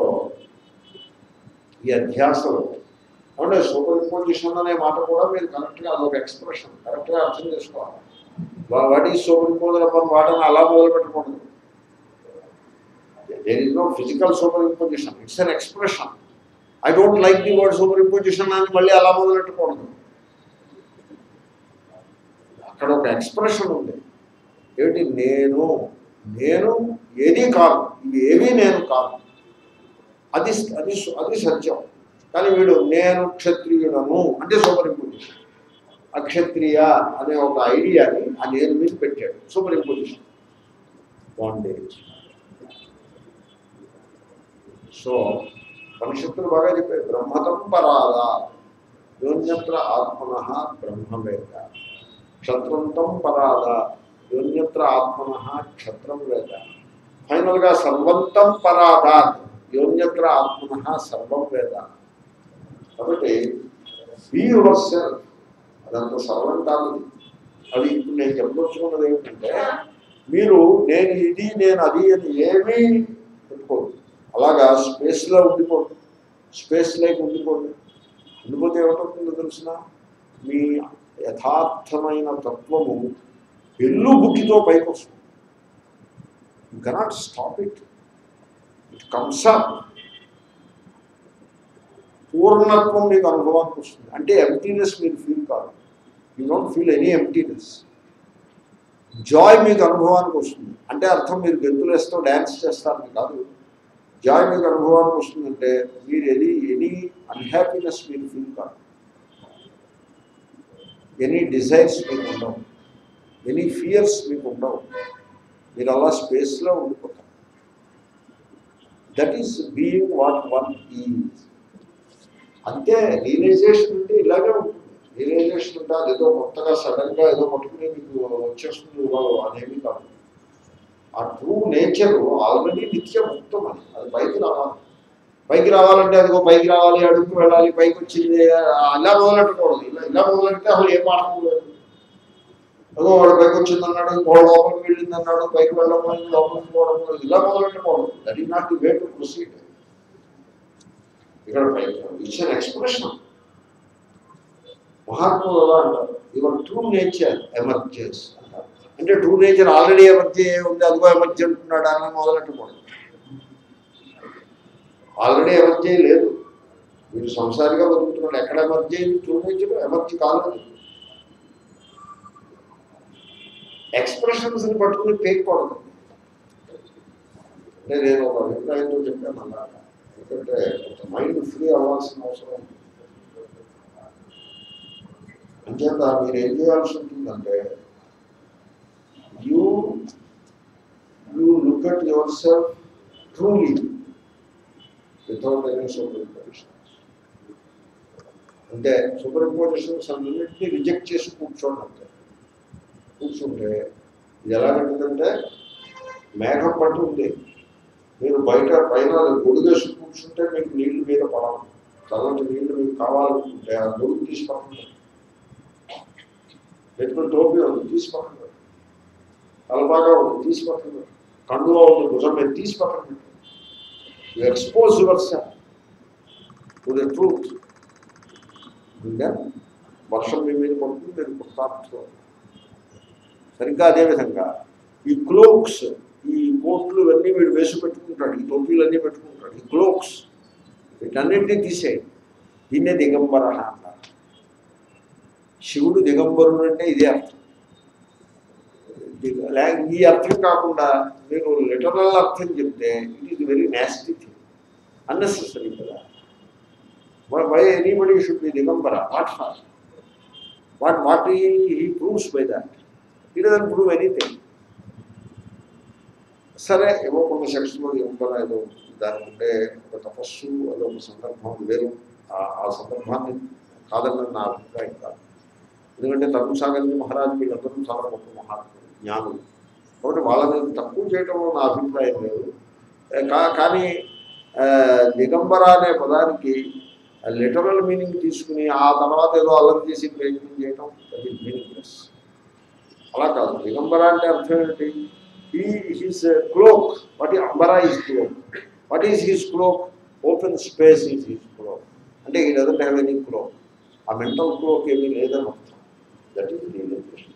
S1: ఈ అధ్యాసలో అంటే సూపర్ ఇంపోజిషన్ అనే మాట కూడా మీరు కరెక్ట్గా అదొక ఎక్స్ప్రెషన్ కరెక్ట్గా అర్థం చేసుకోవాలి వాట్ ఈజ్ సూపర్ ఇంపోజర్ అప్పని వాటని అలా మొదలు పెట్టకూడదు there is no physical superimposition it's an expression I don't like the word superimposition అని మళ్ళీ అలా మొదలెట్టకూడదు అక్కడ ఒక ఎక్స్ప్రెషన్ ఉంది ఏమిటి నేను నేను ఏది కాదు ఇవి ఏవి నేను కాదు అది అది అది సత్యం కానీ వీడు నేను క్షత్రియుడను అంటే సూపర్ ఇంపోజిషన్ అక్షత్రియ అనే ఒక ఐడియాని ఆ నేను మీద పెట్టాడు సూపర్ ఇంపోజిషన్ బాండేజ్ సో భవిష్యత్తులు బాగా చెప్పారు బ్రహ్మతం పరాదా యోన్యత్ర ఆత్మన బ్రహ్మవేద క్షత్రంతం పరాద యోన్యత్ర ఆత్మన క్షత్రం వేద ఫైనల్గా సర్వంతం పరాదాత్ యోన్యత్ర ఆత్మన సర్వం వేద కాబట్టి బీ యువర్ సెల్ఫ్ అదంత సర్వం కాదు అది ఇప్పుడు నేను చెప్పదలుచుకున్నది ఏమిటంటే మీరు నేను ఇది నేను అది అని ఏమీ పెట్టుకోదు అలాగా స్పేస్లో ఉండిపోదు స్పేస్ లేక ఉండిపోదు ఉండిపోతే ఏమిటవుతుందో తెలిసిన మీ యథార్థమైన తత్వము ఎల్లు బుక్కితో పైకి వస్తుంది you cannot stop it it comes up పూర్ణత్వం మీకు అనుభవానికి వస్తుంది అంటే ఎంటీనెస్ మీరు ఫీల్ కాదు you don't feel any emptiness joy మీకు అనుభవానికి వస్తుంది అంటే అర్థం మీరు గెంతులు వేస్తూ డ్యాన్స్ చేస్తారని కాదు జాయ్ మీకు అనుభవానికి వస్తుందంటే మీరు ఎనీ ఎనీ అన్హ్యాపీనెస్ మీరు ఫీల్ కాదు ఎనీ డిజైర్స్ మీకు ఉండవు ఎనీ ఫియర్స్ మీకు ఉండవు మీరు అలా స్పేస్లో ఉండిపోతారు that is being what one is అంతే రియలైజేషన్ అంటే ఇలాగే ఉంటుంది రియలైజేషన్ అంటే అదేదో కొత్తగా సడన్గా ఏదో పట్టుకుని మీకు వచ్చేస్తుంది ఇవ్వాలి అనేవి కాదు ఆ ట్రూ నేచర్ ఆల్రెడీ నిత్య ముక్తం అని అది పైకి రావాలి పైకి రావాలంటే అదిగో పైకి రావాలి అడుగుకు వెళ్ళాలి పైకి వచ్చింది ఇలా మొదలెట్టకూడదు ఇలా ఇలా మొదలెడితే అసలు ఏ పాఠం లేదు అదో వాడు పైకి వచ్చింది అన్నాడు ఇంకోటి లోపలికి వెళ్ళింది అన్నాడు పైకి వెళ్ళకపోయింది లోపలికి పోవడం ఇలా మొదలెట్టుకోవడం that is not the way to proceed ఇక్కడ ఇచ్చిన ఎక్స్ప్రెషన్ మహాత్ములు ఎలా అంటారు యువర్ ట్రూ నేచర్ ఎమర్జెన్స్ అంటారు అంటే ట్రూ నేచర్ ఆల్రెడీ ఎమర్జీ ఉంది అదిగో ఎమర్జీ అంటున్నాడు అని మొదలెట్టుకోవడం ఆల్రెడీ ఎమర్జీ లేదు మీరు సంసారిగా బతుకుతున్నాడు ఎక్కడ ఎమర్జీ అయింది ట్రూ నేచర్ ఎమర్జీ కాలేదు ఎక్స్ప్రెషన్స్ ని పట్టుకుని పేయకూడదు అంటే నేను ఒక అభిప్రాయంతో చెప్పాను అలా ఎందుకంటే కొంత మైండ్ ఫ్రీ అవ్వాల్సిన అవసరం ఉంది. అంచేత మీరు ఏం చేయాల్సి ఉంటుందంటే you you look at yourself truly without any superimpositions అంటే సూపర్ ఇంపోజిషన్స్ అన్నింటినీ రిజెక్ట్ చేసి కూర్చోండి అంతే కూర్చుంటే ఇది ఎలాగంటుందంటే మేఘం పట్టు ఉంది మీరు బయట పైన గొడుగేసి కూర్చుంటే మీకు నీళ్లు మీద పడవు చల్లటి నీళ్లు మీకు కావాలనుకుంటే ఆ గొడుగు తీసి పక్కన పెట్టు. పెట్టుకుని టోపీ ఉంది తీసి పక్కన పెట్టు. తలబాగా ఉంది తీసి పక్కన పెట్టు. కండువా ఉంది భుజం మీద తీసి పక్కన పెట్టు you expose yourself to the truth ఇంకా వర్షం మీ మీద పడుతుంది మీరు కృతార్థులు సరిగ్గా అదేవిధంగా ఈ క్లోక్స్ ఈ కోట్లు ఇవన్నీ వీడు వేసి పెట్టుకుంటాడు ఈ టోపీలు అన్నీ పెట్టుకుంటాడు ఈ క్లోక్స్ వీటన్నింటినీ తీసేయండి దీన్నే దిగంబర అంటారు శివుడు దిగంబరుడు అంటే ఇదే అర్థం దిగ- లే- ఈ అర్థం కాకుండా మీరు లిటరల్ అర్థం చెప్తే it is very nasty thing unnecessary కదా why anybody should be Digambara what for what what he proves by that he doesn't prove anything సరే ఏవో కొన్ని సెక్షన్లో దిగంబర ఏదో దానికి ఉండే ఒక తపస్సు అదో ఒక సందర్భం వేరు ఆ- ఆ సందర్భాన్ని కాదన్నది నా అభిప్రాయం కాదు ఎందుకంటే తరుణ్ సాగర్ మహారాజు వీళ్ళందరూ చాలా గొప్ప మహాత్ములు జ్ఞానులు కాబట్టి వాళ్ళని తక్కువ చేయటంలో నా అభిప్రాయం లేదు ఏ కా- కానీ ఆ, దిగంబర అనే పదానికి లిటరల్ మీనింగ్ తీసుకుని ఆ తర్వాత ఏదో అల్లరి చేసి ప్రయత్నం చేయటం అది మీనింగ్లెస్ అలా కాదు దిగంబర అంటే అర్థం ఏంటి ఈ హిస్ క్లోక్ వాట్ ఈ ambara is cloak what is his cloak open space is his cloak అంటే he doesn't have any cloak ఆ మెంటల్ క్లోక్ ఏమీ లేదని అర్థం దట్ ఈస్ రియలైజేషన్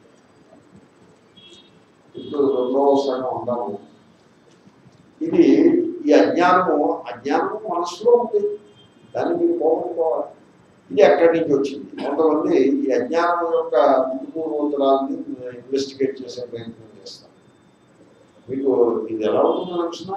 S1: ఇప్పుడు రెండవ సగం అందాము ఇది ఈ అజ్ఞానము అజ్ఞానము మనసులో ఉంది దాన్ని మీరు పోగొట్టుకోవాలి ఇది ఎక్కడి నుంచి వచ్చింది కొంతమంది ఈ అజ్ఞానం యొక్క పూర్వోత్తరాన్ని ఇన్వెస్టిగేట్ చేసే ప్రయత్నం చేస్తారు మీకు ఇది ఎలా ఉంటుందో తెలిసిన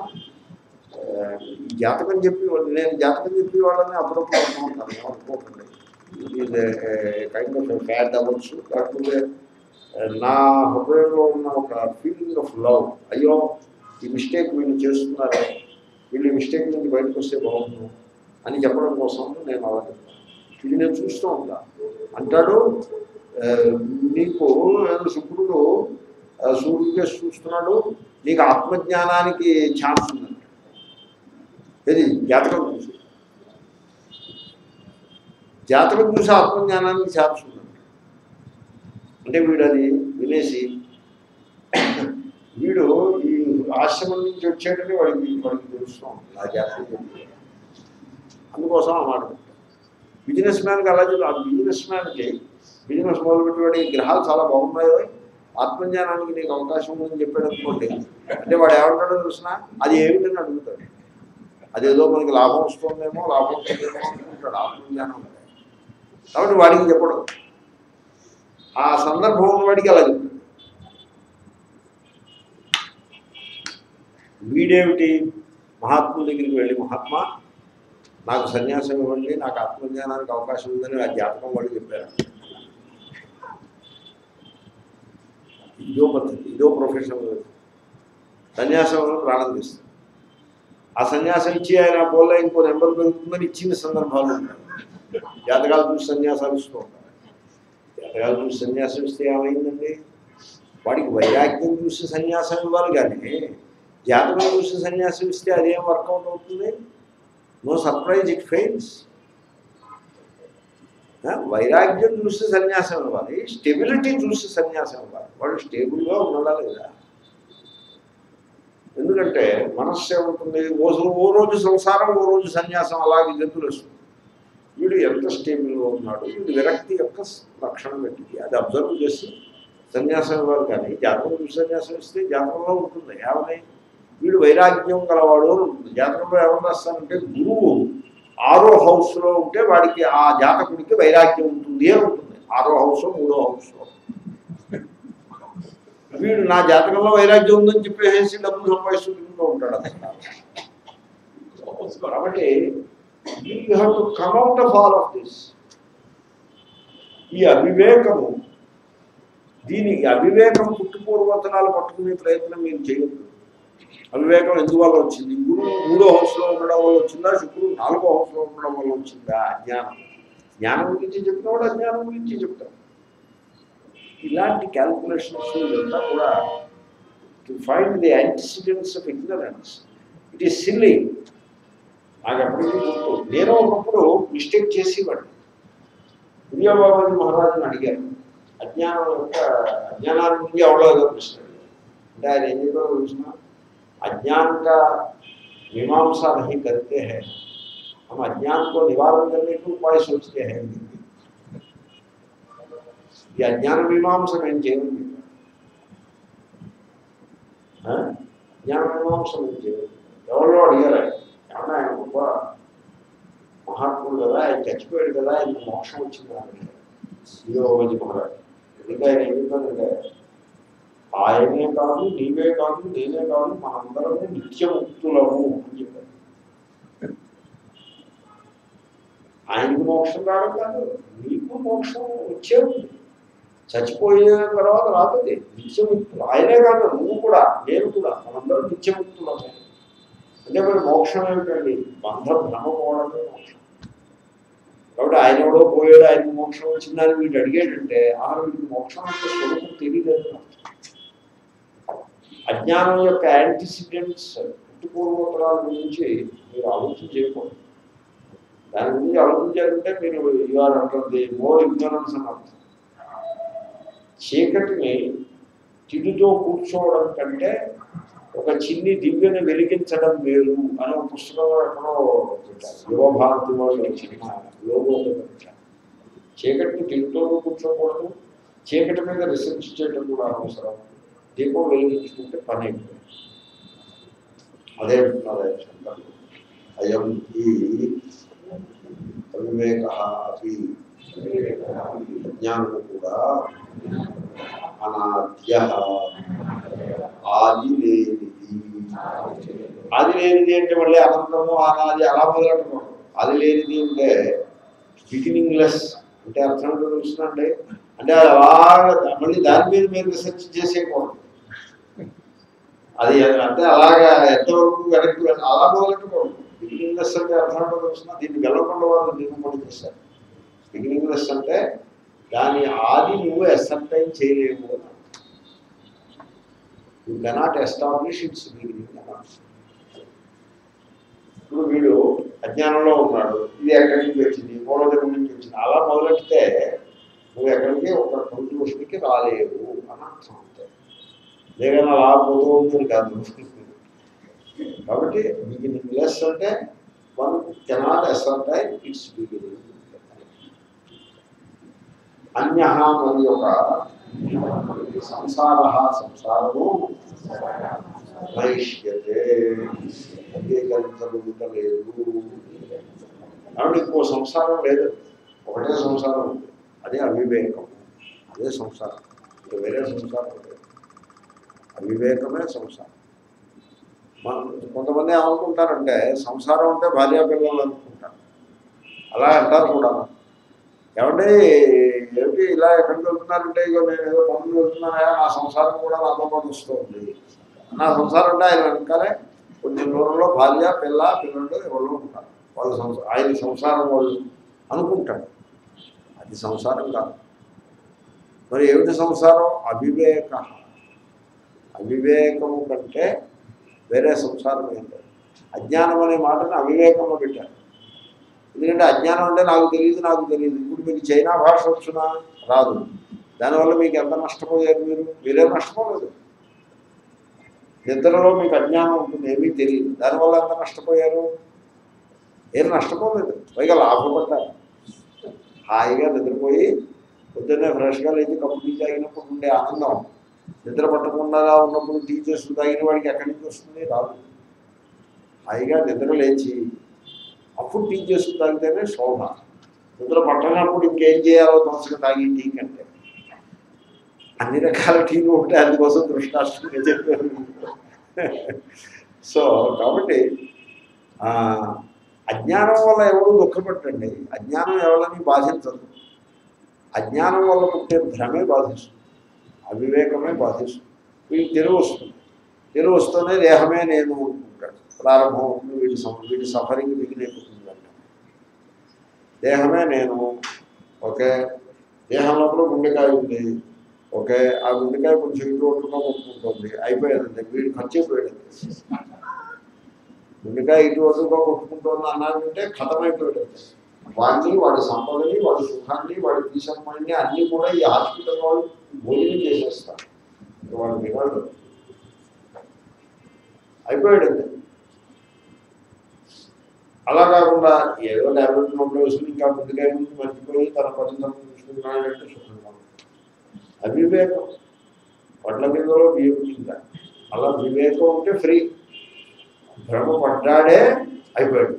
S1: జాతకం చెప్పి వాళ్ళు- నేను జాతకం చెప్పి వాళ్ళని అప్పుడప్పుడు అంటూ ఉంటాను ఏమనుకోకండి ఇది కైండ్ ఆఫ్ ఫ్యాట్ అవ్వచ్చు కాకపోతే ఆ, నా హృదయంలో ఉన్న ఒక ఫీలింగ్ ఆఫ్ లవ్ అయ్యో ఈ మిస్టేక్ వీళ్ళు చేస్తున్నారే వీళ్ళు ఈ మిస్టేక్ నుంచి బయటకు వస్తే బాగుండు అని చెప్పడం కోసం నేను అలా చెప్తాను ఇది నేను చూస్తూ ఉంటా అంటాడు ఆ, నీకు ఏదో శుక్రుడు ఆ, సూర్యుడికే చూస్తున్నాడు నీకు ఆత్మజ్ఞానానికి ఛాన్స్ ఉందంట ఇది జాతకం చూసి జాతకం చూసి ఆత్మజ్ఞానానికి ఛాన్స్ ఉందంట అంటే వీడు అది వినేసి వీడు ఈ ఆశ్రమం నుంచి వచ్చేటని వాడికి వాడికి తెలుస్తాం ఆ జాతకం చెప్పి అందుకోసం ఆ మాట పెట్టాం. బిజినెస్ మ్యాన్కి అలా చెప్పి ఆ బిజినెస్ మ్యాన్కి బిజినెస్ మొదలుపెట్టేవాడి ఈ గ్రహాలు చాలా బాగున్నాయో ఆత్మజ్ఞానానికి నీకు అవకాశం ఉందని చెప్పాడు అనుకోండి అంటే వాడు ఏమంటాడో తెలిసిన అది ఏమిటని అడుగుతాడు అదేదో మనకి లాభం వస్తుందేమో లాభం వస్తుందేమో అనుకుంటాడు ఆత్మజ్ఞానం అంటే. కాబట్టి వాడికి చెప్పడం ఆ సందర్భం ఉన్నవాడికి అలా చెప్తాడు వీడేమిటి మహాత్ముల దగ్గరికి వెళ్ళి మహాత్మా నాకు సన్యాసం ఇవ్వండి నాకు ఆత్మజ్ఞానానికి అవకాశం ఉందని ఆ జాతకం వాళ్ళు చెప్పారు ఇదో పద్ధతి ఇదో ప్రొఫెషనల్ సన్యాసం వల్ల ప్రాణం తీస్తారు ఆ సన్యాసం ఇచ్చి ఆయన పోలే ఇంకో నెంబర్ పెరుగుతుందని ఇచ్చిన సందర్భాలు ఉంటాయి జాతకాలు చూసి సన్యాసాలు ఇస్తూ ఉంటారు జాతకాలు చూసి సన్యాసం ఇస్తే ఏమైందండి వాడికి వైరాగ్యం చూసి సన్యాసం ఇవ్వాలి కానీ జాతకం చూసి సన్యాసం ఇస్తే అదేం వర్కౌట్ అవుతుంది నో సర్ప్రైజ్ ఇట్ ఫెయిల్స్ ఆ, వైరాగ్యం చూసి సన్యాసం ఇవ్వాలి స్టెబిలిటీ చూసి సన్యాసం ఇవ్వాలి వాడు స్టేబుల్గా ఉండాలా లేదా ఎందుకంటే మనస్సు ఏముంటుంది ఓ రో- ఓ రోజు సంసారం ఓ రోజు సన్యాసం అలాగే గంతులు వస్తుంది వీడు ఎంత స్టేబుల్గా ఉన్నాడు వీడు విరక్తి యొక్క లక్షణం పెట్టింది అది అబ్జర్వ్ చేసి సన్యాసం ఇవ్వాలి కానీ జాతకం చూసి సన్యాసం ఇస్తే జాతకంలో ఉంటుంది ఏమని వీడు వైరాగ్యం గలవాడు అని ఉంటుంది జాతకంలో ఏమని రాస్తానంటే గురువు ఆరో హౌస్లో ఉంటే వాడికి ఆ జాతకుడికి వైరాగ్యం ఉంటుంది అని ఉంటుంది ఆరో హౌస్ మూడో హౌస్లో వీడు నా జాతకంలో వైరాగ్యం ఉందని చెప్పేసి డబ్బులు సంపాదిస్తూ తిరుగుతూ ఉంటాడు అసలు కాబట్టి you have to come out of all of this ఈ అవివేకము దీని అవివేకం పుట్టుపూర్వతనాలు పట్టుకునే ప్రయత్నం మీరు చేయొద్దు అవివేకం ఎందువల్ల వచ్చింది గురువు మూడో హౌస్లో ఉండడం వల్ల వచ్చిందా శుక్రుడు నాలుగో హౌస్లో ఉండడం వల్ల వచ్చిందా అజ్ఞానం జ్ఞానం గురించి చెప్పినవాడు అజ్ఞానం గురించి చెప్తాడు ఇలాంటి క్యాల్కులేషన్స్ ఇదంతా కూడా to find the antecedents of ignorance it is silly నాకు ఎప్పటికీ గుర్తు నేను ఒకప్పుడు మిస్టేక్ చేసేవాడిని ఉదయబాబాజీ మహారాజుని అడిగారు అజ్ఞానం యొక్క అజ్ఞానాన్ని గురించి ఎవడో ఏదో ప్రశ్న అడిగారు అంటే ఆయన ఏం చెప్పారో చూసిన अज्ञान का मीमांसा नहीं करते हैं हम अज्ञान को निवारण करने के उपाय सोचते हैं ये अज्ञान मीमांसा నేను చేయను అజ్ఞాన మీమాంస నేను చేయను ఎవరో అడిగారు ఆయన ఏమన్నా ఆయన గొప్ప మహాత్ముడు కదా ఆయన చచ్చిపోయాడు కదా ఆయన మోక్షం వచ్చింది అని శ్రీయోగి మహారాజు ఎందుకంటే ఆయన ఏం చెప్పారంటే ఆయనే కాదు నీవే కాదు నేనే కాదు మనందరము నిత్యముక్తులము అని చెప్పారు ఆయనకు మోక్షం రావడం కాదు నీకు మోక్షం వచ్చే ఉంది చచ్చిపోయిన తర్వాత రాతుంది నిత్యముక్తులు ఆయనే కాదు నువ్వు కూడా నేను కూడా మనందరం నిత్యముక్తులము అంటే మరి మోక్షం ఏమిటండి బంధ భ్రమ పోవడమే మోక్షం కాబట్టి ఆయన ఎవడో పోయాడు ఆయనకు మోక్షం వచ్చిందని వీడు అడిగాడంటే ఆ వీడికి మోక్షం అంటే స్వరూపం తెలియలేదు అజ్ఞానం యొక్క యాంటిసిడెంట్స్ పుట్టుపూర్వోత్తరాల గురించి మీరు ఆలోచన చేయకూడదు దాని గురించి ఆలోచించాలంటే మీరు ఇవాళ అంటుంది మోర్ ఇగ్నరెన్స్ అని అర్థం చీకటిని తిడితో కూర్చోవడం కంటే ఒక చిన్ని దివ్యని వెలిగించడం మేలు అనే ఒక పుస్తకంలో ఎక్కడో పెట్టారు యువభారతి వాళ్ళు చిన్న లోగో పెట్టారు చీకటిని తిడితో కూర్చోకూడదు చీకటి మీద రీసెర్చ్ చేయడం కూడా అవసరం దీపం వెలిగించుకుంటే పని అయిపోయింది అదే అంటున్నారు ఆయన శంకరులు. అయం ఈ అవివేక అవి జ్ఞానము కూడా అనాద్య ఆది లేనిది ఆది లేనిది అంటే మళ్ళీ అనంతము అనాది అలా మొదలెట్టకూడదు ఆది లేనిది అంటే బిగినింగ్ లెస్ అంటే అర్థం ఏంటో తెలుస్తుందండి అంటే అది అలాగా మళ్ళీ దాని మీద మీరు రీసెర్చ్ చేసేయకూడదు అది అంటే అలాగా ఎంతవరకు వెనక్కి వెళ్ళ- అలా మొదలెట్టకూడదు బిగినింగ్ లెస్ అంటే అర్థం ఏంటో తెలుస్తున్నా దీన్ని వెళ్ళకుండా వాళ్ళు నిరూపణ చేశారు బిగినింగ్ లెస్ అంటే దాని ఆది నువ్వు ఎస్టైన్ చేయలేవు you cannot establish its beginning ఇప్పుడు వీడు అజ్ఞానంలో ఉన్నాడు ఇది ఎక్కడి నుంచి వచ్చింది పూర్వజన్మ నుంచి వచ్చింది అలా మొదలెడితే నువ్వు ఎక్కడికి ఒక కంక్లూషన్కి రాలేవు అని అర్థం అంతే లేకన్నా అలా పోతూ ఉంటుంది కాదు కాబట్టి బిగినింగ్ లెస్ అంటే one cannot ascertain its beginning అన్య మరి ఒక సంసార సంసారము నైష్యతే అంగీకరించబడుటలేదు కాబట్టి ఇంకో సంసారం లేదు ఒకటే సంసారం ఉంది అదే అవివేకం అదే సంసారం ఇంకా వేరే సంసారం లేదు అవివేకమే సంసారం మన కొంతమంది ఏమనుకుంటారంటే సంసారం అంటే భార్యా పిల్లలు అనుకుంటారు అలా అంటారు కూడా ఏమంటే ఏమిటి ఇలా ఎక్కడికి వెళ్తున్నారంటే ఇక నేను ఏదో పనులు వెళ్తున్నానా నా సంసారం కూడా నాతో పాటు వస్తుంది నా సంసారం అంటే ఆయన వెనకాలే కొంచెం దూరంలో భార్య పిల్ల పిల్లలు ఎవరు ఉంటారు వాళ్ళ సంసారం ఆయన సంసారం వాళ్ళు అనుకుంటాడు అది సంసారం కాదు మరి ఏమిటి సంసారం అవివేక అవివేకము కంటే వేరే సంసారం ఏం లేదు అజ్ఞానం అనే మాటను అవివేకంలో పెట్టారు ఎందుకంటే అజ్ఞానం అంటే నాకు తెలియదు నాకు తెలియదు ఇప్పుడు మీకు చైనా భాష వచ్చునా రాదు దానివల్ల మీకు ఎంత నష్టపోయారు మీరు మీరేం నష్టపోలేదు నిద్రలో మీకు అజ్ఞానం ఉంటుంది ఏమీ తెలియదు దానివల్ల ఎంత నష్టపోయారు ఏం నష్టపోలేదు పైగా లాభపడ్డారు హాయిగా నిద్రపోయి పొద్దున్నే ఫ్రెష్గా లేచి కప్పు టీ తాగినప్పుడు ఉండే ఆనందం నిద్ర పట్టకుండా ఉన్నప్పుడు టీ చేస్తూ తాగిన వాడికి ఎక్కడి నుంచి వస్తుంది రాదు హాయిగా నిద్ర లేచి అప్పుడు టీ చేస్తూ తాగితేనే శోభ నిద్ర పట్టనప్పుడు ఇంకేం చేయాలో తోసగా తాగి టీ కంటే అన్ని రకాల టీలు ఉంటాయి అందుకోసం దృష్టాష్టంగా చెప్పారు సో కాబట్టి ఆ, అజ్ఞానం వల్ల ఎవరు దుఃఖపట్టండి అజ్ఞానం ఎవరిని బాధించదు అజ్ఞానం వల్ల పుట్టే భ్రమే బాధిస్తుంది అవివేకమే బాధిస్తుంది వీడికి తెలివి వస్తుంది తెలివి వస్తూనే దేహమే నేను అనుకుంటాడు ప్రారంభం అవుతుంది వీడి సం వీడి సఫరింగ్ మిగిలిపోతుంది అంటే దేహమే నేను ఓకే దేహం లోపల గుండెకాయ ఉంది ఓకే ఆ గుండెకాయ కొంచెం ఇటు ఒట్టుగా కొట్టుకుంటుంది అయిపోయిందండి వీడు ఖర్చు అయిపోయాడు గుండెకాయ ఇటు అటుగా కొట్టుకుంటోంది అన్నాడంటే ఖతమైపోయాడు వాడిని వాడి సంపదని వాడి సుఖాన్ని వాడి తీసమ్మాన్ని అన్నీ కూడా ఈ హాస్పిటల్ వాళ్ళు భోజనం చేసేస్తారు ఇక వాడు వినాడు అయిపోయాడు అంతే అలా కాకుండా ఏదో టాబ్లెట్ నోట్లో వేసుకుని ఇంకా ముందుగా ముందు మర్చిపోయి తన పని తను చూసుకుంటున్నాడంటే సుఖంగా ఉంటుంది. అవివేకం పట్ల కిందలో బియ్యం కింద అలా వివేకం ఉంటే ఫ్రీ భ్రమ పడ్డాడే అయిపోయాడు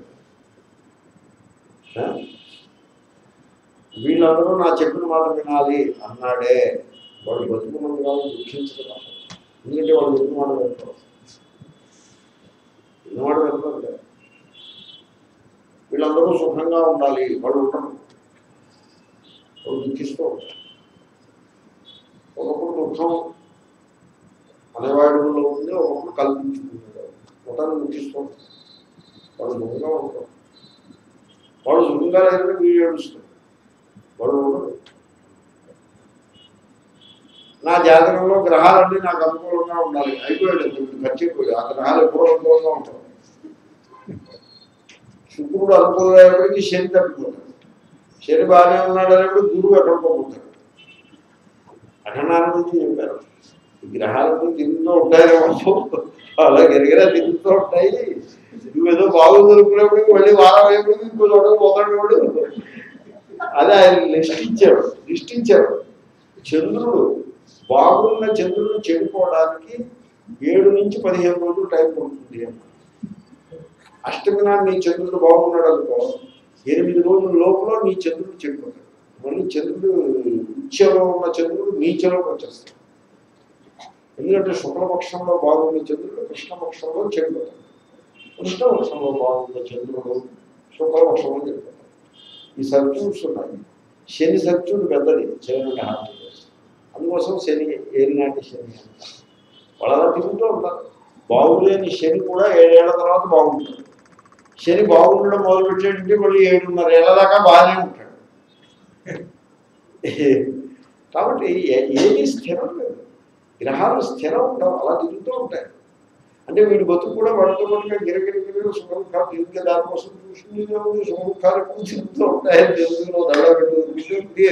S1: ఆ? వీళ్ళందరూ నా చెప్పిన మాట వినాలి అన్నాడే వాడు బతుకున్నది కాదు దుఃఖించడం అసలు. ఎందుకంటే వాళ్ళు చెప్పిన మాట వింటారు విన్నమాట వింటారు కదా. వీళ్ళందరూ సుఖంగా ఉండాలి వాళ్ళు ఉండరు వాళ్ళు దుఃఖిస్తూ ఉంటారు ఒకప్పుడు దుఃఖం అనేవాడిలో ఉంది ఒకప్పుడు కల్పించుకుంటారు మొత్తాన్ని దుఃఖిస్తూ ఉంటారు వాళ్ళు సుఖంగా ఉంటారు వాళ్ళు సుఖంగా లేదంటే వీళ్ళు ఏడుస్తారు వాళ్ళు ఉండరు నా జాతకంలో గ్రహాలన్నీ నాకు అనుకూలంగా ఉండాలి అయిపోయాడు ఇప్పుడు ఖర్చు అయిపోయాడు ఆ గ్రహాలు ఎప్పుడూ అనుకూలంగా ఉంటాయి శుక్రుడు అనుకూలమైనప్పటికీ శని తప్పిపోతాడు శని బాగానే ఉన్నాడు అనేప్పుడు గురువు ఎక్కడికో పోతాడు అఖండాన్ని గురించి చెప్పారు ఈ గ్రహాలతో తిరుగుతూ ఉంటాయేమో అలా గిరిగిరా తిరుగుతూ ఉంటాయి నువ్వేదో బాగుంది అనుకునేప్పటికి మళ్ళీ వారం అయ్యేప్పటికి ఇంకో చోటకు పోతాడు వాడు అదే ఆయన లిస్ట్ ఇచ్చాడు లిస్ట్ ఇచ్చాడు చంద్రుడు బాగున్న చంద్రుడు చెడిపోవడానికి ఏడు నుంచి పదిహేను రోజులు టైం పడుతుంది అన్న అష్టమి నాడు నీ చంద్రుడు బాగున్నాడు అనుకో ఎనిమిది రోజుల లోపల నీ చంద్రుడు చెడిపోతాడు మళ్ళీ చంద్రుడు ఉచ్చలో ఉన్న చంద్రుడు నీచలోకి వచ్చేస్తాడు ఎందుకంటే శుక్లపక్షంలో బాగున్న చంద్రుడు కృష్ణపక్షంలో చెడిపోతాడు కృష్ణపక్షంలో బాగున్న చంద్రుడు శుక్లపక్షంలో చెడిపోతాడు ఈ సర్క్యూట్స్ ఉన్నాయి శని సర్క్యూట్ పెద్దది సెవెన్ అండ్ హాఫ్ ఇయర్స్ అందుకోసం శని ఏలినాటి శని అంటారు వాళ్ళు అలా తిరుగుతూ ఉంటారు బాగులేని శని కూడా ఏడేళ్ల తర్వాత బాగుంటాడు శని బాగుండడం మొదలు పెట్టేటంటే మళ్ళీ ఏడున్నర ఏళ్ళ దాకా బాగానే ఉంటాడు కాబట్టి ఏ- ఏది స్థిరం లేదు గ్రహాలు స్థిరం ఉండవు అలా తిరుగుతూ ఉంటాయి అంటే వీడి బతుకు కూడా వాడితో పాటుగా గిరగిరి గిరిగిరి సుఖదుఖాలు తిరిగే దానికోసం చూసింది ఉంది సుఖదుఖాలు ఎక్కువ తిరుగుతూ ఉంటాయి తెలుగులో దడ పెట్టి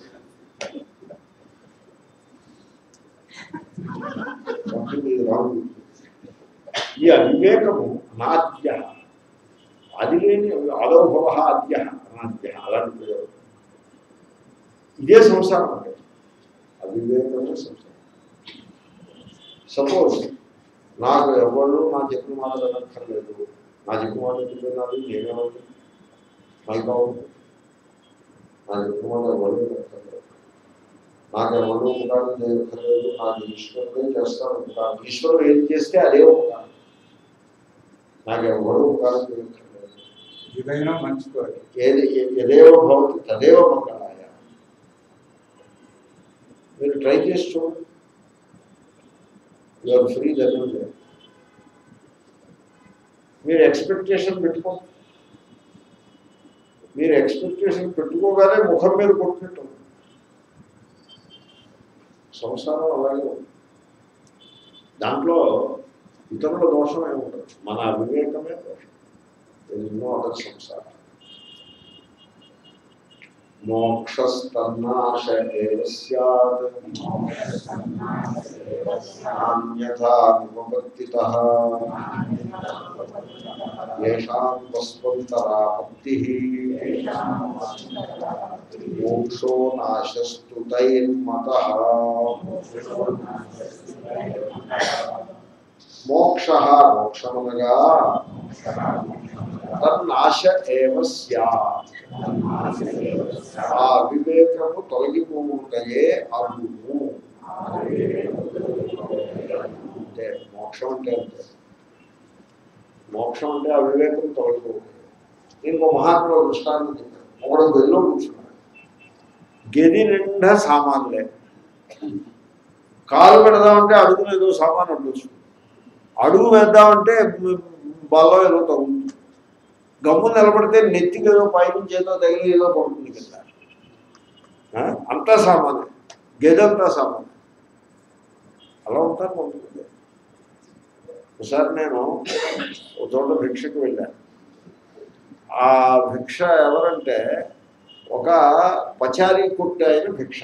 S1: రాదు ఈ అవివేకము అనాద్య అది లేని అలోభవ అద్య అనాద్య అలాంటి ప్రయోగం ఇదే సంసారం అంటే అవివేకమే సంసారం సపోజ్ నాకు ఎవరు నా చెప్పిన మాట వినక్కర్లేదు నా చెప్పిన మాట చెప్పినారు నేనేమవుతుంది నాకు అవుతుంది నా చెప్పిన మాట ఎవరు వినక్కర్లేదు నాకు ఎవరు ఉపకారం చేయక్కర్లేదు నాకు ఈశ్వరుడే చేస్తాను ఉపకారం ఈశ్వరుడు ఏం చేస్తే అదే ఉపకారం నాకు ఎవరు ఉపకారం చేయక్కర్లేదు
S2: ఏదైనా మంచి కోరిక
S1: ఏది ఎదేవ భవతి తదేవ మంగళాయ మీరు ట్రై చేసి చూడండి యూఆర్ ఫ్రీ జరుగుతుంది మీరు ఎక్స్పెక్టేషన్ పెట్టుకోండి మీరు ఎక్స్పెక్టేషన్ పెట్టుకోగానే ముఖం మీద కొట్టినట్టు ఉంది. సంసారం అలాగే ఉంది దాంట్లో ఇతరుల దోషం ఏమి ఉండదు మన అవివేకమే దోషం ఎన్నో అదర్ సంసారం మోక్షస్తన్నాశ ఏవ స్యాత్ నాన్యథా నిపపత్తితః येषां वस्वन्तरापत्तिः मोक्षो नाशस्तु तैर्मतः మోక్ష మోక్షమనగా తన్నాశ ఏవ స్యాత్ ఆ వివేకము తొలగిపోవుటయే అగును అంటే మోక్షం అంటే అంతే మోక్షం అంటే ఆ వివేకం తొలగిపోతుంది ఇంకో మహాత్ముడు దృష్టాంతం చెప్పారు ఒకడు గదిలో కూర్చున్నాడు గది నిండా సామాన్లే కాలు పెడదామంటే అడుగులో ఏదో సామాన్ అడ్డొచ్చు అడుగు వేద్దామంటే బల్లో ఏదో తగులుతుంది గమ్ము నిలబడితే నెత్తికి ఏదో పైనుంచి ఏదో తగిలి ఏదో పడుతుంది కదా ఆ? అంతా సామానే గదంతా సామానే అలా ఉంటారు కొంతమంది ఒకసారి నేను ఒక చోట భిక్షకు వెళ్ళాను ఆ భిక్ష ఎవరంటే ఒక పచారీ కొట్టు ఆయన భిక్ష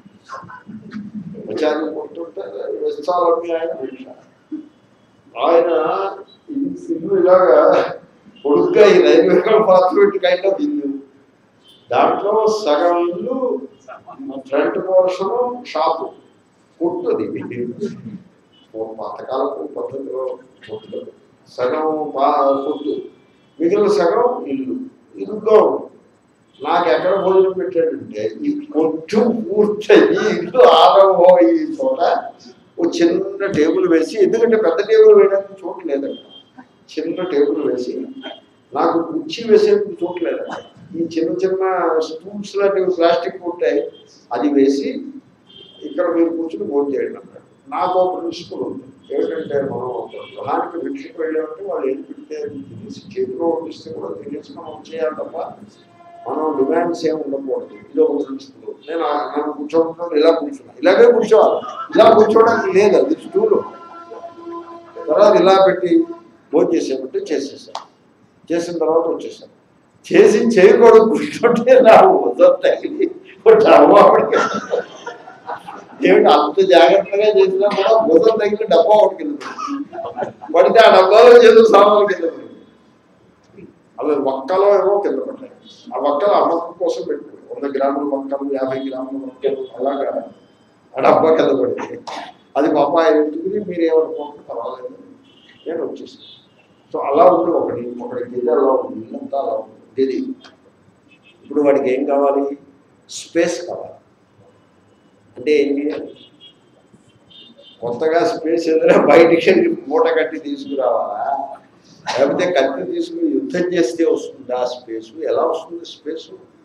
S1: పచారీ కొట్టుంటే వెస్తాలమ్మి ఆయన భిక్ష ఆయన ఇల్లు ఇల్లు ఇలాగా పొడుగ్గా ఈ రైల్వే పాత్ర పెట్టి కైండ్ ఆఫ్ ఇల్లు దాంట్లో సగం ఇల్లు ఫ్రంట్ పోర్షన్ షాపు కొట్టుది ఓ పాతకాలపు పద్ధతిలో కొట్టు సగం పా కొట్టు మిగిలిన సగం ఇల్లు ఇల్లుగా ఉంది నాకు ఎక్కడ భోజనం పెట్టాడంటే ఈ కొంచెం పూర్తయి ఇల్లు ఆరబోయి చోట ఓ చిన్న టేబుల్ వేసి ఎందుకంటే పెద్ద టేబుల్ వేయడానికి చోటు లేదంట చిన్న టేబుల్ వేసి నాకు కుర్చీ వేసేందుకు చోటు లేదంట ఈ చిన్న చిన్న స్పూన్స్ లాంటివి ప్లాస్టిక్ ఉంటాయి అది వేసి ఇక్కడ మీరు కూర్చుని భోజనం చేయండి అన్నాడు నాకు ఒక ప్రిన్సిపల్ ఉంది ఏమిటంటే మనం ఒక గృహానికి భిక్షకు వెళ్ళామంటే వాళ్ళు ఏం పెడితే అది తినేసి చేతిలో వండిస్తే కూడా తినేసి మనం చేయాలి తప్ప మనం డిమాండ్స్ ఏమి ఉండకూడదు ఇది ఒక ప్రిన్సిపల్ నేను ఆ- నన్ను కూర్చోకుండా ఇలా కూర్చున్నా ఇలాగే కూర్చోవాలి ఇలా కూర్చోవడానికి లేదు అది స్టూలు తర్వాత ఇలా పెట్టి భోజనం చేసేమంటే చేసేసాను చేసిన తర్వాత వచ్చేసాను చేసి చేయకూడదు కూర్చుంటే నా ఉదయం తగిలి డబ్బా ఒకటికి ఏమిటి అంత జాగ్రత్తగా చేసినా కూడా ఉదయం తగిలి డబ్బా ఒకటికి వెళ్తుంది పడితే ఆ డబ్బాలో చేతులు సామాన్లు కింద పడింది అవి ఒక్కలో ఏమో కింద పడ్డాయి ఆ ఒక్కలు అమ్మకం కోసం పెట్టుకుంది వంద గ్రాముల మొక్కలు యాభై గ్రాముల మొక్కలు అలాగా ఆ డబ్బా కింద పడింది అది పాప ఆయన ఎత్తుకుని మీరు ఏమనుకోకుండా పర్వాలేదు నేను వచ్చేసాను సో అలా ఉంది ఒకటి ఒకటి గది అలా ఉంది ఇల్లంతా అలా ఉంది గది ఇప్పుడు వాడికి ఏం కావాలి స్పేస్ కావాలి అంటే ఏం చేయాలి కొత్తగా స్పేస్ ఏదైనా బయటికి వెళ్ళి మూట కట్టి తీసుకురావాలా లేకపోతే కత్తి తీసుకుని యుద్ధం చేస్తే వస్తుంది ఆ స్పేస్ ఎలా వస్తుంది స్పేస్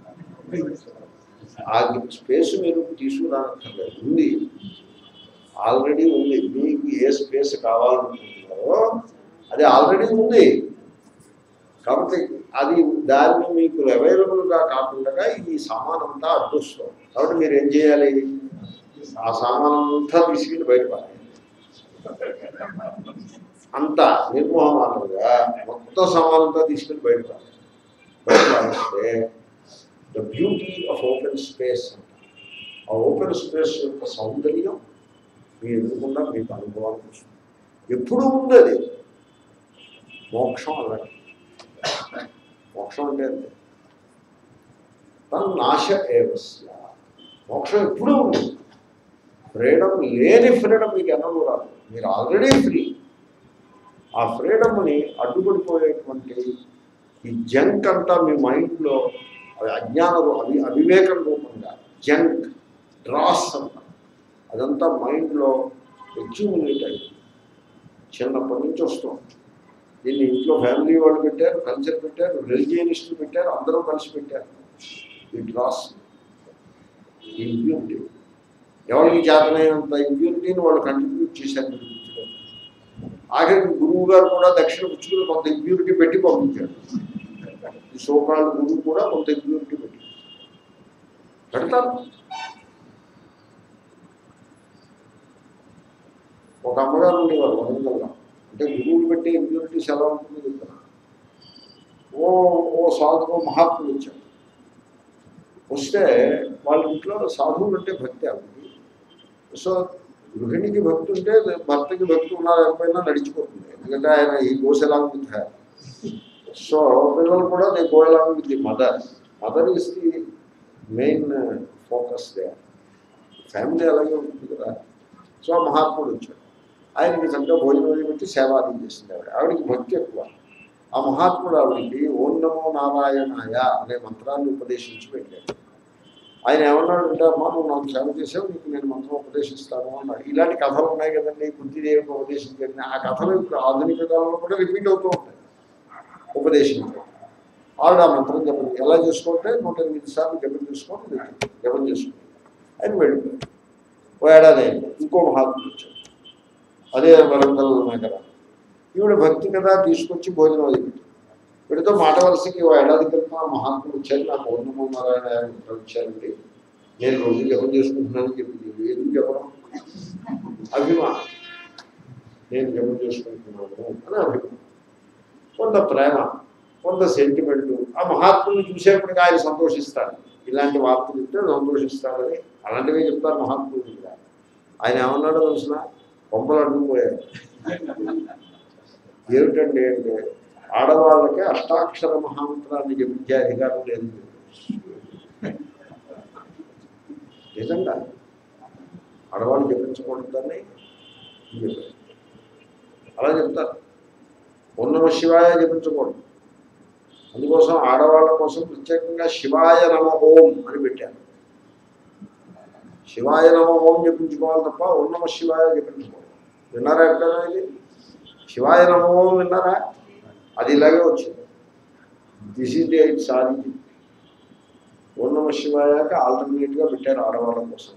S1: ఆ స్పేస్ మీరు తీసుకురానక్కర్లేదు ఉంది ఆల్రెడీ ఉంది మీకు ఏ స్పేస్ కావాలనుకుంటున్నారో అది ఆల్రెడీ ఉంది కాబట్టి అది దాన్ని మీకు అవైలబుల్గా కాకుండా ఈ సామాన్ అంతా అడ్డొస్తుంది కాబట్టి మీరు ఏం చేయాలి ఆ సామాన్ అంతా తీసుకెళ్ళి బయటపడాలి అంతా నిర్మోహమానంగా మొత్తం సామాన్ అంతా తీసుకెళ్ళి బయటపడాలి బయటపడిస్తే the beauty of open space ఆ ఓపెన్ స్పేస్ యొక్క సౌందర్యం మీ ఎదురుకుండా మీకు అనుభవానికి వస్తుంది ఎప్పుడు ఉంది అది మోక్షం అలాగే మోక్షం అంటే అంతే తను నాశ ఏవస్య మోక్షం ఎప్పుడూ ఉంది ఫ్రీడమ్ లేని ఫ్రీడమ్ మీకు ఎన్నడూ రాదు మీరు ఆల్రెడీ ఫ్రీ ఆ ఫ్రీడమ్ని అడ్డుపడిపోయేటువంటి ఈ జంక్ అంతా మీ మైండ్లో అది అజ్ఞాన రూ- అవి అవివేకం రూపంగా జంక్ డ్రాస్ అంట అదంతా మైండ్లో అక్యూములేట్ అయ్యి చిన్నప్పటి నుంచి వస్తాం దీన్ని ఇంట్లో ఫ్యామిలీ వాళ్ళు పెట్టారు కల్చర్ పెట్టారు రిలీజియనిస్టులు పెట్టారు అందరూ కలిసి పెట్టారు ఈ డ్రాస్ ఈ ఇంప్యూరిటీ ఎవరికి చేతనైనంత ఇంప్యూరిటీని వాళ్ళు కంట్రిబ్యూట్ చేశారు ఈ వృత్తిలో. ఆఖరికి గురువు గారు కూడా దక్షిణ పుచ్చుకుని కొంత ఇంప్యూరిటీ పెట్టి పంపించారు ఈ సోకాళ్ళ గురువు కూడా కొంత ఇంప్యూరిటీ పెట్టి పెడతారు ఒక అమ్మగారు ఉండేవారు వరంగల్లో అంటే గురువులు పెట్టే ఇంప్యూరిటీస్ ఎలా ఉంటుందో చెప్తాను ఓ ఓ సాధువు మహాత్ముడు వచ్చాడు వస్తే వాళ్ళ ఇంట్లో సాధువులు అంటే భక్తి ఆవిడకి సో గృహిణికి భక్తి ఉంటే భర్తకి భక్తి ఉన్నా లేకపోయినా నడిచిపోతుంది ఎందుకంటే ఆయన ఈ గోసెలాంగ్ విత్ హ్యార్ సో పిల్లలు కూడా they go along with the mother mother is the main focus the family అలాగే ఉంటుంది కదా సో ఆ మహాత్ముడు వచ్చాడు ఆయనకి చక్కగా భోజనం అది పెట్టి సేవాది చేసింది ఆవిడ ఆవిడకి భక్తి ఎక్కువ ఆ మహాత్ముడు ఆవిడకి ఓం నమో నారాయణాయ అనే మంత్రాన్ని ఉపదేశించి పెట్టాడు ఆయన ఏమన్నాడు అంటే అమ్మా నువ్వు నాకు సేవ చేసావు నీకు నేను మంత్రం ఉపదేశిస్తాను అన్నాడు ఇలాంటి కథలు ఉన్నాయి కదండి కుంతిదేవికి ఉపదేశించండి ఆ కథలు ఇప్పుడు ఆధునిక కాలంలో కూడా రిపీట్ అవుతూ ఉంటాయి ఉపదేశించాడు ఆవిడ ఆ మంత్రం చెప్పండి ఎలా చేసుకుంటే నూట ఎనిమిది సార్లు జపం చేసుకోండి జపం చేసుకోండి ఆయన వెళ్ళిపోయాడు ఓ ఏడాది అయింది ఇంకో మహాత్ముడు వచ్చాడు అదే వరంగల్ నగర ఈవిడ భక్తి కదా తీసుకొచ్చి భోజనం అది పెట్టింది వీడితో మాట వలసకి ఓ ఏడాది క్రితం ఆ మహాత్ముడు వచ్చారు నాకు ఓర్ణమో నారాయణ గారు వచ్చారండి నేను రోజు జపం చేసుకుంటున్నానని చెప్పింది ఎందుకు చెప్పడం అభిమానం నేను జపం చేసుకుంటున్నాను అని అభిమానం కొంత ప్రేమ కొంత సెంటిమెంట్ ఆ మహాత్ముని చూసేప్పటికి ఆయన సంతోషిస్తాడు ఇలాంటి వార్తలు ఇస్తే సంతోషిస్తాడని అలాంటివి చెప్తారు మహాత్ములు కూడా ఆయన ఏమన్నాడో తెలిసిన కొంపలు అడ్డుకుపోయారు ఏమిటండి అంటే ఆడవాళ్ళకి అష్టాక్షర మహామంత్రాన్ని జపించే అధికారం లేదు నిజంగా ఆడవాళ్ళు జపించకూడదని చెప్పారు అలా చెప్తారు ఉన్నమ శివాయ జపించకూడదు అందుకోసం ఆడవాళ్ళ కోసం ప్రత్యేకంగా శివాయ నమ ఓం అని పెట్టారు శివాయ నమ ఓం జపించుకోవాలి తప్ప ఉన్నమ శివాయ జపించుకోవాలి విన్నారా ఎక్కడైనా ఇది శివాయ నమ ఓం విన్నారా అది ఇలాగే వచ్చింది దిస్ ఈజ్ ది ఇట్స్ ఆది ఉన్నమ శివాయకి ఆల్టర్నేట్గా పెట్టారు ఆడవాళ్ళ కోసం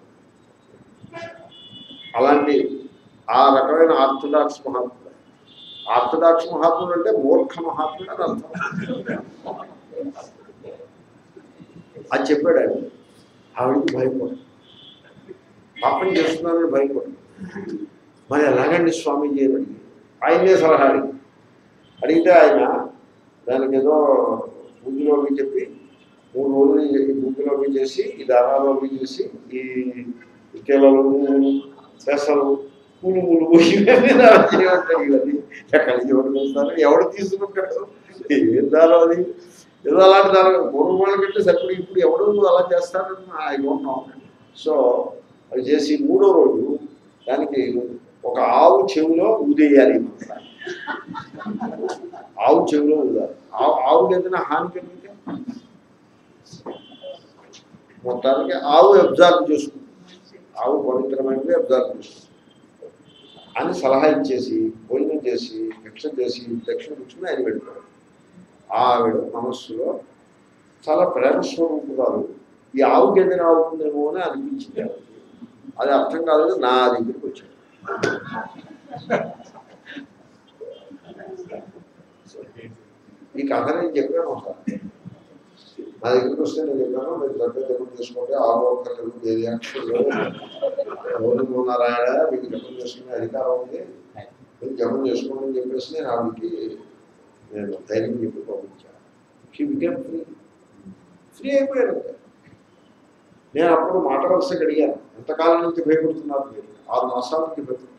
S1: అలాంటి ఆ రకమైన ఆర్థడాక్స్ మహాత్ముడు ఆర్థడాక్స్ మహాత్ముడు అంటే మూర్ఖ మహాత్ముడు అని అర్థం అది చెప్పాడు ఆయన ఆవిడికి భయపడు పాపం చేస్తున్నానని భయపడు మరి ఎలాగండి స్వామీజీ అని అడిగి ఆయనే సలహా అడిగి అడిగితే ఆయన దానికి ఏదో పూజలోకి చెప్పి మూడు రోజులు ఈ పూజలోకి చేసి ఈ దానాలోకి చేసి ఈ కేవలం పెసలు పులుగులు ఇవన్నీ దానం చేయమంటాడు ఇవన్నీ ఎక్కడికి ఎవరు చూస్తారు ఎవడు తీసుకుంటాడు ఏం దానం అది ఏదో అలాంటి దానం పూర్వం వాళ్ళకంటే సప్పుడు ఇప్పుడు ఎవడు అలా చేస్తారని ఐ డోంట్ నో సో అది చేసి మూడో రోజు దానికి ఒక ఆవు చెవిలో ఊదేయాలి ఈ మంత్రాన్ని ఆవు చెవిలో ఊదాలి ఆవు ఆవుకి ఏదైనా హాని కలిగితే మొత్తానికి ఆవు అబ్జర్వ్ చేసుకుంటుంది ఆవు పవిత్రమైనది అబ్జర్వ్ చేసుకుంటుంది అని సలహా ఇచ్చేసి భోజనం చేసి భిక్ష చేసి దక్షిణ కూర్చుని ఆయన వెళ్ళిపోయాడు ఆవిడ మనస్సులో చాలా ప్రేమ స్వరూపురాలు ఈ ఆవుకి ఏదైనా అవుతుందేమో అని అనిపించింది ఆవిడకి. అది అర్థం కాలేదు నా దగ్గరికి వచ్చాడు ఈ కథ నేను చెప్పాను ఒకసారి నా దగ్గరికి వస్తే నేను చెప్పాను మీరు దగ్గర జపం చేసుకోండి ఆలోకలు వేరియాక్షలు ఓం నారాయణ మీకు జపం చేసుకునే అధికారం ఉంది మీరు జపం చేసుకోండి అని చెప్పేసి నేను ఆవిడకి నేను ధైర్యం చెప్పి పంపించాను షీ బికెమ్ ఫ్రీ ఫ్రీ అయిపోయారు అంతే. నేను అప్పుడు మాట వరుసగా అడిగాను ఎంతకాలం నుంచి భయపడుతున్నారు మీరు ఆరు మాసాల నుంచి భయపడుతున్నారు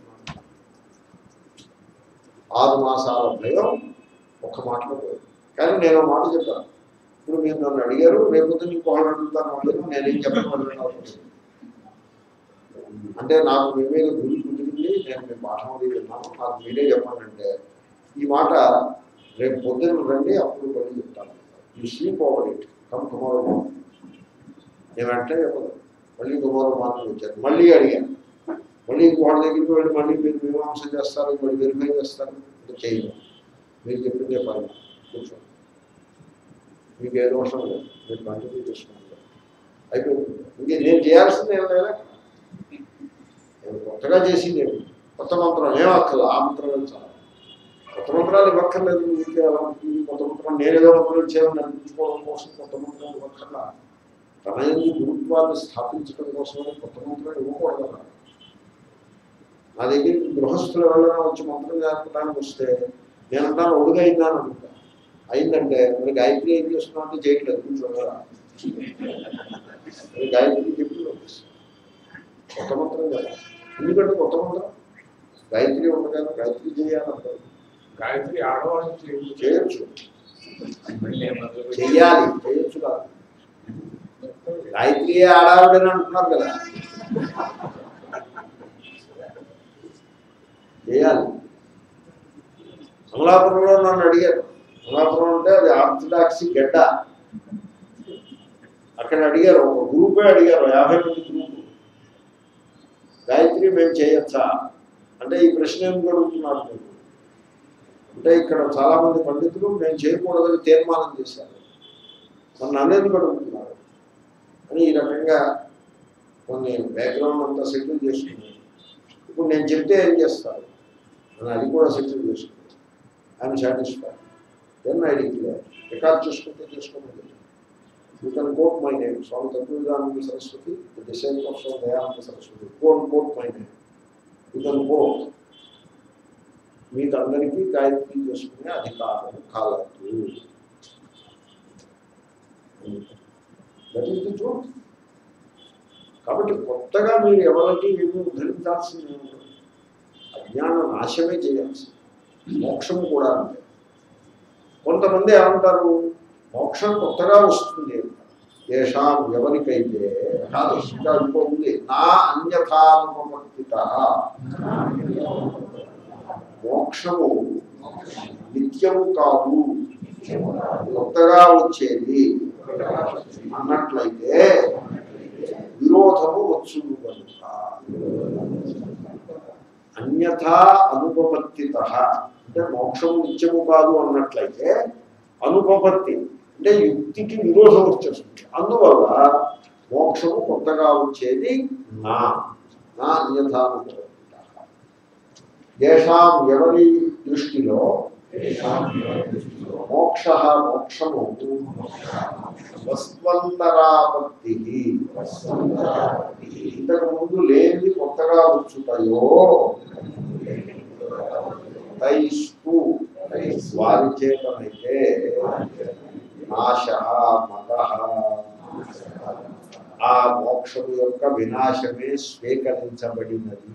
S1: ఆరు మాసాల భయం ఒక్క మాటలో పోయింది కానీ నేను ఒక మాట చెప్పాను ఇప్పుడు మీరు నన్ను అడిగారు రేపు ఇంకో వాళ్ళు అడుగుతాను వాళ్ళు నేనేం చెప్పడం అంటే నాకు మీ మీద గురి కుదిరింది నేను మీ పాఠం అది విన్నాను నాకు మీరే చెప్పండి అంటే ఈ మాట రేపు పొద్దున్న రండి అప్పుడు మళ్ళీ చెప్తాను you sleep over it come tomorrow morning నేను అంటే చెప్పదు మళ్ళీ టుమారో మార్నింగ్ వచ్చాను మళ్ళీ అడిగాను మళ్ళీ వాళ్ళ దగ్గరికి వెళ్ళి మళ్ళీ మీరు మీమాంస చేస్తారు మళ్ళీ వెరిఫై చేస్తారు అంటే చేయను మీరు చెప్పిందే పని కూర్చోండి మీకు ఏ దోషం లేదు మీరు కంటిన్యూ చేసుకోండి అయిపోయింది ఇంకే నేను చేయాల్సింది ఏం లేదా నేను కొత్తగా చేసింది ఏమి కొత్త మంత్రం ఏం అక్కర్లేదు ఆ మంత్రం చాలా కొత్త మంత్రాలు ఇవ్వక్కర్లేదు మీకు ఎలా ఉంటుంది కొత్త మంత్రం నేనేదో మంత్రం ఇచ్చేయాలని అనిపించుకోవడం కోసం కొత్త మంత్రం ఇవ్వక్కర్లా తన ఎందుకు గురుత్వాన్ని స్థాపించడం కోసమని కొత్త మంత్రం ఇవ్వకూడదు కదా నా దగ్గరికి గృహస్థులు ఎవరైనా వచ్చి మంత్రం జరపడానికి వస్తే నేనంటాను ఒడుగా అయిందా అని అడుగుతా అయిందంటే మరి గాయత్రి ఏం చేస్తున్నా అంటే చేయట్లేదు కూర్చోగలరా అది గాయత్రి చెప్పి కొత్త మంత్రం కదా ఎందుకంటే కొత్త మంత్రం గాయత్రి ఉండగానే గాయత్రి చేయాలంటారు
S2: గాయత్రి ఆడవాళ్ళు చేయొచ్చు.
S1: చేయొచ్చు
S2: మళ్ళీ మొదలు
S1: చెయ్యాలి చేయొచ్చు కాదు గాయత్రి ఆడావిడని అంటున్నారు కదా చేయాలి అమలాపురంలో నన్ను అడిగారు అమలాపురం అంటే అది ఆర్థడాక్సీ గడ్డ అక్కడ అడిగారు ఒక గ్రూపే అడిగారు యాభై మంది గ్రూపు గాయత్రి మేము చేయొచ్చా అంటే ఈ ప్రశ్న ఎందుకు అడుగుతున్నారు మీరు అంటే ఇక్కడ చాలా మంది పండితులు మేము చేయకూడదని తీర్మానం చేశారు మరి నన్ను ఎందుకు అడుగుతున్నారు అని ఈ రకంగా కొన్ని బ్యాక్గ్రౌండ్ అంతా సెటిల్ చేసుకున్నాను ఇప్పుడు నేను చెప్తే ఏం చేస్తారు అని అది కూడా సెటిల్ చేసుకున్నాను I'm satisfy then I declare record చేసుకుంటే చేసుకోమని you can quote my name Swami Tattvavidananda Saraswati the same of Swami Dayananda Saraswati quote quote my name you can quote మీకు అందరికీ గాయత్రి చేసుకునే అధికారం కాలదు దట్ ఈస్ ది ట్రూత్ కాబట్టి కొత్తగా మీరు ఎవరికి ఏమీ ఉద్ధరించాల్సింది ఏమి ఉండదు. అజ్ఞాన నాశమే చేయాల్సింది మోక్షం కూడా అంతే కొంతమంది ఏమంటారు మోక్షం కొత్తగా వస్తుంది అంటారు ఏషాం ఎవరికైతే కాదు ఇంకా ఇంకో ఉంది నా అన్యథానుపవర్తిత మోక్షము నిత్యము కాదు కొత్తగా వచ్చేది అన్నట్లయితే విరోధము వచ్చును కనుక అన్యథా అనుపపత్తిత అంటే మోక్షము నిత్యము కాదు అన్నట్లయితే అనుపపత్తి అంటే యుక్తికి విరోధం వచ్చేస్తుంది అందువల్ల మోక్షము కొత్తగా వచ్చేది నా నా అన్యథా అనుపపత్తిత దేశాం ఎవరి దృష్టిలో మోక్ష మోక్షము వస్వంతరాపత్తి ఇంతకు ముందు లేని కొత్తగా వచ్చుతాయో తైస్తు వారి చేతనైతే నాశ మత ఆ మోక్షము యొక్క వినాశమే స్వీకరించబడినది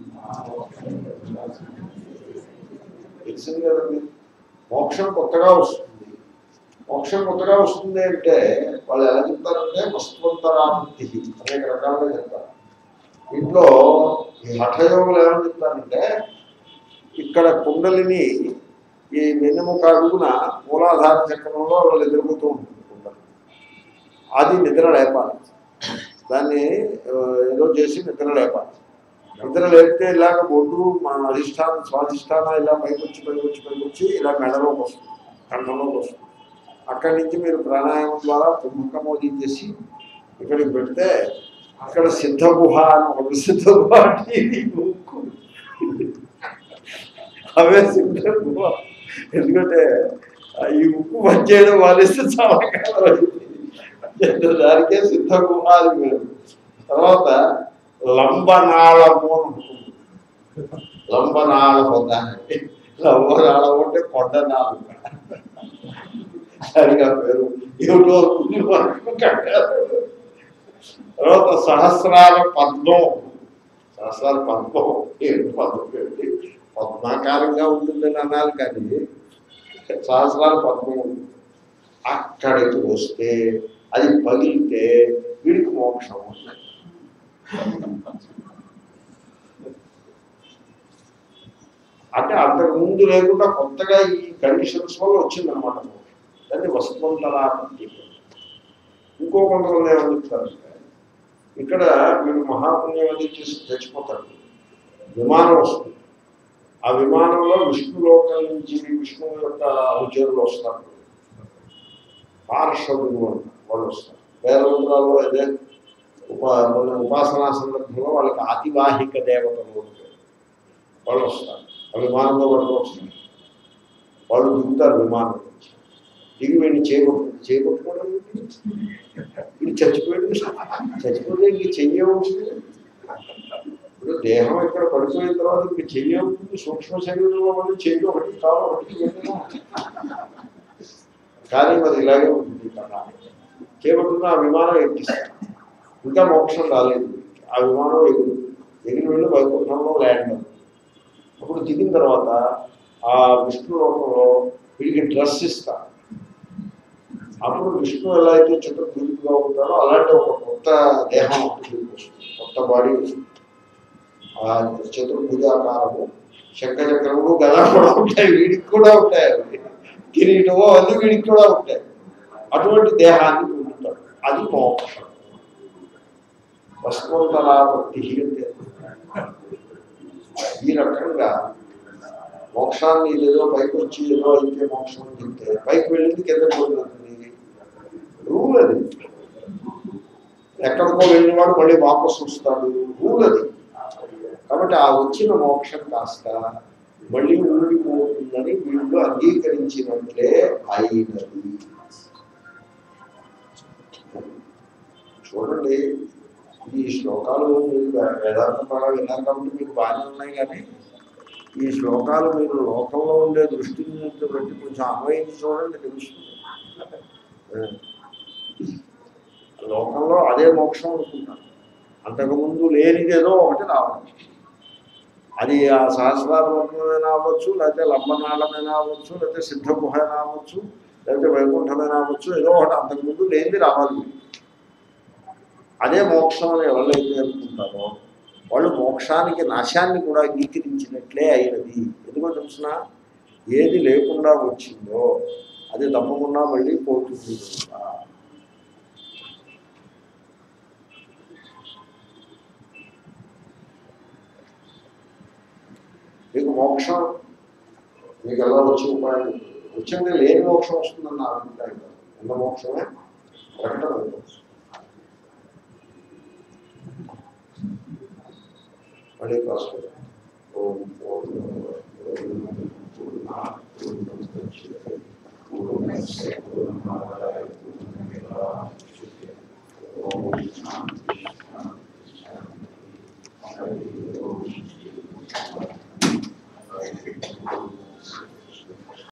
S1: తెలిసింది కదండి మోక్షం కొత్తగా వస్తుంది మోక్షం కొత్తగా వస్తుంది అంటే వాళ్ళు ఎలా చెప్తారంటే వస్తువంతరాపత్తి అనేక రకాలుగా చెప్తారు ఇంట్లో ఈ హఠయోగులు ఏమని చెప్తారంటే ఇక్కడ కుండలిని ఈ వెన్నెముక అడుగున మూలాధార చక్రంలో వాళ్ళు ఎదురుకుతూ ఉంటుంది కుండలి అది నిద్ర లేపాలి దాన్ని ఆ, ఏదో చేసి నిద్ర లేపాలి నిద్ర లేపితే ఇలాగ బొడ్డు మన అధిష్టానం స్వాధిష్టానం ఇలా పైకి వచ్చి పైకి వచ్చి పైకి వచ్చి ఇలా మెడలోకి వస్తుంది కంఠంలోకి వస్తుంది అక్కడి నుంచి మీరు ప్రాణాయామం ద్వారా కుంభకమోదీ చేసి ఇక్కడికి పెడితే అక్కడ సిద్ధ గుహ అని ఒక సిద్ధ గుహ అంటే ఇది ముక్కు. అవే సిద్ధ గుహ ఎందుకంటే ఆ ఈ ఉప్పు వచ్చేయడం వారిస్తే చాలా కాలం అయింది. దానికే సిద్ధ గుహ అని పేరు తర్వాత లంబనాళము అని ఉంటుంది లంబనాళము దానికి లంబనాళం అంటే కొండ నాలుక దానికి ఆ పేరు ఏమిటో ఉంది మనకు కట్టారు తర్వాత సహస్రాల పద్మం సహస్రాల పద్మం ఏంటి పద్మం ఏంటి పద్మాకారంగా ఉంటుందని అనాలి కానీ సహస్రాల పద్మం ఉంది అక్కడికి వస్తే అది పగిలితే వీడికి మోక్షం ఉంది అంటే అంతకు ముందు లేకుండా కొత్తగా ఈ కండిషన్స్ వల్ల వచ్చిందనమాట మోక్షం దాన్ని వస్తువంతరాపత్తి ఇంకో కొంతమంది ఏమని చెప్తారంటే ఇక్కడ వీడు మహాపుణ్యవతి చేసి చచ్చిపోతాడు విమానం వస్తుంది ఆ విమానంలో విష్ణులోకం నుంచి విష్ణువు యొక్క అనుచరులు వస్తారు పార్శ్వదులు అంటారు వాళ్ళు వస్తారు వేదమంత్రాల్లో అదే ఉప మన ఉపాసనా సందర్భంలో వాళ్ళకి ఆతివాహిక దేవతలు ఉంటారు వాళ్ళు వస్తారు ఆ విమానంలో వాళ్ళు వస్తారు వాళ్ళు దిగుతారు విమానం నుంచి దిగి వీడిని చేయగొట్టు చేయగొట్టుకోవడం ఏంటి? వీడు చచ్చిపోయాడు చచ్చిపోతే ఇంక చెయ్యే ఉంటుంది ఇప్పుడు దేహం ఇక్కడ పడిపోయిన తర్వాత ఇంక చెయ్యే ఉంటుంది సూక్ష్మ శరీరంలో మళ్ళీ చెయ్యి ఒకటి కావాలి ఒకటి వెళ్ళినా కానీ మరి ఇలాగే ఉంటుంది కదా చేపట్టుకుని ఆ విమానం ఎక్కిస్తారు ఇంకా మోక్షం రాలేదు ఆ విమానం ఎగురు ఎగిరి వెళ్ళి వైకుంఠంలో ల్యాండ్ అవుతుంది. అప్పుడు దిగిన తర్వాత ఆ విష్ణు లోకంలో వీడికి డ్రెస్ ఇస్తారు అప్పుడు విష్ణు ఎలా అయితే చతుర్భుజుడుగా ఉంటాడో అలాంటి ఒక కొత్త దేహం వీడికి వస్తుంది కొత్త బాడీ వస్తుంది ఆ చతుర్భుజాకారము శంఖచక్రములు గదా కూడా ఉంటాయి వీడికి కూడా ఉంటాయి అవి కిరీటము అన్ని వీడికి కూడా ఉంటాయి అటువంటి దేహాన్ని పొందుతాడు అది మోక్షం వస్త్రోత్తరాపత్తి అంటే ఈ రకంగా మోక్షాన్ని ఏదో పైకి వచ్చి ఏదో అయితే మోక్షం అని చెప్తే పైకి వెళ్ళింది కింద పోతుంది రూల్ అది ఎక్కడికో వెళ్ళిన వాడు మళ్ళీ వాపసు వస్తాడు రూల్ అది కాబట్టి ఆ వచ్చిన మోక్షం కాస్త మళ్ళీ ఊడిపోతుందని వీళ్ళు అంగీకరించినట్లే అయినది చూడండి ఈ శ్లోకాలు మీరు వేదాంతం బాగా విన్నారు కాబట్టి మీకు బాగానే ఉన్నాయి కానీ ఈ శ్లోకాలు మీరు లోకంలో ఉండే దృష్టిని బట్టి కొంచెం అన్వయించి చూడండి తెలుస్తుంది ఆ. లోకంలో అదే మోక్షం అనుకుంటారు అంతకుముందు లేనిదేదో ఒకటి రావడం అది ఆ సహస్రారమైనా అవ్వచ్చు లేకపోతే లంబనాళమైనా అవ్వచ్చు లేకపోతే సిద్ధగుహైనా అవ్వచ్చు లేకపోతే వైకుంఠమైనా అవ్వచ్చు ఏదో ఒకటి అంతకుముందు లేనిది రావాలి మీకు. అదే మోక్షం అని ఎవరైతే అనుకుంటారో వాళ్ళు మోక్షానికి నాశాన్ని కూడా అంగీకరించినట్లే అయినది ఎందుకో తెలిసిన ఏది లేకుండా వచ్చిందో అది తప్పకుండా మళ్ళీ పోతుంది కనుక. మీకు మోక్షం మీకు ఎలా వచ్చే ఉపాయం వచ్చింది లేని మోక్షం వస్తుందని నా అభిప్రాయం కాదు. ఉన్న మోక్షమే ప్రకటన అవుతుంది మళ్ళీ క్లాస్ ఓం ఓం